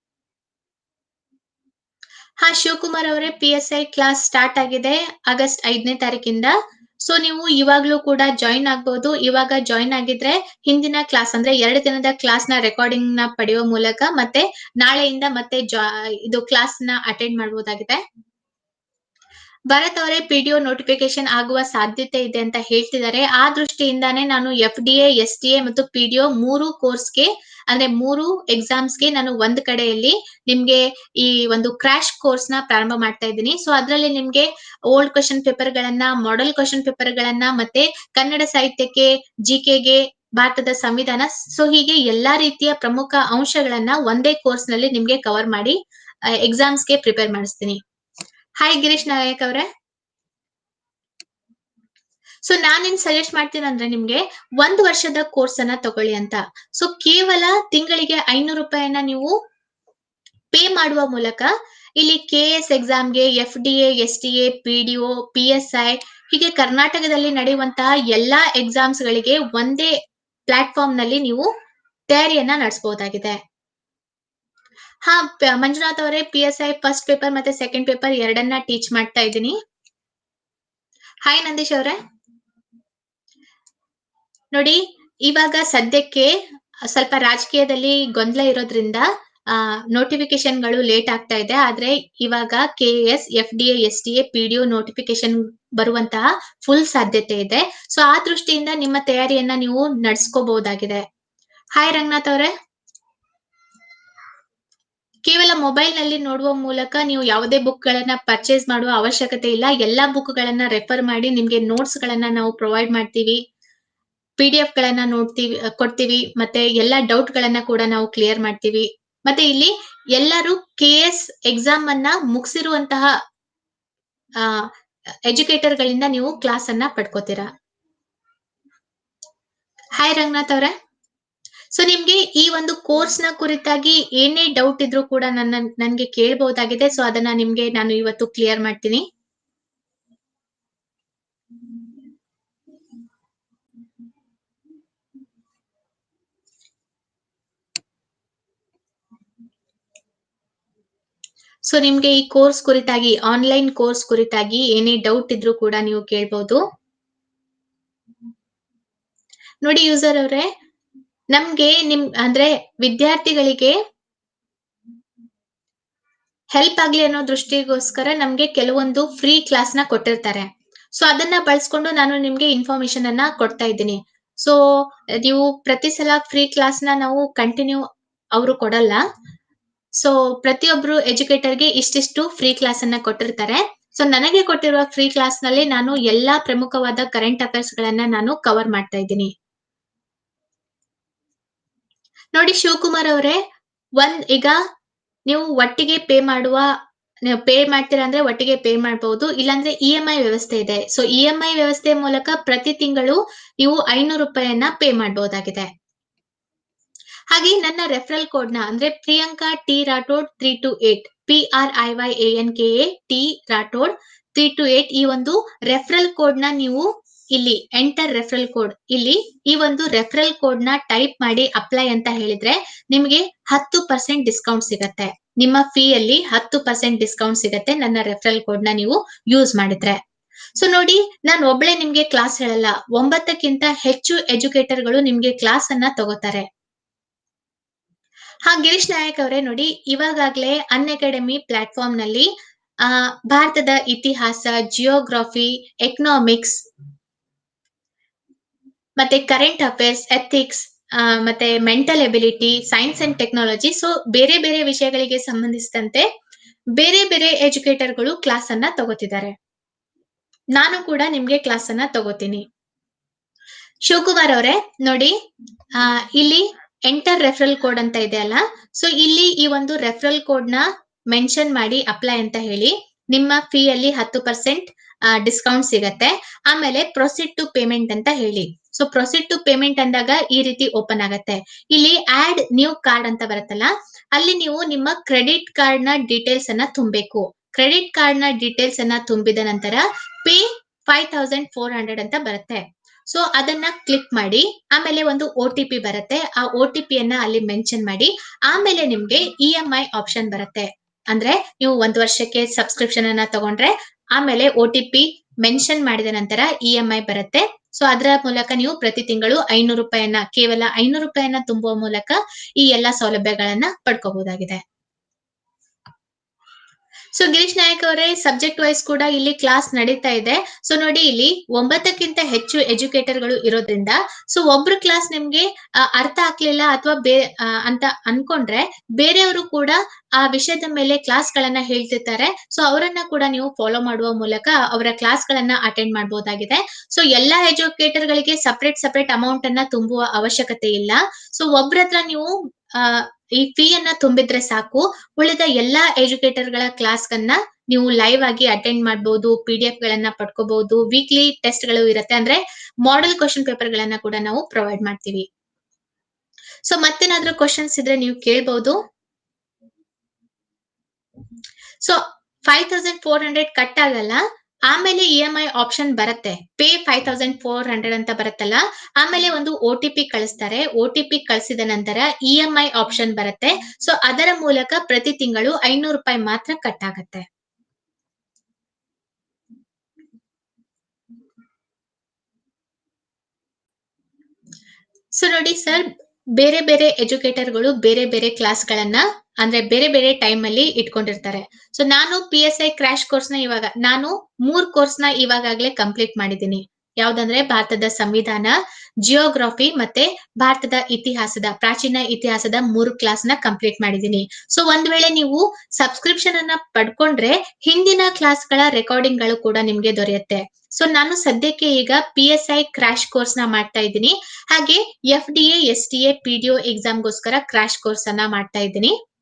ಹಾ ಶಿವಕುಮಾರ್ ಅವರೇ P S I class start ಆಗಿದೆ ಆಗಸ್ಟ್ ಐದನೇ ತಾರೀಕಿಂದ ಸೊ ನೀವು ಇವಾಗ್ಲೂ ಕೂಡ ಜಾಯಿನ್ ಆಗ್ಬಹುದು ಇವಾಗ ಜಾಯಿನ್ ಆಗಿದ್ರೆ ಹಿಂದಿನ ಕ್ಲಾಸ್ ಅಂದ್ರೆ ಎರಡು ದಿನದ ಕ್ಲಾಸ್ ನ ರೆಕಾರ್ಡಿಂಗ್ ನ ಪಡೆಯುವ ಮೂಲಕ ಮತ್ತೆ ನಾಳೆಯಿಂದ ಮತ್ತೆ ಜಾ- ಇದು ಕ್ಲಾಸ್ ನ ಅಟೆಂಡ್ ಮಾಡಬಹುದಾಗಿದೆ ಭರತ್ ಅವರೇ ಪಿಡಿಒ ನೋಟಿಫಿಕೇಶನ್ ಆಗುವ ಸಾಧ್ಯತೆ ಇದೆ ಅಂತ ಹೇಳ್ತಿದ್ದಾರೆ ಆ ದೃಷ್ಟಿಯಿಂದಾನೇ ನಾನು F D A S T A ಮತ್ತು ಪಿಡಿಒ ಮೂರು ಕೋರ್ಸ್ಗೆ ಅಂದ್ರೆ ಮೂರು ಎಕ್ಸಾಮ್ಸ್ಗೆ ನಾನು ಒಂದ್ ಕಡೆಯಲ್ಲಿ ನಿಮ್ಗೆ ಈ ಒಂದು ಕ್ರಾಶ್ ಕೋರ್ಸ್ ನ ಪ್ರಾರಂಭ ಮಾಡ್ತಾ ಇದ್ದೀನಿ ಸೊ ಅದರಲ್ಲಿ ನಿಮ್ಗೆ ಓಲ್ಡ್ ಕ್ವಶನ್ ಪೇಪರ್ ಗಳನ್ನ ಮಾಡೆಲ್ ಕ್ವಶನ್ ಪೇಪರ್ ಗಳನ್ನ ಮತ್ತೆ ಕನ್ನಡ ಸಾಹಿತ್ಯಕ್ಕೆ ಜಿಕೆಗೆ ಭಾರತದ ಸಂವಿಧಾನ ಸೊ ಹೀಗೆ ಎಲ್ಲಾ ರೀತಿಯ ಪ್ರಮುಖ ಅಂಶಗಳನ್ನ ಒಂದೇ ಕೋರ್ಸ್ ನಲ್ಲಿ ನಿಮ್ಗೆ ಕವರ್ ಮಾಡಿ ಎಕ್ಸಾಮ್ಸ್ಗೆ ಪ್ರಿಪೇರ್ ಮಾಡಿಸ್ತೀನಿ ಹಾಯ್ ಗಿರೀಶ್ ನಾಯಕ್ ಅವರೇ ಸೊ ನಾನೇನ್ ಸಜೆಸ್ಟ್ ಮಾಡ್ತೀನಿ ಅಂದ್ರೆ ನಿಮ್ಗೆ ಒಂದು ವರ್ಷದ ಕೋರ್ಸ್ ಅನ್ನ ತಗೊಳ್ಳಿ ಅಂತ ಸೊ ಕೇವಲ ತಿಂಗಳಿಗೆ ಐನೂರು ರೂಪಾಯಿನ ನೀವು ಪೇ ಮಾಡುವ ಮೂಲಕ ಇಲ್ಲಿ ಕೆ ಎಸ್ ಎಕ್ಸಾಮ್ಗೆ F D A S T A P D O P S I ಹೀಗೆ ಕರ್ನಾಟಕದಲ್ಲಿ ನಡೆಯುವಂತಹ ಎಲ್ಲಾ ಎಕ್ಸಾಮ್ಸ್ ಗಳಿಗೆ ಒಂದೇ ಪ್ಲಾಟ್ಫಾರ್ಮ್ ನಲ್ಲಿ ನೀವು ತಯಾರಿಯನ್ನ ನಡೆಸಬಹುದಾಗಿದೆ ಹಾ ಪ- ಮಂಜುನಾಥ್ ಅವರೇ P S I first paper ಮತ್ತೆ ಸೆಕೆಂಡ್ ಪೇಪರ್ ಎರಡನ್ನ ಟೀಚ್ ಮಾಡ್ತಾ ಇದ್ದೀನಿ ಹಾಯ್ ನಂದೀಶ್ ಅವರೇ ನೋಡಿ ಇವಾಗ ಸದ್ಯಕ್ಕೆ ಸ್ವಲ್ಪ ರಾಜಕೀಯದಲ್ಲಿ ಗೊಂದಲ ಇರೋದ್ರಿಂದ ನೋಟಿಫಿಕೇಶನ್ಗಳು ಲೇಟ್ ಆಗ್ತಾ ಇದೆ ಆದ್ರೆ ಇವಾಗ K S F D S T A P D notification ಬರುವಂತಹ ಫುಲ್ ಸಾಧ್ಯತೆ ಇದೆ ಸೊ ಆ ದೃಷ್ಟಿಯಿಂದ ನಿಮ್ಮ ತಯಾರಿಯನ್ನ ನೀವು ನಡೆಸ್ಕೋಬಹುದಾಗಿದೆ ಹಾಯ್ ರಂಗನಾಥ್ ಅವರೇ ಕೇವಲ ಮೊಬೈಲ್ ನಲ್ಲಿ ನೋಡುವ ಮೂಲಕ ನೀವು ಯಾವುದೇ ಬುಕ್ ಗಳನ್ನ ಪರ್ಚೇಸ್ ಮಾಡುವ ಅವಶ್ಯಕತೆ ಇಲ್ಲ ಎಲ್ಲಾ ಬುಕ್ ಗಳನ್ನ ರೆಫರ್ ಮಾಡಿ ನಿಮ್ಗೆ ನೋಟ್ಸ್ ಗಳನ್ನ ನಾವು ಪ್ರೊವೈಡ್ ಮಾಡ್ತೀವಿ ಪಿ ಡಿ ಎಫ್ ಗಳನ್ನ ನೋಡ್ತೀವಿ ಅಹ್, ಕೊಡ್ತೀವಿ ಮತ್ತೆ ಎಲ್ಲಾ ಡೌಟ್ ಗಳನ್ನ ಕೂಡ ನಾವು ಕ್ಲಿಯರ್ ಮಾಡ್ತೀವಿ ಮತ್ತೆ ಇಲ್ಲಿ ಎಲ್ಲರೂ ಕೆ ಎಸ್ ಎಕ್ಸಾಮ್ ಅನ್ನ ಮುಗಿಸಿರುವಂತಹ ಎಜುಕೇಟರ್ ಗಳಿಂದ ನೀವು ಕ್ಲಾಸ್ ಅನ್ನ ಪಡ್ಕೋತೀರಾ ಹಾಯ್ ರಂಗನಾಥ್ ಅವ್ರೆ ಸೊ ನಿಮ್ಗೆ ಈ ಒಂದು ಕೋರ್ಸ್ ನ ಕುರಿತಾಗಿ ಏನೇ ಡೌಟ್ ಇದ್ರೂ ಕೂಡ ನನ್ನ ನನ್ಗೆ ಕೇಳಬಹುದಾಗಿದೆ ಸೊ ಅದನ್ನ ನಿಮ್ಗೆ ನಾನು ಇವತ್ತು ಕ್ಲಿಯರ್ ಮಾಡ್ತೀನಿ ಸೊ ನಿಮ್ಗೆ ಈ ಕೋರ್ಸ್ ಕುರಿತಾಗಿ ಆನ್ಲೈನ್ ಕೋರ್ಸ್ ಕುರಿತಾಗಿ ಏನೇ ಡೌಟ್ ಇದ್ರೂ ಕೂಡ ನೀವು ಕೇಳ್ಬಹುದು ನೋಡಿ ಯೂಸರ್ ಅವರೇ ನಮ್ಗೆ ನಿಮ್ ಅಂದ್ರೆ ವಿದ್ಯಾರ್ಥಿಗಳಿಗೆ ಹೆಲ್ಪ್ ಆಗ್ಲಿ ಅನ್ನೋ ದೃಷ್ಟಿಗೋಸ್ಕರ ನಮ್ಗೆ ಕೆಲವೊಂದು ಫ್ರೀ ಕ್ಲಾಸ್ ನ ಕೊಟ್ಟಿರ್ತಾರೆ ಸೊ ಅದನ್ನ ಬಳಸ್ಕೊಂಡು ನಾನು ನಿಮ್ಗೆ ಇನ್ಫಾರ್ಮೇಶನ್ ಅನ್ನ ಕೊಡ್ತಾ ಇದ್ದೀನಿ ಸೊ ನೀವು ಪ್ರತಿ ಸಲ ಫ್ರೀ ಕ್ಲಾಸ್ ನ ನಾವು ಕಂಟಿನ್ಯೂ ಅವರು ಕೊಡಲ್ಲ ಸೊ ಪ್ರತಿಯೊಬ್ರು ಎಜುಕೇಟರ್ಗೆ ಇಷ್ಟಿಷ್ಟು ಫ್ರೀ ಕ್ಲಾಸ್ ಅನ್ನ ಕೊಟ್ಟಿರ್ತಾರೆ ಸೊ ನನಗೆ ಕೊಟ್ಟಿರುವ ಫ್ರೀ ಕ್ಲಾಸ್ ನಲ್ಲಿ ನಾನು ಎಲ್ಲಾ ಪ್ರಮುಖವಾದ ಕರೆಂಟ್ ಅಫೇರ್ಸ್ ಗಳನ್ನ ನಾನು ಕವರ್ ಮಾಡ್ತಾ ಇದ್ದೀನಿ ನೋಡಿ ಶಿವಕುಮಾರ್ ಅವರೇ ಒಂದ್ ಈಗ ನೀವು ಒಟ್ಟಿಗೆ ಪೇ ಮಾಡುವ ಪೇ ಮಾಡ್ತೀರಾ ಅಂದ್ರೆ ಒಟ್ಟಿಗೆ ಪೇ ಮಾಡಬಹುದು ಇಲ್ಲಾಂದ್ರೆ ಇ ಎಂ ಐ ವ್ಯವಸ್ಥೆ ಇದೆ ಸೊ ಇ ಎಂ ಐ ವ್ಯವಸ್ಥೆ ಮೂಲಕ ಪ್ರತಿ ತಿಂಗಳು ನೀವು ಐನೂರು ರೂಪಾಯಿಯನ್ನ ಪೇ ಮಾಡಬಹುದಾಗಿದೆ ಹಾಗೆ ನನ್ನ ರೆಫರಲ್ ಕೋಡ್ ನ ಅಂದ್ರೆ Priyanka T Rathod three two eight P R I Y A N K A T Rathod three two eight ಈ ಒಂದು ರೆಫರಲ್ ಕೋಡ್ ನ ನೀವು ಇಲ್ಲಿ ಎಂಟರ್ ರೆಫರಲ್ ಕೋಡ್ ಇಲ್ಲಿ ಈ ಒಂದು ರೆಫರಲ್ ಕೋಡ್ ನ ಟೈಪ್ ಮಾಡಿ ಅಪ್ಲೈ ಅಂತ ಹೇಳಿದ್ರೆ ನಿಮಗೆ ಹತ್ತು ಪರ್ಸೆಂಟ್ ಡಿಸ್ಕೌಂಟ್ ಸಿಗತ್ತೆ ನಿಮ್ಮ ಫೀ ಅಲ್ಲಿ ಹತ್ತು ಪರ್ಸೆಂಟ್ ಡಿಸ್ಕೌಂಟ್ ಸಿಗತ್ತೆ ನನ್ನ ರೆಫರಲ್ ಕೋಡ್ ನ ನೀವು ಯೂಸ್ ಮಾಡಿದ್ರೆ ಸೊ ನೋಡಿ ನಾನು ಒಬ್ಳೆ ನಿಮ್ಗೆ ಕ್ಲಾಸ್ ಹೇಳಲ್ಲ ಒಂಬತ್ತಕ್ಕಿಂತ ಹೆಚ್ಚು ಎಜುಕೇಟರ್ ಗಳು ನಿಮ್ಗೆ ಕ್ಲಾಸ್ ಅನ್ನ ತಗೋತಾರೆ ಹಾ ಗಿರೀಶ್ ನಾಯಕ್ ಅವರೇ ನೋಡಿ ಇವಾಗಾಗ್ಲೇ ಅನ್ ಅಕಾಡೆಮಿ ಪ್ಲಾಟ್ಫಾರ್ಮ್ ನಲ್ಲಿ ಆ ಭಾರತದ ಇತಿಹಾಸ ಜಿಯೋಗ್ರಫಿ ಎಕನಾಮಿಕ್ಸ್ ಮತ್ತೆ ಕರೆಂಟ್ ಅಫೇರ್ಸ್ ಎಥಿಕ್ಸ್ ಮತ್ತೆ mental ability science and technology so ಬೇರೆ ಬೇರೆ ವಿಷಯಗಳಿಗೆ ಸಂಬಂಧಿಸಿದಂತೆ ಬೇರೆ ಬೇರೆ ಎಜುಕೇಟರ್ಗಳು ಕ್ಲಾಸ್ ಅನ್ನ ತಗೋತಿದ್ದಾರೆ ನಾನು ಕೂಡ ನಿಮ್ಗೆ ಕ್ಲಾಸ್ ಅನ್ನ ತಗೋತೀನಿ ಶಿವಕುಮಾರ್ ಅವರೇ ನೋಡಿ ಆ ಇಲ್ಲಿ ಎಂಟರ್ ರೆಫರಲ್ ಕೋಡ್ ಅಂತ ಇದೆ ಅಲ್ಲ ಸೊ ಇಲ್ಲಿ ಈ ಒಂದು ರೆಫರಲ್ ಕೋಡ್ ನ ಮೆನ್ಷನ್ ಮಾಡಿ ಅಪ್ಲೈ ಅಂತ ಹೇಳಿ ನಿಮ್ಮ ಫೀ ಅಲ್ಲಿ ಹತ್ತು ಪರ್ಸೆಂಟ್ ಡಿಸ್ಕೌಂಟ್ ಸಿಗತ್ತೆ ಆಮೇಲೆ ಪ್ರೊಸೀಡ್ ಟು ಪೇಮೆಂಟ್ ಅಂತ ಹೇಳಿ ಸೊ ಪ್ರೊಸೀಡ್ ಟು ಪೇಮೆಂಟ್ ಅಂದಾಗ ಈ ರೀತಿ ಓಪನ್ ಆಗತ್ತೆ ಇಲ್ಲಿ ಆಡ್ ನ್ಯೂ ಕಾರ್ಡ್ ಅಂತ ಬರುತ್ತಲ್ಲ ಅಲ್ಲಿ ನೀವು ನಿಮ್ಮ ಕ್ರೆಡಿಟ್ ಕಾರ್ಡ್ ನ ಡೀಟೇಲ್ಸ್ ಅನ್ನ ತುಂಬಬೇಕು ಕ್ರೆಡಿಟ್ ಕಾರ್ಡ್ ನ ಡೀಟೇಲ್ಸ್ ಅನ್ನ ತುಂಬಿದ ನಂತರ pay five thousand four hundred ಅಂತ ಬರುತ್ತೆ ಸೊ ಅದನ್ನ ಕ್ಲಿಕ್ ಮಾಡಿ ಆಮೇಲೆ ಒಂದು ಒ ಟಿ ಪಿ ಬರುತ್ತೆ ಆ ಒ ಟಿ ಪಿ ಅನ್ನ ಅಲ್ಲಿ ಮೆನ್ಷನ್ ಮಾಡಿ ಆಮೇಲೆ ನಿಮ್ಗೆ ಇ ಎಂ ಐ ಆಪ್ಷನ್ ಬರುತ್ತೆ ಅಂದ್ರೆ ನೀವು ಒಂದು ವರ್ಷಕ್ಕೆ ಸಬ್ಸ್ಕ್ರಿಪ್ಷನ್ ಅನ್ನ ತಗೊಂಡ್ರೆ ಆಮೇಲೆ ಒ ಟಿ ಪಿ ಮೆನ್ಷನ್ ಮಾಡಿದ ನಂತರ ಇ ಎಂ ಐ ಬರುತ್ತೆ ಸೊ ಅದರ ಮೂಲಕ ನೀವು ಪ್ರತಿ ತಿಂಗಳು ಐನೂರು ರೂಪಾಯಿಯನ್ನ ಕೇವಲ ಐನೂರು ರೂಪಾಯಿಯನ್ನ ತುಂಬುವ ಮೂಲಕ ಈ ಎಲ್ಲಾ ಸೌಲಭ್ಯಗಳನ್ನ ಪಡ್ಕೋಬಹುದಾಗಿದೆ ಸೊ ಗಿರೀಶ್ ನಾಯಕ್ ಅವರೇ ಸಬ್ಜೆಕ್ಟ್ ವೈಸ್ ಕೂಡ ಇಲ್ಲಿ ಕ್ಲಾಸ್ ನಡೀತಾ ಇದೆ ಸೊ ನೋಡಿ ಇಲ್ಲಿ ಒಂಬತ್ತಕ್ಕಿಂತ ಹೆಚ್ಚು ಎಜುಕೇಟರ್ ಗಳು ಇರೋದ್ರಿಂದ ಸೊ ಒಬ್ರು ಕ್ಲಾಸ್ ನಿಮ್ಗೆ ಆ, ಅರ್ಥ ಆಗ್ಲಿಲ್ಲ ಅಥವಾ ಬೇ ಆ, ಅಂತ ಅನ್ಕೊಂಡ್ರೆ ಬೇರೆಯವರು ಕೂಡ ಆ ವಿಷಯದ ಮೇಲೆ ಕ್ಲಾಸ್ ಗಳನ್ನ ಹೇಳ್ತಿರ್ತಾರೆ ಸೊ ಅವರನ್ನ ಕೂಡ ನೀವು ಫಾಲೋ ಮಾಡುವ ಮೂಲಕ ಅವರ ಕ್ಲಾಸ್ ಗಳನ್ನ ಅಟೆಂಡ್ ಮಾಡಬಹುದಾಗಿದೆ ಸೊ ಎಲ್ಲಾ ಎಜುಕೇಟರ್ ಗಳಿಗೆ ಸಪರೇಟ್ ಸಪರೇಟ್ ಅಮೌಂಟ್ ಅನ್ನ ತುಂಬುವ ಅವಶ್ಯಕತೆ ಇಲ್ಲ ಸೊ ಒಬ್ರ ಹತ್ರ ನೀವು ಆ, ಈ ಫೀ ಅನ್ನ ತುಂಬಿದ್ರೆ ಸಾಕು ಉಳಿದ ಎಲ್ಲಾ ಎಜುಕೇಟರ್ ಗಳ ಕ್ಲಾಸ್ ಗಳನ್ನ ನೀವು ಲೈವ್ ಆಗಿ ಅಟೆಂಡ್ ಮಾಡಬಹುದು ಪಿ ಡಿ ಎಫ್ ಗಳನ್ನ ಪಡ್ಕೋಬಹುದು ವೀಕ್ಲಿ ಟೆಸ್ಟ್ ಗಳು ಇರುತ್ತೆ ಅಂದ್ರೆ ಮಾಡೆಲ್ ಕ್ವಶನ್ ಪೇಪರ್ ಗಳನ್ನ ಕೂಡ ನಾವು ಪ್ರೊವೈಡ್ ಮಾಡ್ತೀವಿ ಸೊ ಮತ್ತೇನಾದ್ರೂ ಕ್ವಶನ್ಸ್ ಇದ್ರೆ ನೀವು ಕೇಳ್ಬಹುದು so five thousand four hundred cut ಆಗಲ್ಲ ಆಮೇಲೆ ಇ ಎಂ ಐ ಆಪ್ಷನ್ ಬರುತ್ತೆ pay five thousand four hundred ಅಂತ ಬರುತ್ತಲ್ಲ ಆಮೇಲೆ ಒಂದು ಒ ಟಿ ಪಿ ಕಳಿಸ್ತಾರೆ ಒ ಟಿ ಪಿ ಕಳಿಸಿದ ನಂತರ ಇ ಎಂ ಐ ಆಪ್ಷನ್ ಬರುತ್ತೆ ಸೊ ಅದರ ಮೂಲಕ ಪ್ರತಿ ತಿಂಗಳು ಐನೂರು ರೂಪಾಯಿ ಮಾತ್ರ ಕಟ್ ಆಗುತ್ತೆ ಸೊ ನೋಡಿ ಸರ್ ಬೇರೆ ಬೇರೆ ಎಜುಕೇಟರ್ಗಳು ಬೇರೆ ಬೇರೆ ಕ್ಲಾಸ್ ಗಳನ್ನ ಅಂದ್ರೆ ಬೇರೆ ಬೇರೆ ಟೈಮ್ ಅಲ್ಲಿ ಇಟ್ಕೊಂಡಿರ್ತಾರೆ ಸೊ ನಾನು P S I crash course ನ ಇವಾಗ ನಾನು ಮೂರ್ ಕೋರ್ಸ್ ನ ಇವಾಗಾಗ್ಲೇ ಕಂಪ್ಲೀಟ್ ಮಾಡಿದ್ದೀನಿ ಯಾವ್ದಂದ್ರೆ ಭಾರತದ ಸಂವಿಧಾನ ಜಿಯೋಗ್ರಫಿ ಮತ್ತೆ ಭಾರತದ ಇತಿಹಾಸದ ಪ್ರಾಚೀನ ಇತಿಹಾಸದ ಮೂರು ಕ್ಲಾಸ್ ನ ಕಂಪ್ಲೀಟ್ ಮಾಡಿದ್ದೀನಿ ಸೊ ಒಂದ್ ವೇಳೆ ನೀವು ಸಬ್ಸ್ಕ್ರಿಪ್ಷನ್ ಅನ್ನ ಪಡ್ಕೊಂಡ್ರೆ ಹಿಂದಿನ ಕ್ಲಾಸ್ ಗಳ ರೆಕಾರ್ಡಿಂಗ್ ಗಳು ಕೂಡ ನಿಮ್ಗೆ ದೊರೆಯುತ್ತೆ ಸೊ ನಾನು ಸದ್ಯಕ್ಕೆ ಈಗ P S I crash course ನ ಮಾಡ್ತಾ ಇದ್ದೀನಿ ಹಾಗೆ F D S T A P D O ಎಕ್ಸಾಮ್ಗೋಸ್ಕರ ಕ್ರಾಶ್ ಕೋರ್ಸ್ ಅನ್ನ ಮಾಡ್ತಾ ಇದ್ದೀನಿ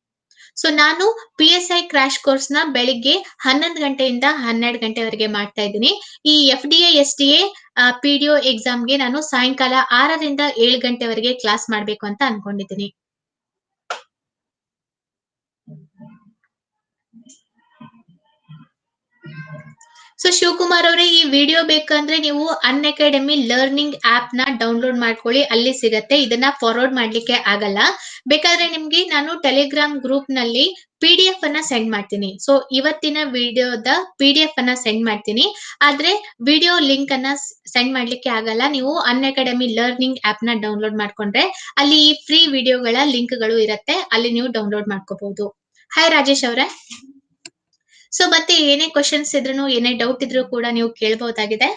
ಸೊ ನಾನು P S I crash course ನ ಬೆಳಿಗ್ಗೆ ಹನ್ನೊಂದು ಗಂಟೆಯಿಂದ ಹನ್ನೆರಡು ಗಂಟೆವರೆಗೆ ಮಾಡ್ತಾ ಇದ್ದೀನಿ ಈ F D A S D A P D O ಎಕ್ಸಾಮ್ಗೆ ನಾನು ಸಾಯಂಕಾಲ ಆರರಿಂದ ಏಳು ಗಂಟೆವರೆಗೆ ಕ್ಲಾಸ್ ಮಾಡ್ಬೇಕು ಅಂತ ಅನ್ಕೊಂಡಿದ್ದೀನಿ ಸೊ ಶಿವಕುಮಾರ್ ಅವರೇ ಈ ವಿಡಿಯೋ ಬೇಕಂದ್ರೆ ನೀವು ಅನ್ ಅಕಾಡೆಮಿ ಲರ್ನಿಂಗ್ ಆಪ್ ನ ಡೌನ್ಲೋಡ್ ಮಾಡ್ಕೊಳ್ಳಿ ಅಲ್ಲಿ ಸಿಗತ್ತೆ ಇದನ್ನ ಫಾರ್ವರ್ಡ್ ಮಾಡ್ಲಿಕ್ಕೆ ಆಗಲ್ಲ ಬೇಕಾದ್ರೆ ನಿಮ್ಗೆ ನಾನು ಟೆಲಿಗ್ರಾಮ್ ಗ್ರೂಪ್ ನಲ್ಲಿ ಪಿ ಡಿ ಎಫ್ ಅನ್ನ ಸೆಂಡ್ ಮಾಡ್ತೀನಿ ಸೊ ಇವತ್ತಿನ ವಿಡಿಯೋದ ಪಿ ಡಿ ಎಫ್ ಅನ್ನ ಸೆಂಡ್ ಮಾಡ್ತೀನಿ ಆದ್ರೆ ವಿಡಿಯೋ ಲಿಂಕ್ ಅನ್ನ ಸೆಂಡ್ ಮಾಡ್ಲಿಕ್ಕೆ ಆಗಲ್ಲ ನೀವು ಅನ್ ಅಕಾಡೆಮಿ ಲರ್ನಿಂಗ್ ಆಪ್ ನ ಡೌನ್ಲೋಡ್ ಮಾಡ್ಕೊಂಡ್ರೆ ಅಲ್ಲಿ ಈ ಫ್ರೀ ವಿಡಿಯೋಗಳ ಲಿಂಕ್ ಗಳು ಇರತ್ತೆ ಅಲ್ಲಿ ನೀವು ಡೌನ್ಲೋಡ್ ಮಾಡ್ಕೋಬಹುದು ಹಾಯ್ ರಾಜೇಶ್ ಅವರೇ ಸೊ ಮತ್ತೆ ಏನೇ ಕ್ವಶನ್ಸ್ ಇದ್ರು ಏನೇ ಡೌಟ್ ಇದ್ರು ಕೂಡ ನೀವು ಕೇಳಬಹುದಾಗಿದೆ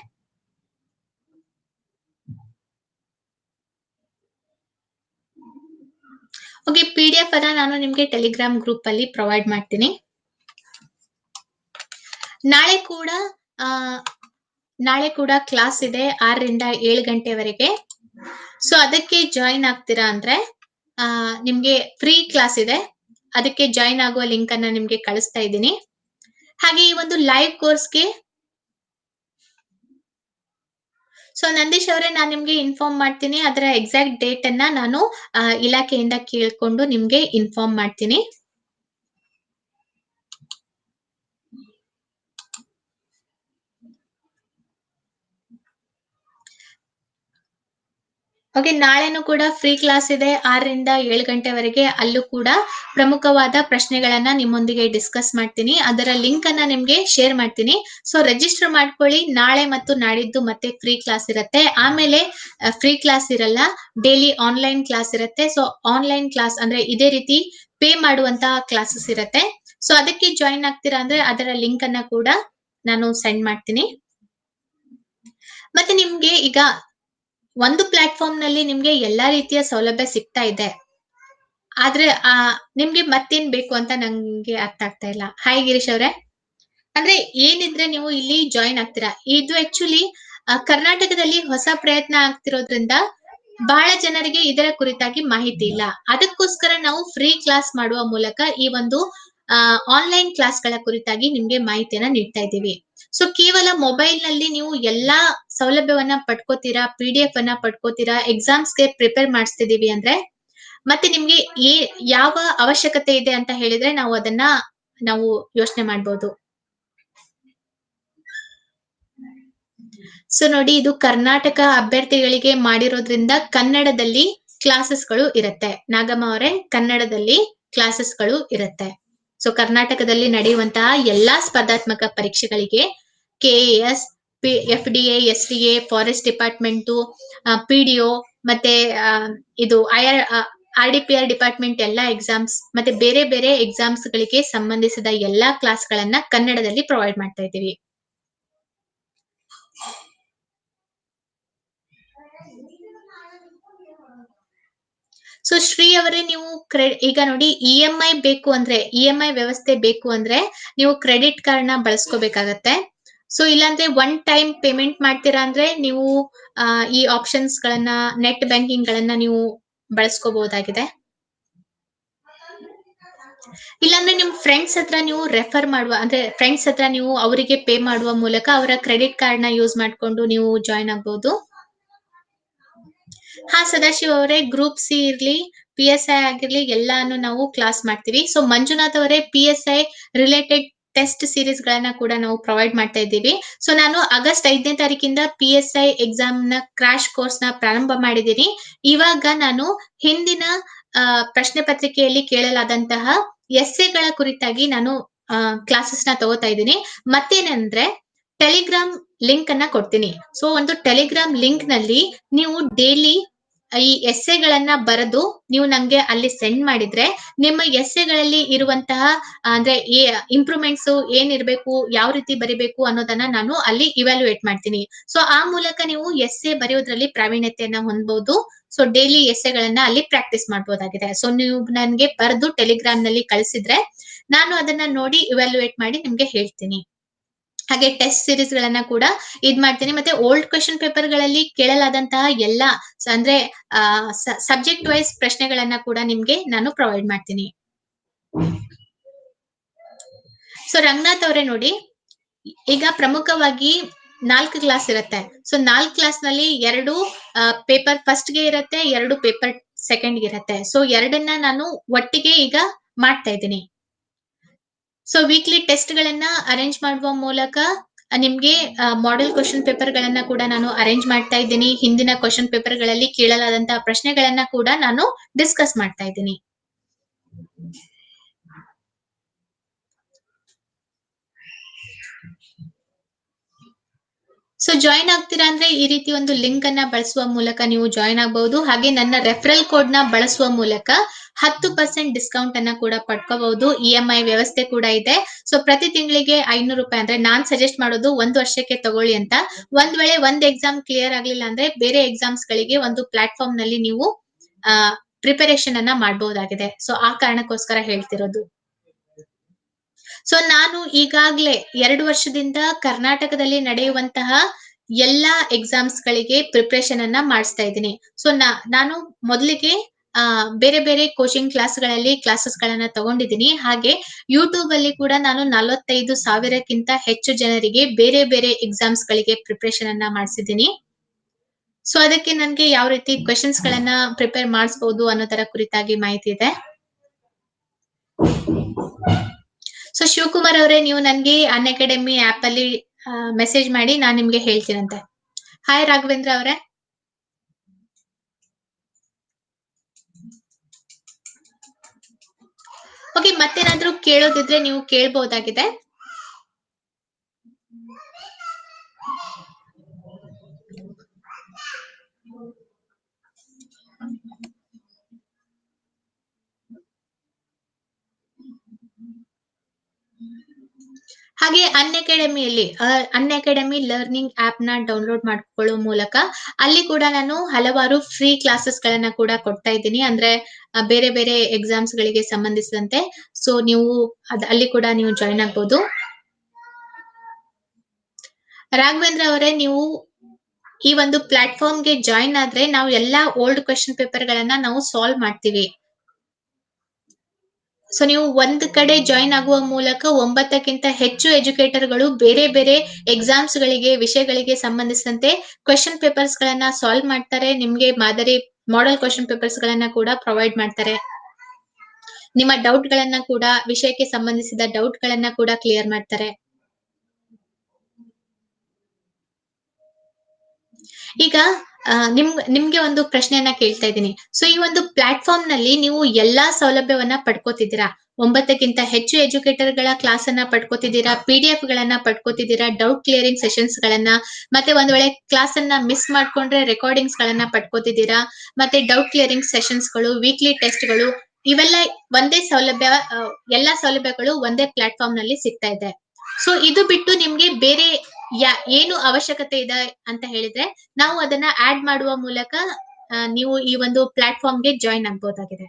ಓಕೆ ಪಿ ಡಿ ಎಫ್ ಅನ್ನ ನಾನು ನಿಮ್ಗೆ ಟೆಲಿಗ್ರಾಮ್ ಗ್ರೂಪ್ ಅಲ್ಲಿ ಪ್ರೊವೈಡ್ ಮಾಡ್ತೀನಿ ನಾಳೆ ಕೂಡ ಆ ನಾಳೆ ಕೂಡ ಕ್ಲಾಸ್ ಇದೆ ಆರರಿಂದ ಏಳು ಗಂಟೆವರೆಗೆ ಸೊ ಅದಕ್ಕೆ ಜಾಯಿನ್ ಆಗ್ತೀರಾ ಅಂದ್ರೆ ಆ ನಿಮ್ಗೆ ಫ್ರೀ ಕ್ಲಾಸ್ ಇದೆ ಅದಕ್ಕೆ ಜಾಯಿನ್ ಆಗುವ ಲಿಂಕ್ ಅನ್ನ ನಿಮ್ಗೆ ಕಳಿಸ್ತಾ ಇದ್ದೀನಿ ಹಾಗೆ ಈ ಒಂದು ಲೈವ್ ಕೋರ್ಸ್ಗೆ ಸೊ ನಂದೀಶ್ ಅವರೇ ನಾನು ನಿಮ್ಗೆ ಇನ್ಫಾರ್ಮ್ ಮಾಡ್ತೀನಿ ಅದರ ಎಕ್ಸಾಕ್ಟ್ ಡೇಟ್ ಅನ್ನ ನಾನು ಆ, ಇಲಾಖೆಯಿಂದ ಕೇಳ್ಕೊಂಡು ನಿಮ್ಗೆ ಇನ್ಫಾರ್ಮ್ ಮಾಡ್ತೀನಿ ಓಕೆ ನಾಳೆನೂ ಕೂಡ ಫ್ರೀ ಕ್ಲಾಸ್ ಇದೆ ಆರರಿಂದ ಏಳು ಗಂಟೆವರೆಗೆ ಅಲ್ಲೂ ಕೂಡ ಪ್ರಮುಖವಾದ ಪ್ರಶ್ನೆಗಳನ್ನ ನಿಮ್ಮೊಂದಿಗೆ ಡಿಸ್ಕಸ್ ಮಾಡ್ತೀನಿ ಅದರ ಲಿಂಕ್ ಅನ್ನ ನಿಮ್ಗೆ ಶೇರ್ ಮಾಡ್ತೀನಿ ಸೊ ರಿಜಿಸ್ಟರ್ ಮಾಡ್ಕೊಳ್ಳಿ ನಾಳೆ ಮತ್ತು ನಾಡಿದ್ದು ಮತ್ತೆ ಫ್ರೀ ಕ್ಲಾಸ್ ಇರುತ್ತೆ ಆಮೇಲೆ ಫ್ರೀ ಕ್ಲಾಸ್ ಇರಲ್ಲ ಡೈಲಿ ಆನ್ಲೈನ್ ಕ್ಲಾಸ್ ಇರುತ್ತೆ ಸೊ ಆನ್ಲೈನ್ ಕ್ಲಾಸ್ ಅಂದ್ರೆ ಇದೇ ರೀತಿ ಪೇ ಮಾಡುವಂತಹ ಕ್ಲಾಸಸ್ ಇರುತ್ತೆ ಸೊ ಅದಕ್ಕೆ ಜಾಯಿನ್ ಆಗ್ತೀರಾ ಅಂದ್ರೆ ಅದರ ಲಿಂಕ್ ಅನ್ನ ಕೂಡ ನಾನು ಸೆಂಡ್ ಮಾಡ್ತೀನಿ ಮತ್ತೆ ನಿಮ್ಗೆ ಈಗ ಒಂದು ಪ್ಲಾಟ್ಫಾರ್ಮ್ ನಲ್ಲಿ ನಿಮ್ಗೆ ಎಲ್ಲಾ ರೀತಿಯ ಸೌಲಭ್ಯ ಸಿಗ್ತಾ ಇದೆ ಆದ್ರೆ ಆ ನಿಮ್ಗೆ ಮತ್ತೇನ್ ಬೇಕು ಅಂತ ನಂಗೆ ಅರ್ಥ ಆಗ್ತಾ ಇಲ್ಲ ಹಾಯ್ ಗಿರೀಶ್ ಅವ್ರೆ ಅಂದ್ರೆ ಏನಿದ್ರೆ ನೀವು ಇಲ್ಲಿ ಜಾಯಿನ್ ಆಗ್ತೀರಾ ಇದು ಆಕ್ಚುಲಿ ಕರ್ನಾಟಕದಲ್ಲಿ ಹೊಸ ಪ್ರಯತ್ನ ಆಗ್ತಿರೋದ್ರಿಂದ ಬಹಳ ಜನರಿಗೆ ಇದರ ಕುರಿತಾಗಿ ಮಾಹಿತಿ ಇಲ್ಲ ಅದಕ್ಕೋಸ್ಕರ ನಾವು ಫ್ರೀ ಕ್ಲಾಸ್ ಮಾಡುವ ಮೂಲಕ ಈ ಒಂದು ಆನ್ಲೈನ್ ಕ್ಲಾಸ್ಗಳ ಕುರಿತಾಗಿ ನಿಮ್ಗೆ ಮಾಹಿತಿಯನ್ನ ನೀಡ್ತಾ ಇದ್ದೀವಿ ಸೊ ಕೇವಲ ಮೊಬೈಲ್ ನಲ್ಲಿ ನೀವು ಎಲ್ಲಾ ಸೌಲಭ್ಯವನ್ನ ಪಡ್ಕೋತೀರಾ ಪಿ ಡಿ ಎಫ್ ಅನ್ನ ಪಡ್ಕೋತೀರಾ ಎಕ್ಸಾಮ್ಸ್ಗೆ ಪ್ರಿಪೇರ್ ಮಾಡಿಸ್ತಿದೀವಿ ಅಂದ್ರೆ ಮತ್ತೆ ನಿಮ್ಗೆ ಏ ಯಾವ ಅವಶ್ಯಕತೆ ಇದೆ ಅಂತ ಹೇಳಿದ್ರೆ ನಾವು ಅದನ್ನ ನಾವು ಯೋಚನೆ ಮಾಡ್ಬೋದು ಸೊ ನೋಡಿ ಇದು ಕರ್ನಾಟಕ ಅಭ್ಯರ್ಥಿಗಳಿಗೆ ಮಾಡಿರೋದ್ರಿಂದ ಕನ್ನಡದಲ್ಲಿ ಕ್ಲಾಸಸ್ಗಳು ಇರುತ್ತೆ ನಾಗಮ್ಮ ಅವರೇ ಕನ್ನಡದಲ್ಲಿ ಕ್ಲಾಸಸ್ಗಳು ಇರುತ್ತೆ ಸೊ ಕರ್ನಾಟಕದಲ್ಲಿ ನಡೆಯುವಂತಹ ಎಲ್ಲಾ ಸ್ಪರ್ಧಾತ್ಮಕ ಪರೀಕ್ಷೆಗಳಿಗೆ K S P F D A S D A forest department P D O ಮತ್ತೆ ಆ, ಇದು I R R D P R department ಎಲ್ಲಾ ಎಕ್ಸಾಮ್ಸ್ ಮತ್ತೆ ಬೇರೆ ಬೇರೆ ಎಕ್ಸಾಮ್ಸ್ ಗಳಿಗೆ ಸಂಬಂಧಿಸಿದ ಎಲ್ಲಾ ಕ್ಲಾಸ್ ಗಳನ್ನ ಕನ್ನಡದಲ್ಲಿ ಪ್ರೊವೈಡ್ ಮಾಡ್ತಾ ಇದ್ದೀವಿ ಸೊ ಶ್ರೀ ಅವರೇ ನೀವು ಕ್ರೆ ಈಗ ನೋಡಿ ಇ ಎಂ ಐ ಬೇಕು ಅಂದ್ರೆ ಇ ಎಂ ಐ ವ್ಯವಸ್ಥೆ ಬೇಕು ಅಂದ್ರೆ ನೀವು ಕ್ರೆಡಿಟ್ ಕಾರ್ಡ್ ನ ಬಳಸ್ಕೋಬೇಕಾಗತ್ತೆ ಸೊ ಇಲ್ಲಾಂದ್ರೆ ಒನ್ ಟೈಮ್ ಪೇಮೆಂಟ್ ಮಾಡ್ತೀರಾ ಅಂದ್ರೆ ನೀವು ಆ, ಈ ಆಪ್ಷನ್ಸ್ ಗಳನ್ನ ನೆಟ್ ಬ್ಯಾಂಕಿಂಗ್ ಗಳನ್ನ ನೀವು ಬಳಸ್ಕೋಬಹುದಾಗಿದೆ ಇಲ್ಲಾಂದ್ರೆ ನಿಮ್ ಫ್ರೆಂಡ್ಸ್ ಹತ್ರ ನೀವು ರೆಫರ್ ಮಾಡುವ ಅಂದ್ರೆ ಫ್ರೆಂಡ್ಸ್ ಹತ್ರ ನೀವು ಅವರಿಗೆ ಪೇ ಮಾಡುವ ಮೂಲಕ ಅವರ ಕ್ರೆಡಿಟ್ ಕಾರ್ಡ್ ನ ಯೂಸ್ ಮಾಡ್ಕೊಂಡು ನೀವು ಜಾಯಿನ್ ಆಗ್ಬಹುದು ಹಾ ಸದಾಶಿವ್ ಅವರೇ ಗ್ರೂಪ್ ಸಿ ಇರ್ಲಿ ಪಿ ಎಸ್ ಐ ಆಗಿರ್ಲಿ ಎಲ್ಲಾನು ನಾವು ಕ್ಲಾಸ್ ಮಾಡ್ತೀವಿ ಸೊ ಮಂಜುನಾಥ್ ಅವರೇ P S I related test series ಗಳನ್ನ ಕೂಡ ನಾವು ಪ್ರೊವೈಡ್ ಮಾಡ್ತಾ ಇದ್ದೀವಿ ಸೊ ನಾನು ಆಗಸ್ಟ್ ಐದನೇ ತಾರೀಕಿಂದ ಪಿ ಎಸ್ ಐ ಎಕ್ಸಾಮ್ ನ ಕ್ರಾಶ್ ಕೋರ್ಸ್ ನ ಪ್ರಾರಂಭ ಮಾಡಿದ್ದೀನಿ ಇವಾಗ ನಾನು ಹಿಂದಿನ ಆ, ಪ್ರಶ್ನೆ ಪತ್ರಿಕೆಯಲ್ಲಿ ಕೇಳಲಾದಂತಹ ಎಸ್ಸೆಗಳ ಕುರಿತಾಗಿ ನಾನು ಕ್ಲಾಸಸ್ ನ ತಗೋತಾ ಇದ್ದೀನಿ ಮತ್ತೇನಂದ್ರೆ ಟೆಲಿಗ್ರಾಮ್ ಲಿಂಕ್ ಅನ್ನ ಕೊಡ್ತೀನಿ ಸೊ ಒಂದು ಟೆಲಿಗ್ರಾಮ್ ಲಿಂಕ್ ನಲ್ಲಿ ನೀವು ಡೈಲಿ ಈ ಎಸ್ಸೆಗಳನ್ನ ಬರೆದು ನೀವು ನಂಗೆ ಅಲ್ಲಿ ಸೆಂಡ್ ಮಾಡಿದ್ರೆ ನಿಮ್ಮ ಎಸ್ಸೆಗಳಲ್ಲಿ ಇರುವಂತಹ ಅಂದ್ರೆ ಇಂಪ್ರೂವ್ಮೆಂಟ್ಸ್ ಏನಿರ್ಬೇಕು ಯಾವ ರೀತಿ ಬರಿಬೇಕು ಅನ್ನೋದನ್ನ ನಾನು ಅಲ್ಲಿ ಇವ್ಯಾಲ್ಯೂಯೇಟ್ ಮಾಡ್ತೀನಿ ಸೊ ಆ ಮೂಲಕ ನೀವು ಎಸ್ಸೆ ಬರೆಯೋದ್ರಲ್ಲಿ ಪ್ರಾವೀಣ್ಯತೆಯನ್ನ ಹೊಂದಬಹುದು ಸೊ ಡೈಲಿ ಎಸ್ಸೆಗಳನ್ನ ಅಲ್ಲಿ ಪ್ರಾಕ್ಟೀಸ್ ಮಾಡಬಹುದಾಗಿದೆ ಸೊ ನೀವು ನನ್ಗೆ ಬರೆದು ಟೆಲಿಗ್ರಾಮ್ ನಲ್ಲಿ ಕಳಿಸಿದ್ರೆ ನಾನು ಅದನ್ನ ನೋಡಿ ಇವ್ಯಾಲ್ಯೂಯೇಟ್ ಮಾಡಿ ನಿಮ್ಗೆ ಹೇಳ್ತೀನಿ ಹಾಗೆ ಟೆಸ್ಟ್ ಸೀರೀಸ್ ಗಳನ್ನ ಕೂಡ ಇದ್ ಮಾಡ್ತೀನಿ ಮತ್ತೆ ಓಲ್ಡ್ ಕ್ವೆಶನ್ ಪೇಪರ್ ಗಳಲ್ಲಿ ಕೇಳಲಾದಂತಹ ಎಲ್ಲಾ ಸ- ಅಂದ್ರೆ ಸಬ್ಜೆಕ್ಟ್ ವೈಸ್ ಪ್ರಶ್ನೆಗಳನ್ನ ಕೂಡ ನಿಮ್ಗೆ ನಾನು ಪ್ರೊವೈಡ್ ಮಾಡ್ತೀನಿ ಸೊ ರಂಗನಾಥ್ ಅವರೇ ನೋಡಿ ಈಗ ಪ್ರಮುಖವಾಗಿ ನಾಲ್ಕು ಕ್ಲಾಸ್ ಇರುತ್ತೆ ಸೊ ನಾಲ್ಕು ಕ್ಲಾಸ್ ನಲ್ಲಿ ಎರಡು ಪೇಪರ್ ಫಸ್ಟ್ ಗೆ ಇರುತ್ತೆ ಎರಡು ಪೇಪರ್ ಸೆಕೆಂಡ್ ಗೆ ಇರುತ್ತೆ ಸೊ ಎರಡನ್ನ ನಾನು ಒಟ್ಟಿಗೆ ಈಗ ಮಾಡ್ತಾ ಇದ್ದೀನಿ ಸೊ ವೀಕ್ಲಿ ಟೆಸ್ಟ್ ಗಳನ್ನ ಅರೇಂಜ್ ಮಾಡುವ ಮೂಲಕ ಆ, ನಿಮ್ಗೆ ಮಾಡೆಲ್ ಕ್ವಶನ್ ಪೇಪರ್ ಗಳನ್ನ ಕೂಡ ನಾನು ಅರೇಂಜ್ ಮಾಡ್ತಾ ಇದ್ದೀನಿ ಹಿಂದಿನ ಕ್ವಶನ್ ಪೇಪರ್ ಗಳಲ್ಲಿ ಕೇಳಲಾದಂತಹ ಪ್ರಶ್ನೆಗಳನ್ನ ಕೂಡ ನಾನು ಡಿಸ್ಕಸ್ ಮಾಡ್ತಾ ಇದ್ದೀನಿ ಸೊ ಜಾಯಿನ್ ಆಗ್ತೀರಾ ಅಂದ್ರೆ ಈ ರೀತಿ ಒಂದು ಲಿಂಕ್ ಅನ್ನ ಬಳಸುವ ಮೂಲಕ ನೀವು ಜಾಯಿನ್ ಆಗಬಹುದು ಹಾಗೆ ನನ್ನ ರೆಫರಲ್ ಕೋಡ್ ನ ಬಳಸುವ ಮೂಲಕ ಹತ್ತು ಪರ್ಸೆಂಟ್ ಡಿಸ್ಕೌಂಟ್ ಅನ್ನ ಕೂಡ ಪಡ್ಕೋಬಹುದು ಇ ಎಂ ಐ ವ್ಯವಸ್ಥೆ ಕೂಡ ಇದೆ ಸೊ ಪ್ರತಿ ತಿಂಗಳಿಗೆ ಐನೂರು ರೂಪಾಯಿ ಅಂದ್ರೆ ನಾನ್ ಸಜೆಸ್ಟ್ ಮಾಡೋದು ಒಂದು ವರ್ಷಕ್ಕೆ ತಗೊಳ್ಳಿ ಅಂತ ಒಂದ್ ವೇಳೆ ಒಂದ್ ಎಕ್ಸಾಮ್ ಕ್ಲಿಯರ್ ಆಗ್ಲಿಲ್ಲ ಅಂದ್ರೆ ಬೇರೆ ಎಕ್ಸಾಮ್ಸ್ ಗಳಿಗೆ ಒಂದು ಪ್ಲಾಟ್ಫಾರ್ಮ್ ನಲ್ಲಿ ನೀವು ಪ್ರಿಪರೇಷನ್ ಅನ್ನ ಮಾಡಬಹುದಾಗಿದೆ ಸೊ ಆ ಕಾರಣಕ್ಕೋಸ್ಕರ ಹೇಳ್ತಿರೋದು ಸೊ ನಾನು ಈಗಾಗ್ಲೇ ಎರಡು ವರ್ಷದಿಂದ ಕರ್ನಾಟಕದಲ್ಲಿ ನಡೆಯುವಂತಹ ಎಲ್ಲಾ ಎಕ್ಸಾಮ್ಸ್ ಗಳಿಗೆ ಪ್ರಿಪರೇಷನ್ ಅನ್ನ ಮಾಡಿಸ್ತಾ ಇದ್ದೀನಿ ಸೊ ನಾನು ಮೊದಲಿಗೆ ಆ ಬೇರೆ ಬೇರೆ ಕೋಚಿಂಗ್ ಕ್ಲಾಸ್ಗಳಲ್ಲಿ ಕ್ಲಾಸಸ್ ಗಳನ್ನ ತಗೊಂಡಿದ್ದೀನಿ ಹಾಗೆ ಯೂಟ್ಯೂಬ್ ಅಲ್ಲಿ ಕೂಡ ನಾನು ನಲವತ್ತೈದು ಸಾವಿರಕ್ಕಿಂತ ಹೆಚ್ಚು ಜನರಿಗೆ ಬೇರೆ ಬೇರೆ ಎಕ್ಸಾಮ್ಸ್ ಗಳಿಗೆ ಪ್ರಿಪರೇಷನ್ ಅನ್ನ ಮಾಡಿಸಿದ್ದೀನಿ ಸೊ ಅದಕ್ಕೆ ನನ್ಗೆ ಯಾವ ರೀತಿ ಕ್ವೆಶನ್ಸ್ ಗಳನ್ನ ಪ್ರಿಪೇರ್ ಮಾಡಿಸಬಹುದು ಅನ್ನೋ ತರ ಕುರಿತಾಗಿ ಮಾಹಿತಿ ಇದೆ ಸೊ ಶಿವಕುಮಾರ್ ಅವರೇ ನೀವು ನನ್ಗೆ ಅನ್ ಅಕಾಡೆಮಿ ಆಪ್ ಅಲ್ಲಿ ಮೆಸೇಜ್ ಮಾಡಿ ನಾನ್ ನಿಮ್ಗೆ ಹೇಳ್ತೀನಂತೆ ಹಾಯ್ ರಾಘವೇಂದ್ರ ಅವರೇ ಓಕೆ ಮತ್ತೇನಾದ್ರೂ ಕೇಳೋದಿದ್ರೆ ನೀವು ಕೇಳ್ಬಹುದಾಗಿದೆ ಹಾಗೆ ಅನ್ ಅಕಾಡೆಮಿಯಲ್ಲಿ ಅನ್ ಅಕಾಡೆಮಿ ಲರ್ನಿಂಗ್ ಆಪ್ ನ ಡೌನ್ಲೋಡ್ ಮಾಡ್ಕೊಳ್ಳೋ ಮೂಲಕ ಅಲ್ಲಿ ಕೂಡ ನಾನು ಹಲವಾರು ಫ್ರೀ ಕ್ಲಾಸಸ್ ಗಳನ್ನ ಕೂಡ ಕೊಡ್ತಾ ಇದ್ದೀನಿ ಅಂದ್ರೆ ಆ, ಬೇರೆ ಬೇರೆ ಎಕ್ಸಾಮ್ಸ್ ಗಳಿಗೆ ಸಂಬಂಧಿಸಿದಂತೆ ಸೊ ನೀವು ಅದ್ ಅಲ್ಲಿ ಕೂಡ ನೀವು ಜಾಯಿನ್ ಆಗ್ಬೋದು ರಾಘವೇಂದ್ರ ಅವರೇ ನೀವು ಈ ಒಂದು ಪ್ಲಾಟ್ಫಾರ್ಮ್ ಗೆ ಜಾಯಿನ್ ಆದ್ರೆ ನಾವು ಎಲ್ಲಾ ಓಲ್ಡ್ ಕ್ವೆಶನ್ ಪೇಪರ್ ಗಳನ್ನ ನಾವು ಸಾಲ್ವ್ ಮಾಡ್ತೀವಿ ಸೊ ನೀವು ಒಂದ್ ಕಡೆ ಜಾಯಿನ್ ಆಗುವ ಮೂಲಕ ಒಂಬತ್ತಕ್ಕಿಂತ ಹೆಚ್ಚು ಎಜುಕೇಟರ್ ಗಳು ಬೇರೆ ಬೇರೆ ಎಕ್ಸಾಮ್ಸ್ ಗಳಿಗೆ ವಿಷಯಗಳಿಗೆ ಸಂಬಂಧಿಸಿದಂತೆ ಕ್ವೆಶನ್ ಪೇಪರ್ಸ್ ಗಳನ್ನ ಸಾಲ್ವ್ ಮಾಡ್ತಾರೆ ನಿಮ್ಗೆ ಮಾದರಿ ಮಾಡೆಲ್ ಕ್ವೆಶನ್ ಪೇಪರ್ಸ್ ಗಳನ್ನ ಕೂಡ ಪ್ರೊವೈಡ್ ಮಾಡ್ತಾರೆ ನಿಮ್ಮ ಡೌಟ್ ಗಳನ್ನ ಕೂಡ ವಿಷಯಕ್ಕೆ ಸಂಬಂಧಿಸಿದ ಡೌಟ್ ಗಳನ್ನ ಕೂಡ ಕ್ಲಿಯರ್ ಮಾಡ್ತಾರೆ ಈಗ ಆ, ನಿಮ್ ನಿಮ್ಗೆ ಒಂದು ಪ್ರಶ್ನೆಯನ್ನ ಕೇಳ್ತಾ ಇದ್ದೀನಿ ಸೊ ಈ ಒಂದು ಪ್ಲಾಟ್ಫಾರ್ಮ್ ನಲ್ಲಿ ನೀವು ಎಲ್ಲಾ ಸೌಲಭ್ಯವನ್ನ ಪಡ್ಕೋತಿದ್ದೀರಾ ಒಂಬತ್ತಕ್ಕಿಂತ ಹೆಚ್ಚು ಎಜುಕೇಟರ್ ಗಳ ಕ್ಲಾಸ್ ಅನ್ನ ಪಡ್ಕೋತಿದ್ದೀರಾ ಪಿ ಡಿ ಎಫ್ ಗಳನ್ನ ಪಡ್ಕೋತಿದ್ದೀರಾ ಡೌಟ್ ಕ್ಲಿಯರಿಂಗ್ ಸೆಷನ್ಸ್ ಗಳನ್ನ ಮತ್ತೆ ಒಂದ್ ವೇಳೆ ಕ್ಲಾಸ್ ಅನ್ನ ಮಿಸ್ ಮಾಡ್ಕೊಂಡ್ರೆ ರೆಕಾರ್ಡಿಂಗ್ಸ್ ಗಳನ್ನ ಪಡ್ಕೋತಿದ್ದೀರಾ ಮತ್ತೆ ಡೌಟ್ ಕ್ಲಿಯರಿಂಗ್ ಸೆಷನ್ಸ್ ಗಳು ವೀಕ್ಲಿ ಟೆಸ್ಟ್ ಗಳು ಇವೆಲ್ಲ ಒಂದೇ ಸೌಲಭ್ಯ ಆ, ಎಲ್ಲಾ ಸೌಲಭ್ಯಗಳು ಒಂದೇ ಪ್ಲಾಟ್ಫಾರ್ಮ್ ನಲ್ಲಿ ಸಿಗ್ತಾ ಇದೆ ಸೊ ಇದು ಬಿಟ್ಟು ನಿಮ್ಗೆ ಬೇರೆ ಯಾ ಏನು ಅವಶ್ಯಕತೆ ಇದೆ ಅಂತ ಹೇಳಿದ್ರೆ ನಾವು ಅದನ್ನ ಆಡ್ ಮಾಡುವ ಮೂಲಕ ಆ, ನೀವು ಈ ಒಂದು ಪ್ಲಾಟ್ಫಾರ್ಮ್ ಗೆ ಜಾಯಿನ್ ಆಗ್ಬೋದಾಗಿದೆ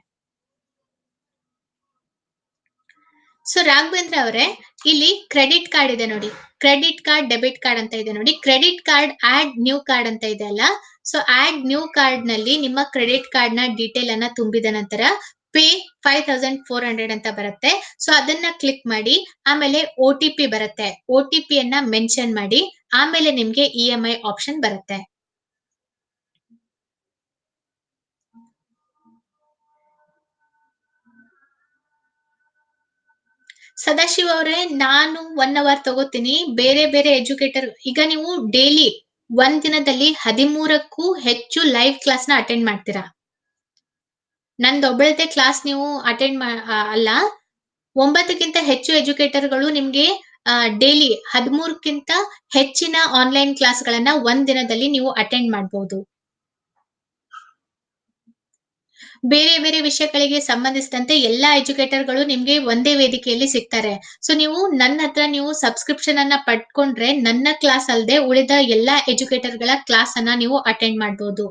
ಸೊ ರಾಘವೇಂದ್ರ ಅವರೇ ಇಲ್ಲಿ ಕ್ರೆಡಿಟ್ ಕಾರ್ಡ್ ಇದೆ ನೋಡಿ ಕ್ರೆಡಿಟ್ ಕಾರ್ಡ್ ಡೆಬಿಟ್ ಕಾರ್ಡ್ ಅಂತ ಇದೆ ನೋಡಿ credit card add new card ಅಂತ ಇದೆ ಅಲ್ಲ ಸೊ ಆಡ್ ನ್ಯೂ ಕಾರ್ಡ್ ನಲ್ಲಿ ನಿಮ್ಮ ಕ್ರೆಡಿಟ್ ಕಾರ್ಡ್ ನ ಡೀಟೇಲ್ ಅನ್ನ ತುಂಬಿದ ನಂತರ pay five thousand four hundred ಅಂತ ಬರುತ್ತೆ ಸೊ ಅದನ್ನ ಕ್ಲಿಕ್ ಮಾಡಿ ಆಮೇಲೆ ಒ ಟಿ ಪಿ ಬರುತ್ತೆ ಒ ಟಿ ಪಿ ಅನ್ನ ಮೆನ್ಷನ್ ಮಾಡಿ ಆಮೇಲೆ ನಿಮ್ಗೆ ಇ ಎಂ ಐ ಆಪ್ಷನ್ ಬರುತ್ತೆ ಸದಾಶಿವ ಅವರೇ ನಾನು ಒನ್ ಅವರ್ ತಗೋತೀನಿ ಬೇರೆ ಬೇರೆ ಎಜುಕೇಟರ್ ಈಗ ನೀವು ಡೈಲಿ ಒಂದ್ ದಿನದಲ್ಲಿ ಹದಿಮೂರಕ್ಕೂ ಹೆಚ್ಚು ಲೈವ್ ಕ್ಲಾಸ್ ನ ಅಟೆಂಡ್ ಮಾಡ್ತೀರಾ ನಂದೊಬ್ಬಳತೆ ಕ್ಲಾಸ್ ನೀವು ಅಟೆಂಡ್ ಅಲ್ಲ ಒಂಬತ್ತಕ್ಕಿಂತ ಹೆಚ್ಚು ಎಜುಕೇಟರ್ಗಳು ನಿಮ್ಗೆ ಡೈಲಿ ಹದಿಮೂರಕ್ಕಿಂತ ಹೆಚ್ಚಿನ ಆನ್ಲೈನ್ ಕ್ಲಾಸ್ಗಳನ್ನ ಒಂದ್ ದಿನದಲ್ಲಿ ನೀವು ಅಟೆಂಡ್ ಮಾಡಬಹುದು ಬೇರೆ ಬೇರೆ ವಿಷಯಗಳಿಗೆ ಸಂಬಂಧಿಸಿದಂತೆ ಎಲ್ಲಾ ಎಜುಕೇಟರ್ಗಳು ನಿಮ್ಗೆ ಒಂದೇ ವೇದಿಕೆಯಲ್ಲಿ ಸಿಗ್ತಾರೆ ಸೊ ನೀವು ನನ್ನ ಹತ್ರ ನೀವು ಸಬ್ಸ್ಕ್ರಿಪ್ಷನ್ ಅನ್ನ ಪಡ್ಕೊಂಡ್ರೆ ನನ್ನ ಕ್ಲಾಸ್ ಅಲ್ಲದೆ ಉಳಿದ ಎಲ್ಲಾ ಎಜುಕೇಟರ್ ಗಳ ಕ್ಲಾಸ್ ಅನ್ನ ನೀವು ಅಟೆಂಡ್ ಮಾಡಬಹುದು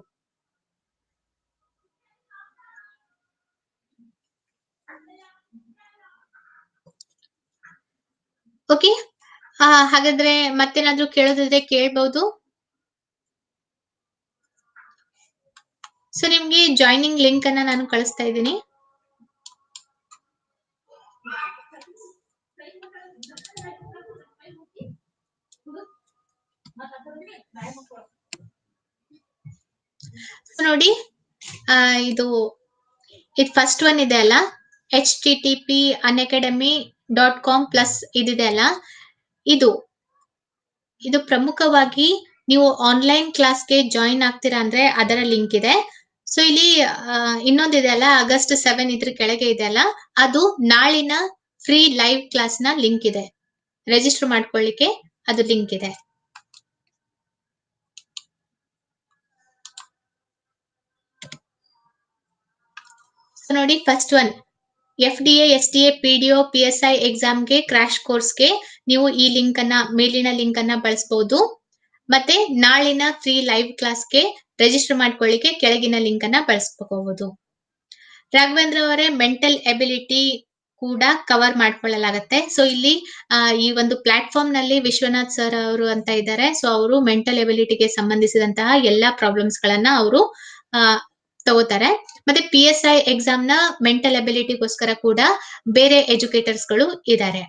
ಓಕೆ ಹಾಗಾದ್ರೆ ಮತ್ತೇನಾದ್ರೂ ಕೇಳೋದಿದ್ರೆ ಕೇಳ್ಬಹುದು ಸೊ ನಿಮ್ಗೆ ಜಾಯ್ನಿಂಗ್ ಲಿಂಕ್ ಅನ್ನ ನಾನು ಕಳಿಸ್ತಾ ಇದ್ದೀನಿ So ನೋಡಿ ಆ, ಇದು ಇದು ಫಸ್ಟ್ ಒನ್ ಇದೆ ಅಲ್ಲ H T T P Unacademy dot com plus ಇದಿದೆ ಅಲ್ಲ ಇದು ಇದು ಪ್ರಮುಖವಾಗಿ ನೀವು ಆನ್ಲೈನ್ ಕ್ಲಾಸ್ಗೆ ಜಾಯಿನ್ ಆಗ್ತೀರಾ ಅಂದ್ರೆ ಅದರ ಲಿಂಕ್ ಇದೆ ಸೊ ಇಲ್ಲಿ ಆ, ಇನ್ನೊಂದಿದೆ ಅಲ್ಲ ಆಗಸ್ಟ್ ಸೆವೆನ್ ಇದ್ರ ಕೆಳಗೆ ಇದೆ ಅಲ್ಲ ಅದು ನಾಳಿನ ಫ್ರೀ ಲೈವ್ ಕ್ಲಾಸ್ ನ ಲಿಂಕ್ ಇದೆ ರಿಜಿಸ್ಟರ್ ಮಾಡ್ಕೊಳ್ಳಿಕ್ಕೆ ಅದು ಲಿಂಕ್ ಇದೆ So ನೋಡಿ first one F D S T A P D O P S I ಎಕ್ಸಾಮ್ಗೆ ಕ್ರಾಶ್ ಕೋರ್ಸ್ಗೆ ನೀವು ಈ ಲಿಂಕ್ ಅನ್ನ ಮೇಲಿನ ಲಿಂಕ್ ಅನ್ನ ಬಳಸಬಹುದು ಮತ್ತೆ ನಾಳಿನ ಫ್ರೀ ಲೈವ್ ಕ್ಲಾಸ್ಗೆ ರಿಜಿಸ್ಟರ್ ಮಾಡ್ಕೊಳ್ಳಿಕ್ಕೆ ಕೆಳಗಿನ ಲಿಂಕ್ ಅನ್ನ ಬಳಸ್ಕೋಬಹುದು ರಾಘವೇಂದ್ರ ಅವರೇ ಮೆಂಟಲ್ ಎಬಿಲಿಟಿ ಕೂಡ ಕವರ್ ಮಾಡ್ಕೊಳ್ಳಲಾಗತ್ತೆ ಸೊ ಇಲ್ಲಿ ಆ, ಈ ಒಂದು ಪ್ಲಾಟ್ಫಾರ್ಮ್ ನಲ್ಲಿ ವಿಶ್ವನಾಥ್ ಸರ್ ಅವರು ಅಂತ ಇದ್ದಾರೆ ಸೊ ಅವರು ಮೆಂಟಲ್ ಎಬಿಲಿಟಿಗೆ ಸಂಬಂಧಿಸಿದಂತಹ ಎಲ್ಲಾ ಪ್ರಾಬ್ಲಮ್ಸ್ ಗಳನ್ನ ಅವರು ತಗೋತಾರೆ ಮತ್ತೆ ಪಿ ಎಸ್ ಐ ಎಕ್ಸಾಮ್ ನ ಮೆಂಟಲ್ ಎಬಿಲಿಟಿಗೋಸ್ಕರ ಕೂಡ ಬೇರೆ ಎಜುಕೇಟರ್ಸ್ ಗಳು ಇದ್ದಾರೆ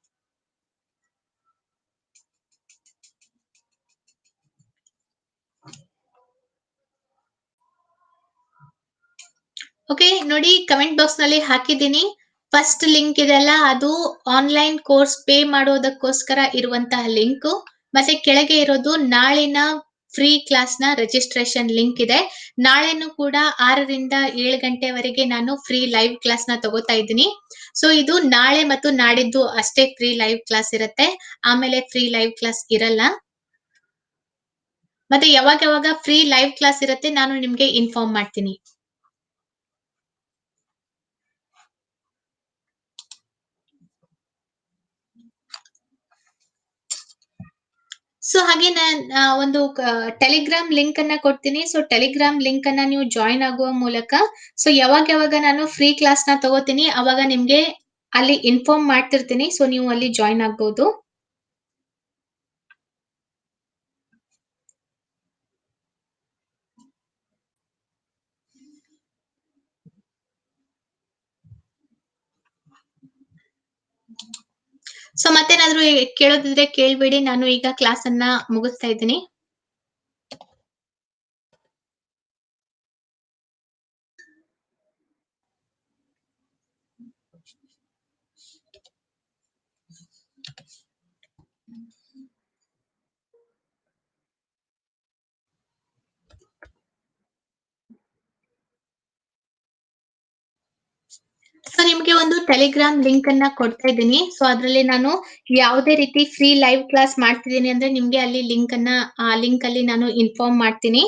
ಓಕೆ ನೋಡಿ ಕಮೆಂಟ್ ಬಾಕ್ಸ್ ನಲ್ಲಿ ಹಾಕಿದ್ದೀನಿ ಫಸ್ಟ್ ಲಿಂಕ್ ಇದೆಲ್ಲ ಅದು ಆನ್ಲೈನ್ ಕೋರ್ಸ್ ಪೇ ಮಾಡೋದಕ್ಕೋಸ್ಕರ ಇರುವಂತಹ ಲಿಂಕ್ ಮತ್ತೆ ಕೆಳಗೆ ಇರೋದು ನಾಳಿನ ಫ್ರೀ ಕ್ಲಾಸ್ ನ ರಿಜಿಸ್ಟ್ರೇಷನ್ ಲಿಂಕ್ ಇದೆ ನಾಳೆನೂ ಕೂಡ ಆರರಿಂದ ಏಳು ಗಂಟೆವರೆಗೆ ನಾನು ಫ್ರೀ ಲೈವ್ ಕ್ಲಾಸ್ ನ ತಗೋತಾ ಇದ್ದೀನಿ ಸೊ ಇದು ನಾಳೆ ಮತ್ತು ನಾಡಿದ್ದು ಅಷ್ಟೇ ಫ್ರೀ ಲೈವ್ ಕ್ಲಾಸ್ ಇರುತ್ತೆ ಆಮೇಲೆ ಫ್ರೀ ಲೈವ್ ಕ್ಲಾಸ್ ಇರಲ್ಲ ಮತ್ತೆ ಯಾವಾಗ ಯಾವಾಗ ಫ್ರೀ ಲೈವ್ ಕ್ಲಾಸ್ ಇರುತ್ತೆ ನಾನು ನಿಮ್ಗೆ ಇನ್ಫಾರ್ಮ್ ಮಾಡ್ತೀನಿ ಸೊ ಹಾಗೆ ನಾನು ಒಂದು ಟೆಲಿಗ್ರಾಮ್ ಲಿಂಕ್ ಅನ್ನ ಕೊಡ್ತೀನಿ ಸೊ ಟೆಲಿಗ್ರಾಮ್ ಲಿಂಕ್ ಅನ್ನ ನೀವು ಜಾಯಿನ್ ಆಗುವ ಮೂಲಕ ಸೊ ಯಾವಾಗ ಯಾವಾಗ ನಾನು ಫ್ರೀ ಕ್ಲಾಸ್ ನ ತಗೋತೀನಿ ಅವಾಗ ನಿಮ್ಗೆ ಅಲ್ಲಿ ಇನ್ಫಾರ್ಮ್ ಮಾಡ್ತಿರ್ತೀನಿ ಸೊ ನೀವು ಅಲ್ಲಿ ಜಾಯಿನ್ ಆಗ್ಬಹುದು ಸೊ ಮತ್ತೇನಾದ್ರೂ ಕೇಳೋದಿದ್ರೆ ಕೇಳ್ಬೇಡಿ ನಾನು ಈಗ ಕ್ಲಾಸ್ ಅನ್ನ ಮುಗಿಸ್ತಾ ಇದ್ದೀನಿ ಸೊ ನಿಮ್ಗೆ ಒಂದು ಟೆಲಿಗ್ರಾಮ್ ಲಿಂಕ್ ಅನ್ನ ಕೊಡ್ತಾ ಇದ್ದೀನಿ ಸೊ ಅದರಲ್ಲಿ ನಾನು ಯಾವುದೇ ರೀತಿ ಫ್ರೀ ಲೈವ್ ಕ್ಲಾಸ್ ಮಾಡ್ತಿದ್ದೀನಿ ಅಂದ್ರೆ ನಿಮ್ಗೆ ಅಲ್ಲಿ ಲಿಂಕ್ ಅನ್ನ ಆ ಲಿಂಕ್ ಅಲ್ಲಿ ನಾನು ಇನ್ಫಾರ್ಮ್ ಮಾಡ್ತೀನಿ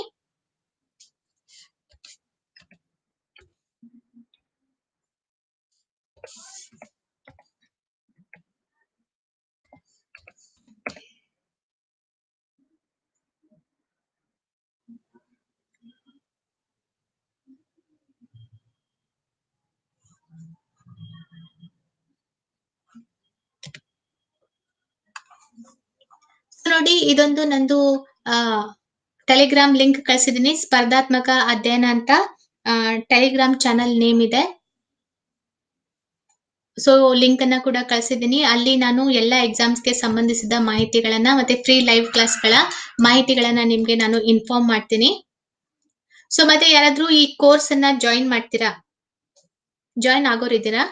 So ನೋಡಿ ಇದೊಂದು ನಂದು ಆ ಟೆಲಿಗ್ರಾಮ್ ಲಿಂಕ್ ಕಳ್ಸಿದೀನಿ ಸ್ಪರ್ಧಾತ್ಮಕ ಅಧ್ಯಯನ ಅಂತ ಟೆಲಿಗ್ರಾಮ್ ಚಾನಲ್ ನೇಮ್ ಇದೆ ಸೊ ಲಿಂಕ್ ಅನ್ನ ಕೂಡ ಕಳ್ಸಿದೀನಿ ಅಲ್ಲಿ ನಾನು ಎಲ್ಲ ಎಕ್ಸಾಮ್ಸ್ ಗೆ ಸಂಬಂಧಿಸಿದ ಮಾಹಿತಿಗಳನ್ನ ಮತ್ತೆ ಫ್ರೀ ಲೈವ್ ಕ್ಲಾಸ್ ಗಳ ಮಾಹಿತಿಗಳನ್ನ ನಿಮ್ಗೆ ನಾನು ಇನ್ಫಾರ್ಮ್ ಮಾಡ್ತೀನಿ ಸೊ ಮತ್ತೆ ಯಾರಾದ್ರೂ ಈ ಕೋರ್ಸ್ ಅನ್ನ ಜಾಯಿನ್ ಮಾಡ್ತೀರಾ ಜಾಯಿನ್ ಆಗೋರಿದ್ದೀರಾ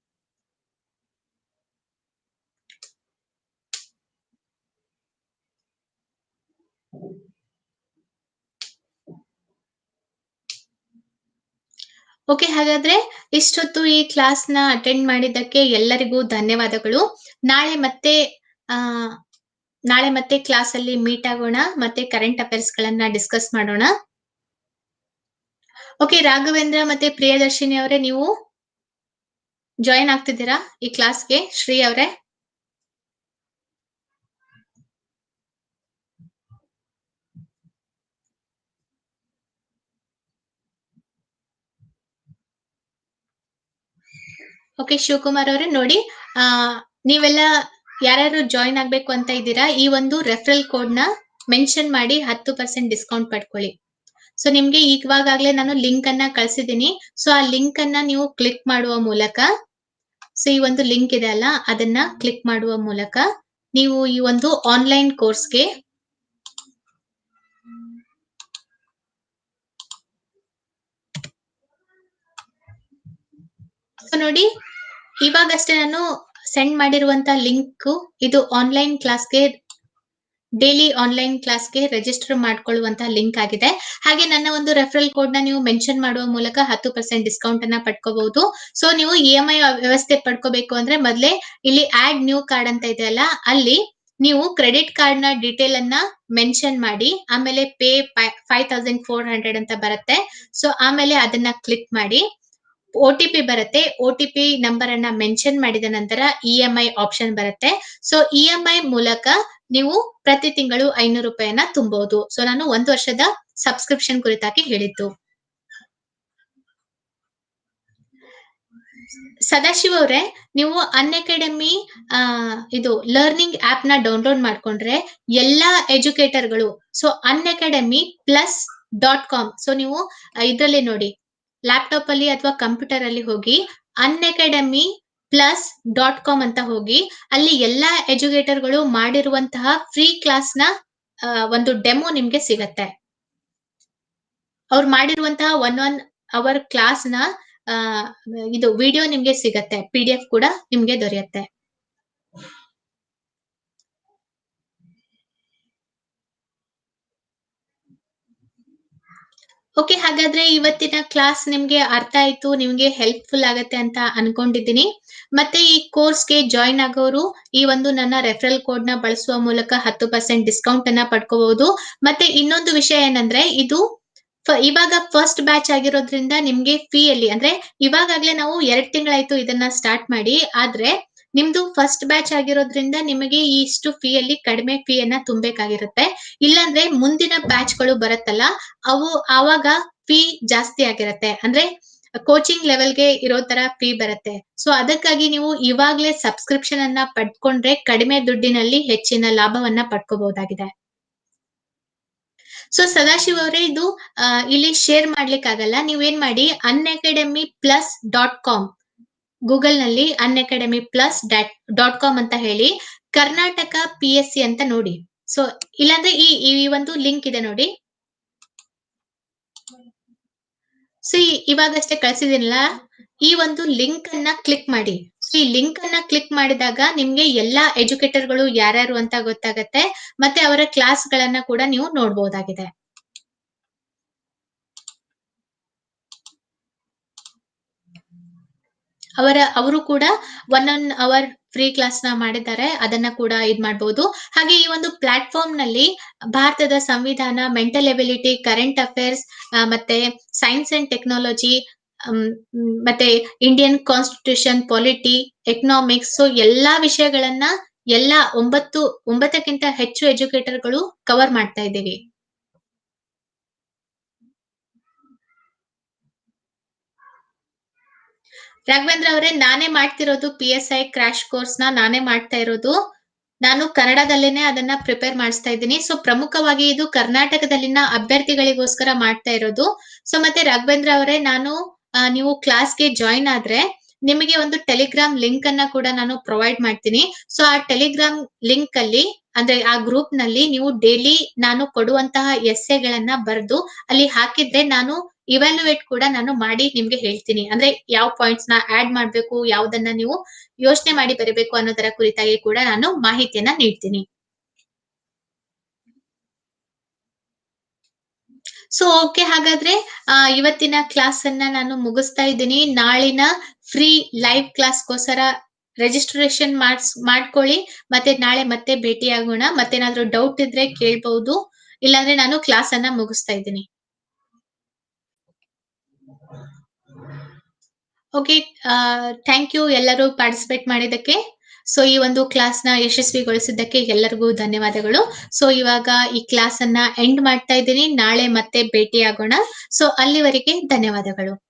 ಓಕೆ ಹಾಗಾದ್ರೆ ಇಷ್ಟೊತ್ತು ಈ ಕ್ಲಾಸ್ ನ ಅಟೆಂಡ್ ಮಾಡಿದ್ದಕ್ಕೆ ಎಲ್ಲರಿಗೂ ಧನ್ಯವಾದಗಳು ನಾಳೆ ಮತ್ತೆ ಆ ನಾಳೆ ಮತ್ತೆ ಕ್ಲಾಸ್ ಅಲ್ಲಿ ಮೀಟ್ ಆಗೋಣ ಮತ್ತೆ ಕರೆಂಟ್ ಅಫೇರ್ಸ್ ಗಳನ್ನ ಡಿಸ್ಕಸ್ ಮಾಡೋಣ ಓಕೆ ರಾಘವೇಂದ್ರ ಮತ್ತೆ ಪ್ರಿಯದರ್ಶಿನಿ ಅವರೇ ನೀವು ಜಾಯಿನ್ ಆಗ್ತಿದ್ದೀರಾ ಈ ಕ್ಲಾಸ್ಗೆ ಶ್ರೀ ಅವರೇ ಓಕೆ ಶಿವಕುಮಾರ್ ಅವರೇ ನೋಡಿ ಆ ನೀವೆಲ್ಲ ಯಾರ್ಯಾರು ಜಾಯಿನ್ ಆಗ್ಬೇಕು ಅಂತ ಇದ್ದೀರಾ ಈ ಒಂದು ರೆಫರಲ್ ಕೋಡ್ ನ ಮೆನ್ಷನ್ ಮಾಡಿ ಹತ್ತು ಪರ್ಸೆಂಟ್ ಡಿಸ್ಕೌಂಟ್ ಪಡ್ಕೊಳ್ಳಿ ಸೊ ನಿಮ್ಗೆ ಇವಾಗಾಗ್ಲೇ ನಾನು ಲಿಂಕ್ ಅನ್ನ ಕಳ್ಸಿದೀನಿ ಸೊ ಆ ಲಿಂಕ್ ಅನ್ನ ನೀವು ಕ್ಲಿಕ್ ಮಾಡುವ ಮೂಲಕ ಸೊ ಈ ಒಂದು ಲಿಂಕ್ ಇದೆ ಅಲ್ಲ ಅದನ್ನ ಕ್ಲಿಕ್ ಮಾಡುವ ಮೂಲಕ ನೀವು ಈ ಒಂದು ಆನ್ಲೈನ್ ಕೋರ್ಸ್ಗೆ ಸೊ ನೋಡಿ ಇವಾಗಷ್ಟೇ ನಾನು ಸೆಂಡ್ ಮಾಡಿರುವಂತ ಲಿಂಕ್ ಇದು ಆನ್ಲೈನ್ ಕ್ಲಾಸ್ಗೆ ಡೈಲಿ ಆನ್ಲೈನ್ ಕ್ಲಾಸ್ಗೆ ರಿಜಿಸ್ಟರ್ ಮಾಡ್ಕೊಳ್ಳುವಂತ ಲಿಂಕ್ ಆಗಿದೆ ಹಾಗೆ ನನ್ನ ಒಂದು ರೆಫರಲ್ ಕೋಡ್ ನ ನೀವು ಮೆನ್ಷನ್ ಮಾಡುವ ಮೂಲಕ ಹತ್ತು ಪರ್ಸೆಂಟ್ ಡಿಸ್ಕೌಂಟ್ ಅನ್ನ ಪಡ್ಕೋಬಹುದು ಸೊ ನೀವು ಇ ಎಂ ಐ ವ್ಯವಸ್ಥೆ ಪಡ್ಕೋಬೇಕು ಅಂದ್ರೆ ಮೊದಲೇ ಇಲ್ಲಿ ಆಡ್ ನ್ಯೂ ಕಾರ್ಡ್ ಅಂತ ಇದೆಯಲ್ಲ ಅಲ್ಲಿ ನೀವು ಕ್ರೆಡಿಟ್ ಕಾರ್ಡ್ ನ ಡೀಟೇಲ್ ಅನ್ನ ಮೆನ್ಷನ್ ಮಾಡಿ ಆಮೇಲೆ pay five thousand four hundred ಅಂತ ಬರುತ್ತೆ ಸೊ ಆಮೇಲೆ ಅದನ್ನ ಕ್ಲಿಕ್ ಮಾಡಿ ಒ ಟಿ ಪಿ ಬರುತ್ತೆ ಒ ಟಿ ಪಿ ನಂಬರ್ ಅನ್ನ ಮೆನ್ಷನ್ ಮಾಡಿದ ನಂತರ ಇ ಎಂ ಐ ಆಪ್ಷನ್ ಬರುತ್ತೆ ಸೊ ಇ ಎಂ ಐ ಮೂಲಕ ನೀವು ಪ್ರತಿ ತಿಂಗಳು ಐನೂರು ರೂಪಾಯಿನ ತುಂಬಬಹುದು ಸೊ ನಾನು ಒಂದು ವರ್ಷದ ಸಬ್ಸ್ಕ್ರಿಪ್ಷನ್ ಕುರಿತಾಗಿ ಹೇಳಿದ್ದು ಸದಾಶಿವ ಅವರೇ ನೀವು ಅನ್ ಅಕಾಡೆಮಿ ಆ ಇದು ಲರ್ನಿಂಗ್ ಆಪ್ ನ ಡೌನ್ಲೋಡ್ ಮಾಡ್ಕೊಂಡ್ರೆ ಎಲ್ಲಾ ಎಜುಕೇಟರ್ಗಳು so Unacademy plus dot com so ನೀವು ಇದರಲ್ಲಿ ನೋಡಿ ಲ್ಯಾಪ್ಟಾಪ್ ಅಲ್ಲಿ ಅಥವಾ ಕಂಪ್ಯೂಟರ್ ಅಲ್ಲಿ ಹೋಗಿ Unacademy plus dot com ಅಂತ ಹೋಗಿ ಅಲ್ಲಿ ಎಲ್ಲಾ ಎಜುಕೇಟರ್ಗಳು ಮಾಡಿರುವಂತಹ ಫ್ರೀ ಕ್ಲಾಸ್ ನ ಆ, ಒಂದು ಡೆಮೋ ನಿಮ್ಗೆ ಸಿಗತ್ತೆ ಅವ್ರು ಮಾಡಿರುವಂತಹ ಒನ್ ಒನ್ ಅವರ್ ಕ್ಲಾಸ್ ನ ಆ, ಇದು ವಿಡಿಯೋ ನಿಮ್ಗೆ ಸಿಗತ್ತೆ ಪಿ ಡಿ ಎಫ್ ಕೂಡ ನಿಮ್ಗೆ ದೊರೆಯುತ್ತೆ ಓಕೆ ಹಾಗಾದ್ರೆ ಇವತ್ತಿನ ಕ್ಲಾಸ್ ನಿಮ್ಗೆ ಅರ್ಥ ಆಯ್ತು ನಿಮ್ಗೆ ಹೆಲ್ಪ್ಫುಲ್ ಆಗತ್ತೆ ಅಂತ ಅನ್ಕೊಂಡಿದ್ದೀನಿ ಮತ್ತೆ ಈ ಕೋರ್ಸ್ಗೆ ಜಾಯಿನ್ ಆಗೋರು ಈ ಒಂದು ನನ್ನ ರೆಫರಲ್ ಕೋಡ್ ನ ಬಳಸುವ ಮೂಲಕ ಹತ್ತು ಪರ್ಸೆಂಟ್ ಡಿಸ್ಕೌಂಟ್ ಅನ್ನ ಪಡ್ಕೋಬಹುದು ಮತ್ತೆ ಇನ್ನೊಂದು ವಿಷಯ ಏನಂದ್ರೆ ಇದು ಫ- ಇವಾಗ ಫಸ್ಟ್ ಬ್ಯಾಚ್ ಆಗಿರೋದ್ರಿಂದ ನಿಮ್ಗೆ ಫೀ ಅಲ್ಲಿ ಅಂದ್ರೆ ಇವಾಗಾಗ್ಲೇ ನಾವು ಎರಡ್ ತಿಂಗಳಾಯ್ತು ಇದನ್ನ ಸ್ಟಾರ್ಟ್ ಮಾಡಿ ಆದ್ರೆ ನಿಮ್ದು ಫಸ್ಟ್ ಬ್ಯಾಚ್ ಆಗಿರೋದ್ರಿಂದ ನಿಮಗೆ ಈ ಇಷ್ಟು ಫೀ ಅಲ್ಲಿ ಕಡಿಮೆ ಫೀ ಅನ್ನ ತುಂಬಬೇಕಾಗಿರುತ್ತೆ ಇಲ್ಲಾಂದ್ರೆ ಮುಂದಿನ ಬ್ಯಾಚ್ ಗಳು ಬರುತ್ತಲ್ಲ ಅವು ಆವಾಗ ಫೀ ಜಾಸ್ತಿ ಆಗಿರತ್ತೆ ಅಂದ್ರೆ ಕೋಚಿಂಗ್ ಲೆವೆಲ್ಗೆ ಇರೋ ತರ ಫೀ ಬರುತ್ತೆ ಸೊ ಅದಕ್ಕಾಗಿ ನೀವು ಇವಾಗ್ಲೇ ಸಬ್ಸ್ಕ್ರಿಪ್ಷನ್ ಅನ್ನ ಪಡ್ಕೊಂಡ್ರೆ ಕಡಿಮೆ ದುಡ್ಡಿನಲ್ಲಿ ಹೆಚ್ಚಿನ ಲಾಭವನ್ನ ಪಡ್ಕೋಬಹುದಾಗಿದೆ ಸೊ ಸದಾಶಿವ್ ಅವರೇ ಇದು ಆ, ಇಲ್ಲಿ ಶೇರ್ ಮಾಡ್ಲಿಕ್ಕೆ ಆಗಲ್ಲ ನೀವೇನ್ ಮಾಡಿ Unacademy plus dot com Google ನಲ್ಲಿ Unacademy plus dot com ಅಂತ ಹೇಳಿ ಕರ್ನಾಟಕ ಪಿ ಎಸ್ ಸಿ ಅಂತ ನೋಡಿ ಸೊ ಇಲ್ಲಾಂದ್ರೆ ಈ ಈ ಒಂದು ಲಿಂಕ್ ಇದೆ ನೋಡಿ ಸೊ ಇವಾಗಷ್ಟೇ ಕಳ್ಸಿದಿನಲ್ಲ ಈ ಒಂದು ಲಿಂಕ್ ಅನ್ನ ಕ್ಲಿಕ್ ಮಾಡಿ ಸೊ ಈ ಲಿಂಕ್ ಅನ್ನ ಕ್ಲಿಕ್ ಮಾಡಿದಾಗ ನಿಮ್ಗೆ ಎಲ್ಲಾ ಎಜುಕೇಟರ್ಗಳು ಯಾರ್ಯಾರು ಅಂತ ಗೊತ್ತಾಗತ್ತೆ ಮತ್ತೆ ಅವರ ಕ್ಲಾಸ್ ಗಳನ್ನ ಕೂಡ ನೀವು ನೋಡಬಹುದಾಗಿದೆ ಅವರ ಅವರು ಕೂಡ one one hour free class ನ ಮಾಡಿದ್ದಾರೆ ಅದನ್ನ ಕೂಡ ಇದ್ ಮಾಡಬಹುದು ಹಾಗೆ ಈ ಒಂದು ಪ್ಲಾಟ್ಫಾರ್ಮ್ ನಲ್ಲಿ ಭಾರತದ ಸಂವಿಧಾನ ಮೆಂಟಲ್ ಎಬಿಲಿಟಿ ಕರೆಂಟ್ ಅಫೇರ್ಸ್ ಮತ್ತೆ ಸೈನ್ಸ್ ಅಂಡ್ ಟೆಕ್ನಾಲಜಿ ಮತ್ತೆ Indian constitution polity economics so ಎಲ್ಲಾ ವಿಷಯಗಳನ್ನ ಎಲ್ಲಾ ಒಂಬತ್ತು ಒಂಬತ್ತಕ್ಕಿಂತ ಹೆಚ್ಚು ಎಜುಕೇಟರ್ಗಳು ಕವರ್ ಮಾಡ್ತಾ ಇದ್ದೀವಿ ರಾಘವೇಂದ್ರ ಅವರೇ ನಾನೇ ಮಾಡ್ತಿರೋದು P S I crash course ನ ನಾನೇ ಮಾಡ್ತಾ ಇರೋದು ನಾನು ಕನ್ನಡದಲ್ಲೇನೆ ಅದನ್ನ ಪ್ರಿಪೇರ್ ಮಾಡಿಸ್ತಾ ಇದ್ದೀನಿ ಸೊ ಪ್ರಮುಖವಾಗಿ ಇದು ಕರ್ನಾಟಕದಲ್ಲಿನ ಅಭ್ಯರ್ಥಿಗಳಿಗೋಸ್ಕರ ಮಾಡ್ತಾ ಇರೋದು ಸೊ ಮತ್ತೆ ರಾಘವೇಂದ್ರ ಅವರೇ ನಾನು ಆ, ನೀವು ಕ್ಲಾಸ್ಗೆ ಜಾಯಿನ್ ಆದ್ರೆ ನಿಮಗೆ ಒಂದು ಟೆಲಿಗ್ರಾಮ್ ಲಿಂಕ್ ಅನ್ನ ಕೂಡ ನಾನು ಪ್ರೊವೈಡ್ ಮಾಡ್ತೀನಿ ಸೊ ಆ ಟೆಲಿಗ್ರಾಮ್ ಲಿಂಕ್ ಅಲ್ಲಿ ಅಂದ್ರೆ ಆ ಗ್ರೂಪ್ ನಲ್ಲಿ ನೀವು ಡೈಲಿ ನಾನು ಕೊಡುವಂತಹ ಎಸ್ಸೆಗಳನ್ನ ಬರೆದು ಅಲ್ಲಿ ಹಾಕಿದ್ರೆ ನಾನು ಇವ್ಯಾಲ್ಯುಯೇಟ್ ಕೂಡ ನಾನು ಮಾಡಿ ನಿಮ್ಗೆ ಹೇಳ್ತೀನಿ ಅಂದ್ರೆ ಯಾವ ಪಾಯಿಂಟ್ಸ್ ನ ಆಡ್ ಮಾಡ್ಬೇಕು ಯಾವ್ದನ್ನ ನೀವು ಯೋಚನೆ ಮಾಡಿ ಬರೀಬೇಕು ಅನ್ನೋದರ ಕುರಿತಾಗಿ ಕೂಡ ನಾನು ಮಾಹಿತಿಯನ್ನ ನೀಡ್ತೀನಿ ಸೊ ಓಕೆ ಹಾಗಾದ್ರೆ ಆ, ಇವತ್ತಿನ ಕ್ಲಾಸ್ ಅನ್ನ ನಾನು ಮುಗಿಸ್ತಾ ಇದ್ದೀನಿ ನಾಳಿನ ಫ್ರೀ ಲೈವ್ ಕ್ಲಾಸ್ಗೋಸ್ಕರ ರಿಜಿಸ್ಟ್ರೇಷನ್ ಮಾಡ್ಸ್ ಮಾಡ್ಕೊಳ್ಳಿ ಮತ್ತೆ ನಾಳೆ ಮತ್ತೆ ಭೇಟಿ ಆಗೋಣ ಮತ್ತೇನಾದ್ರೂ ಡೌಟ್ ಇದ್ರೆ ಕೇಳ್ಬಹುದು ಇಲ್ಲಾಂದ್ರೆ ನಾನು ಕ್ಲಾಸ್ ಅನ್ನ ಮುಗಿಸ್ತಾ ಇದ್ದೀನಿ ಓಕೆ ಥ್ಯಾಂಕ್ ಯು ಎಲ್ಲರೂ ಪಾರ್ಟಿಸಿಪೇಟ್ ಮಾಡಿದ್ದಕ್ಕೆ ಸೊ ಈ ಒಂದು ಕ್ಲಾಸ್ ನ ಯಶಸ್ವಿಗೊಳಿಸಿದ್ದಕ್ಕೆ ಎಲ್ಲರಿಗೂ ಧನ್ಯವಾದಗಳು ಸೊ ಇವಾಗ ಈ ಕ್ಲಾಸ್ ಅನ್ನ ಎಂಡ್ ಮಾಡ್ತಾ ಇದ್ದೀನಿ ನಾಳೆ ಮತ್ತೆ ಭೇಟಿ ಆಗೋಣ ಸೊ ಅಲ್ಲಿವರೆಗೆ ಧನ್ಯವಾದಗಳು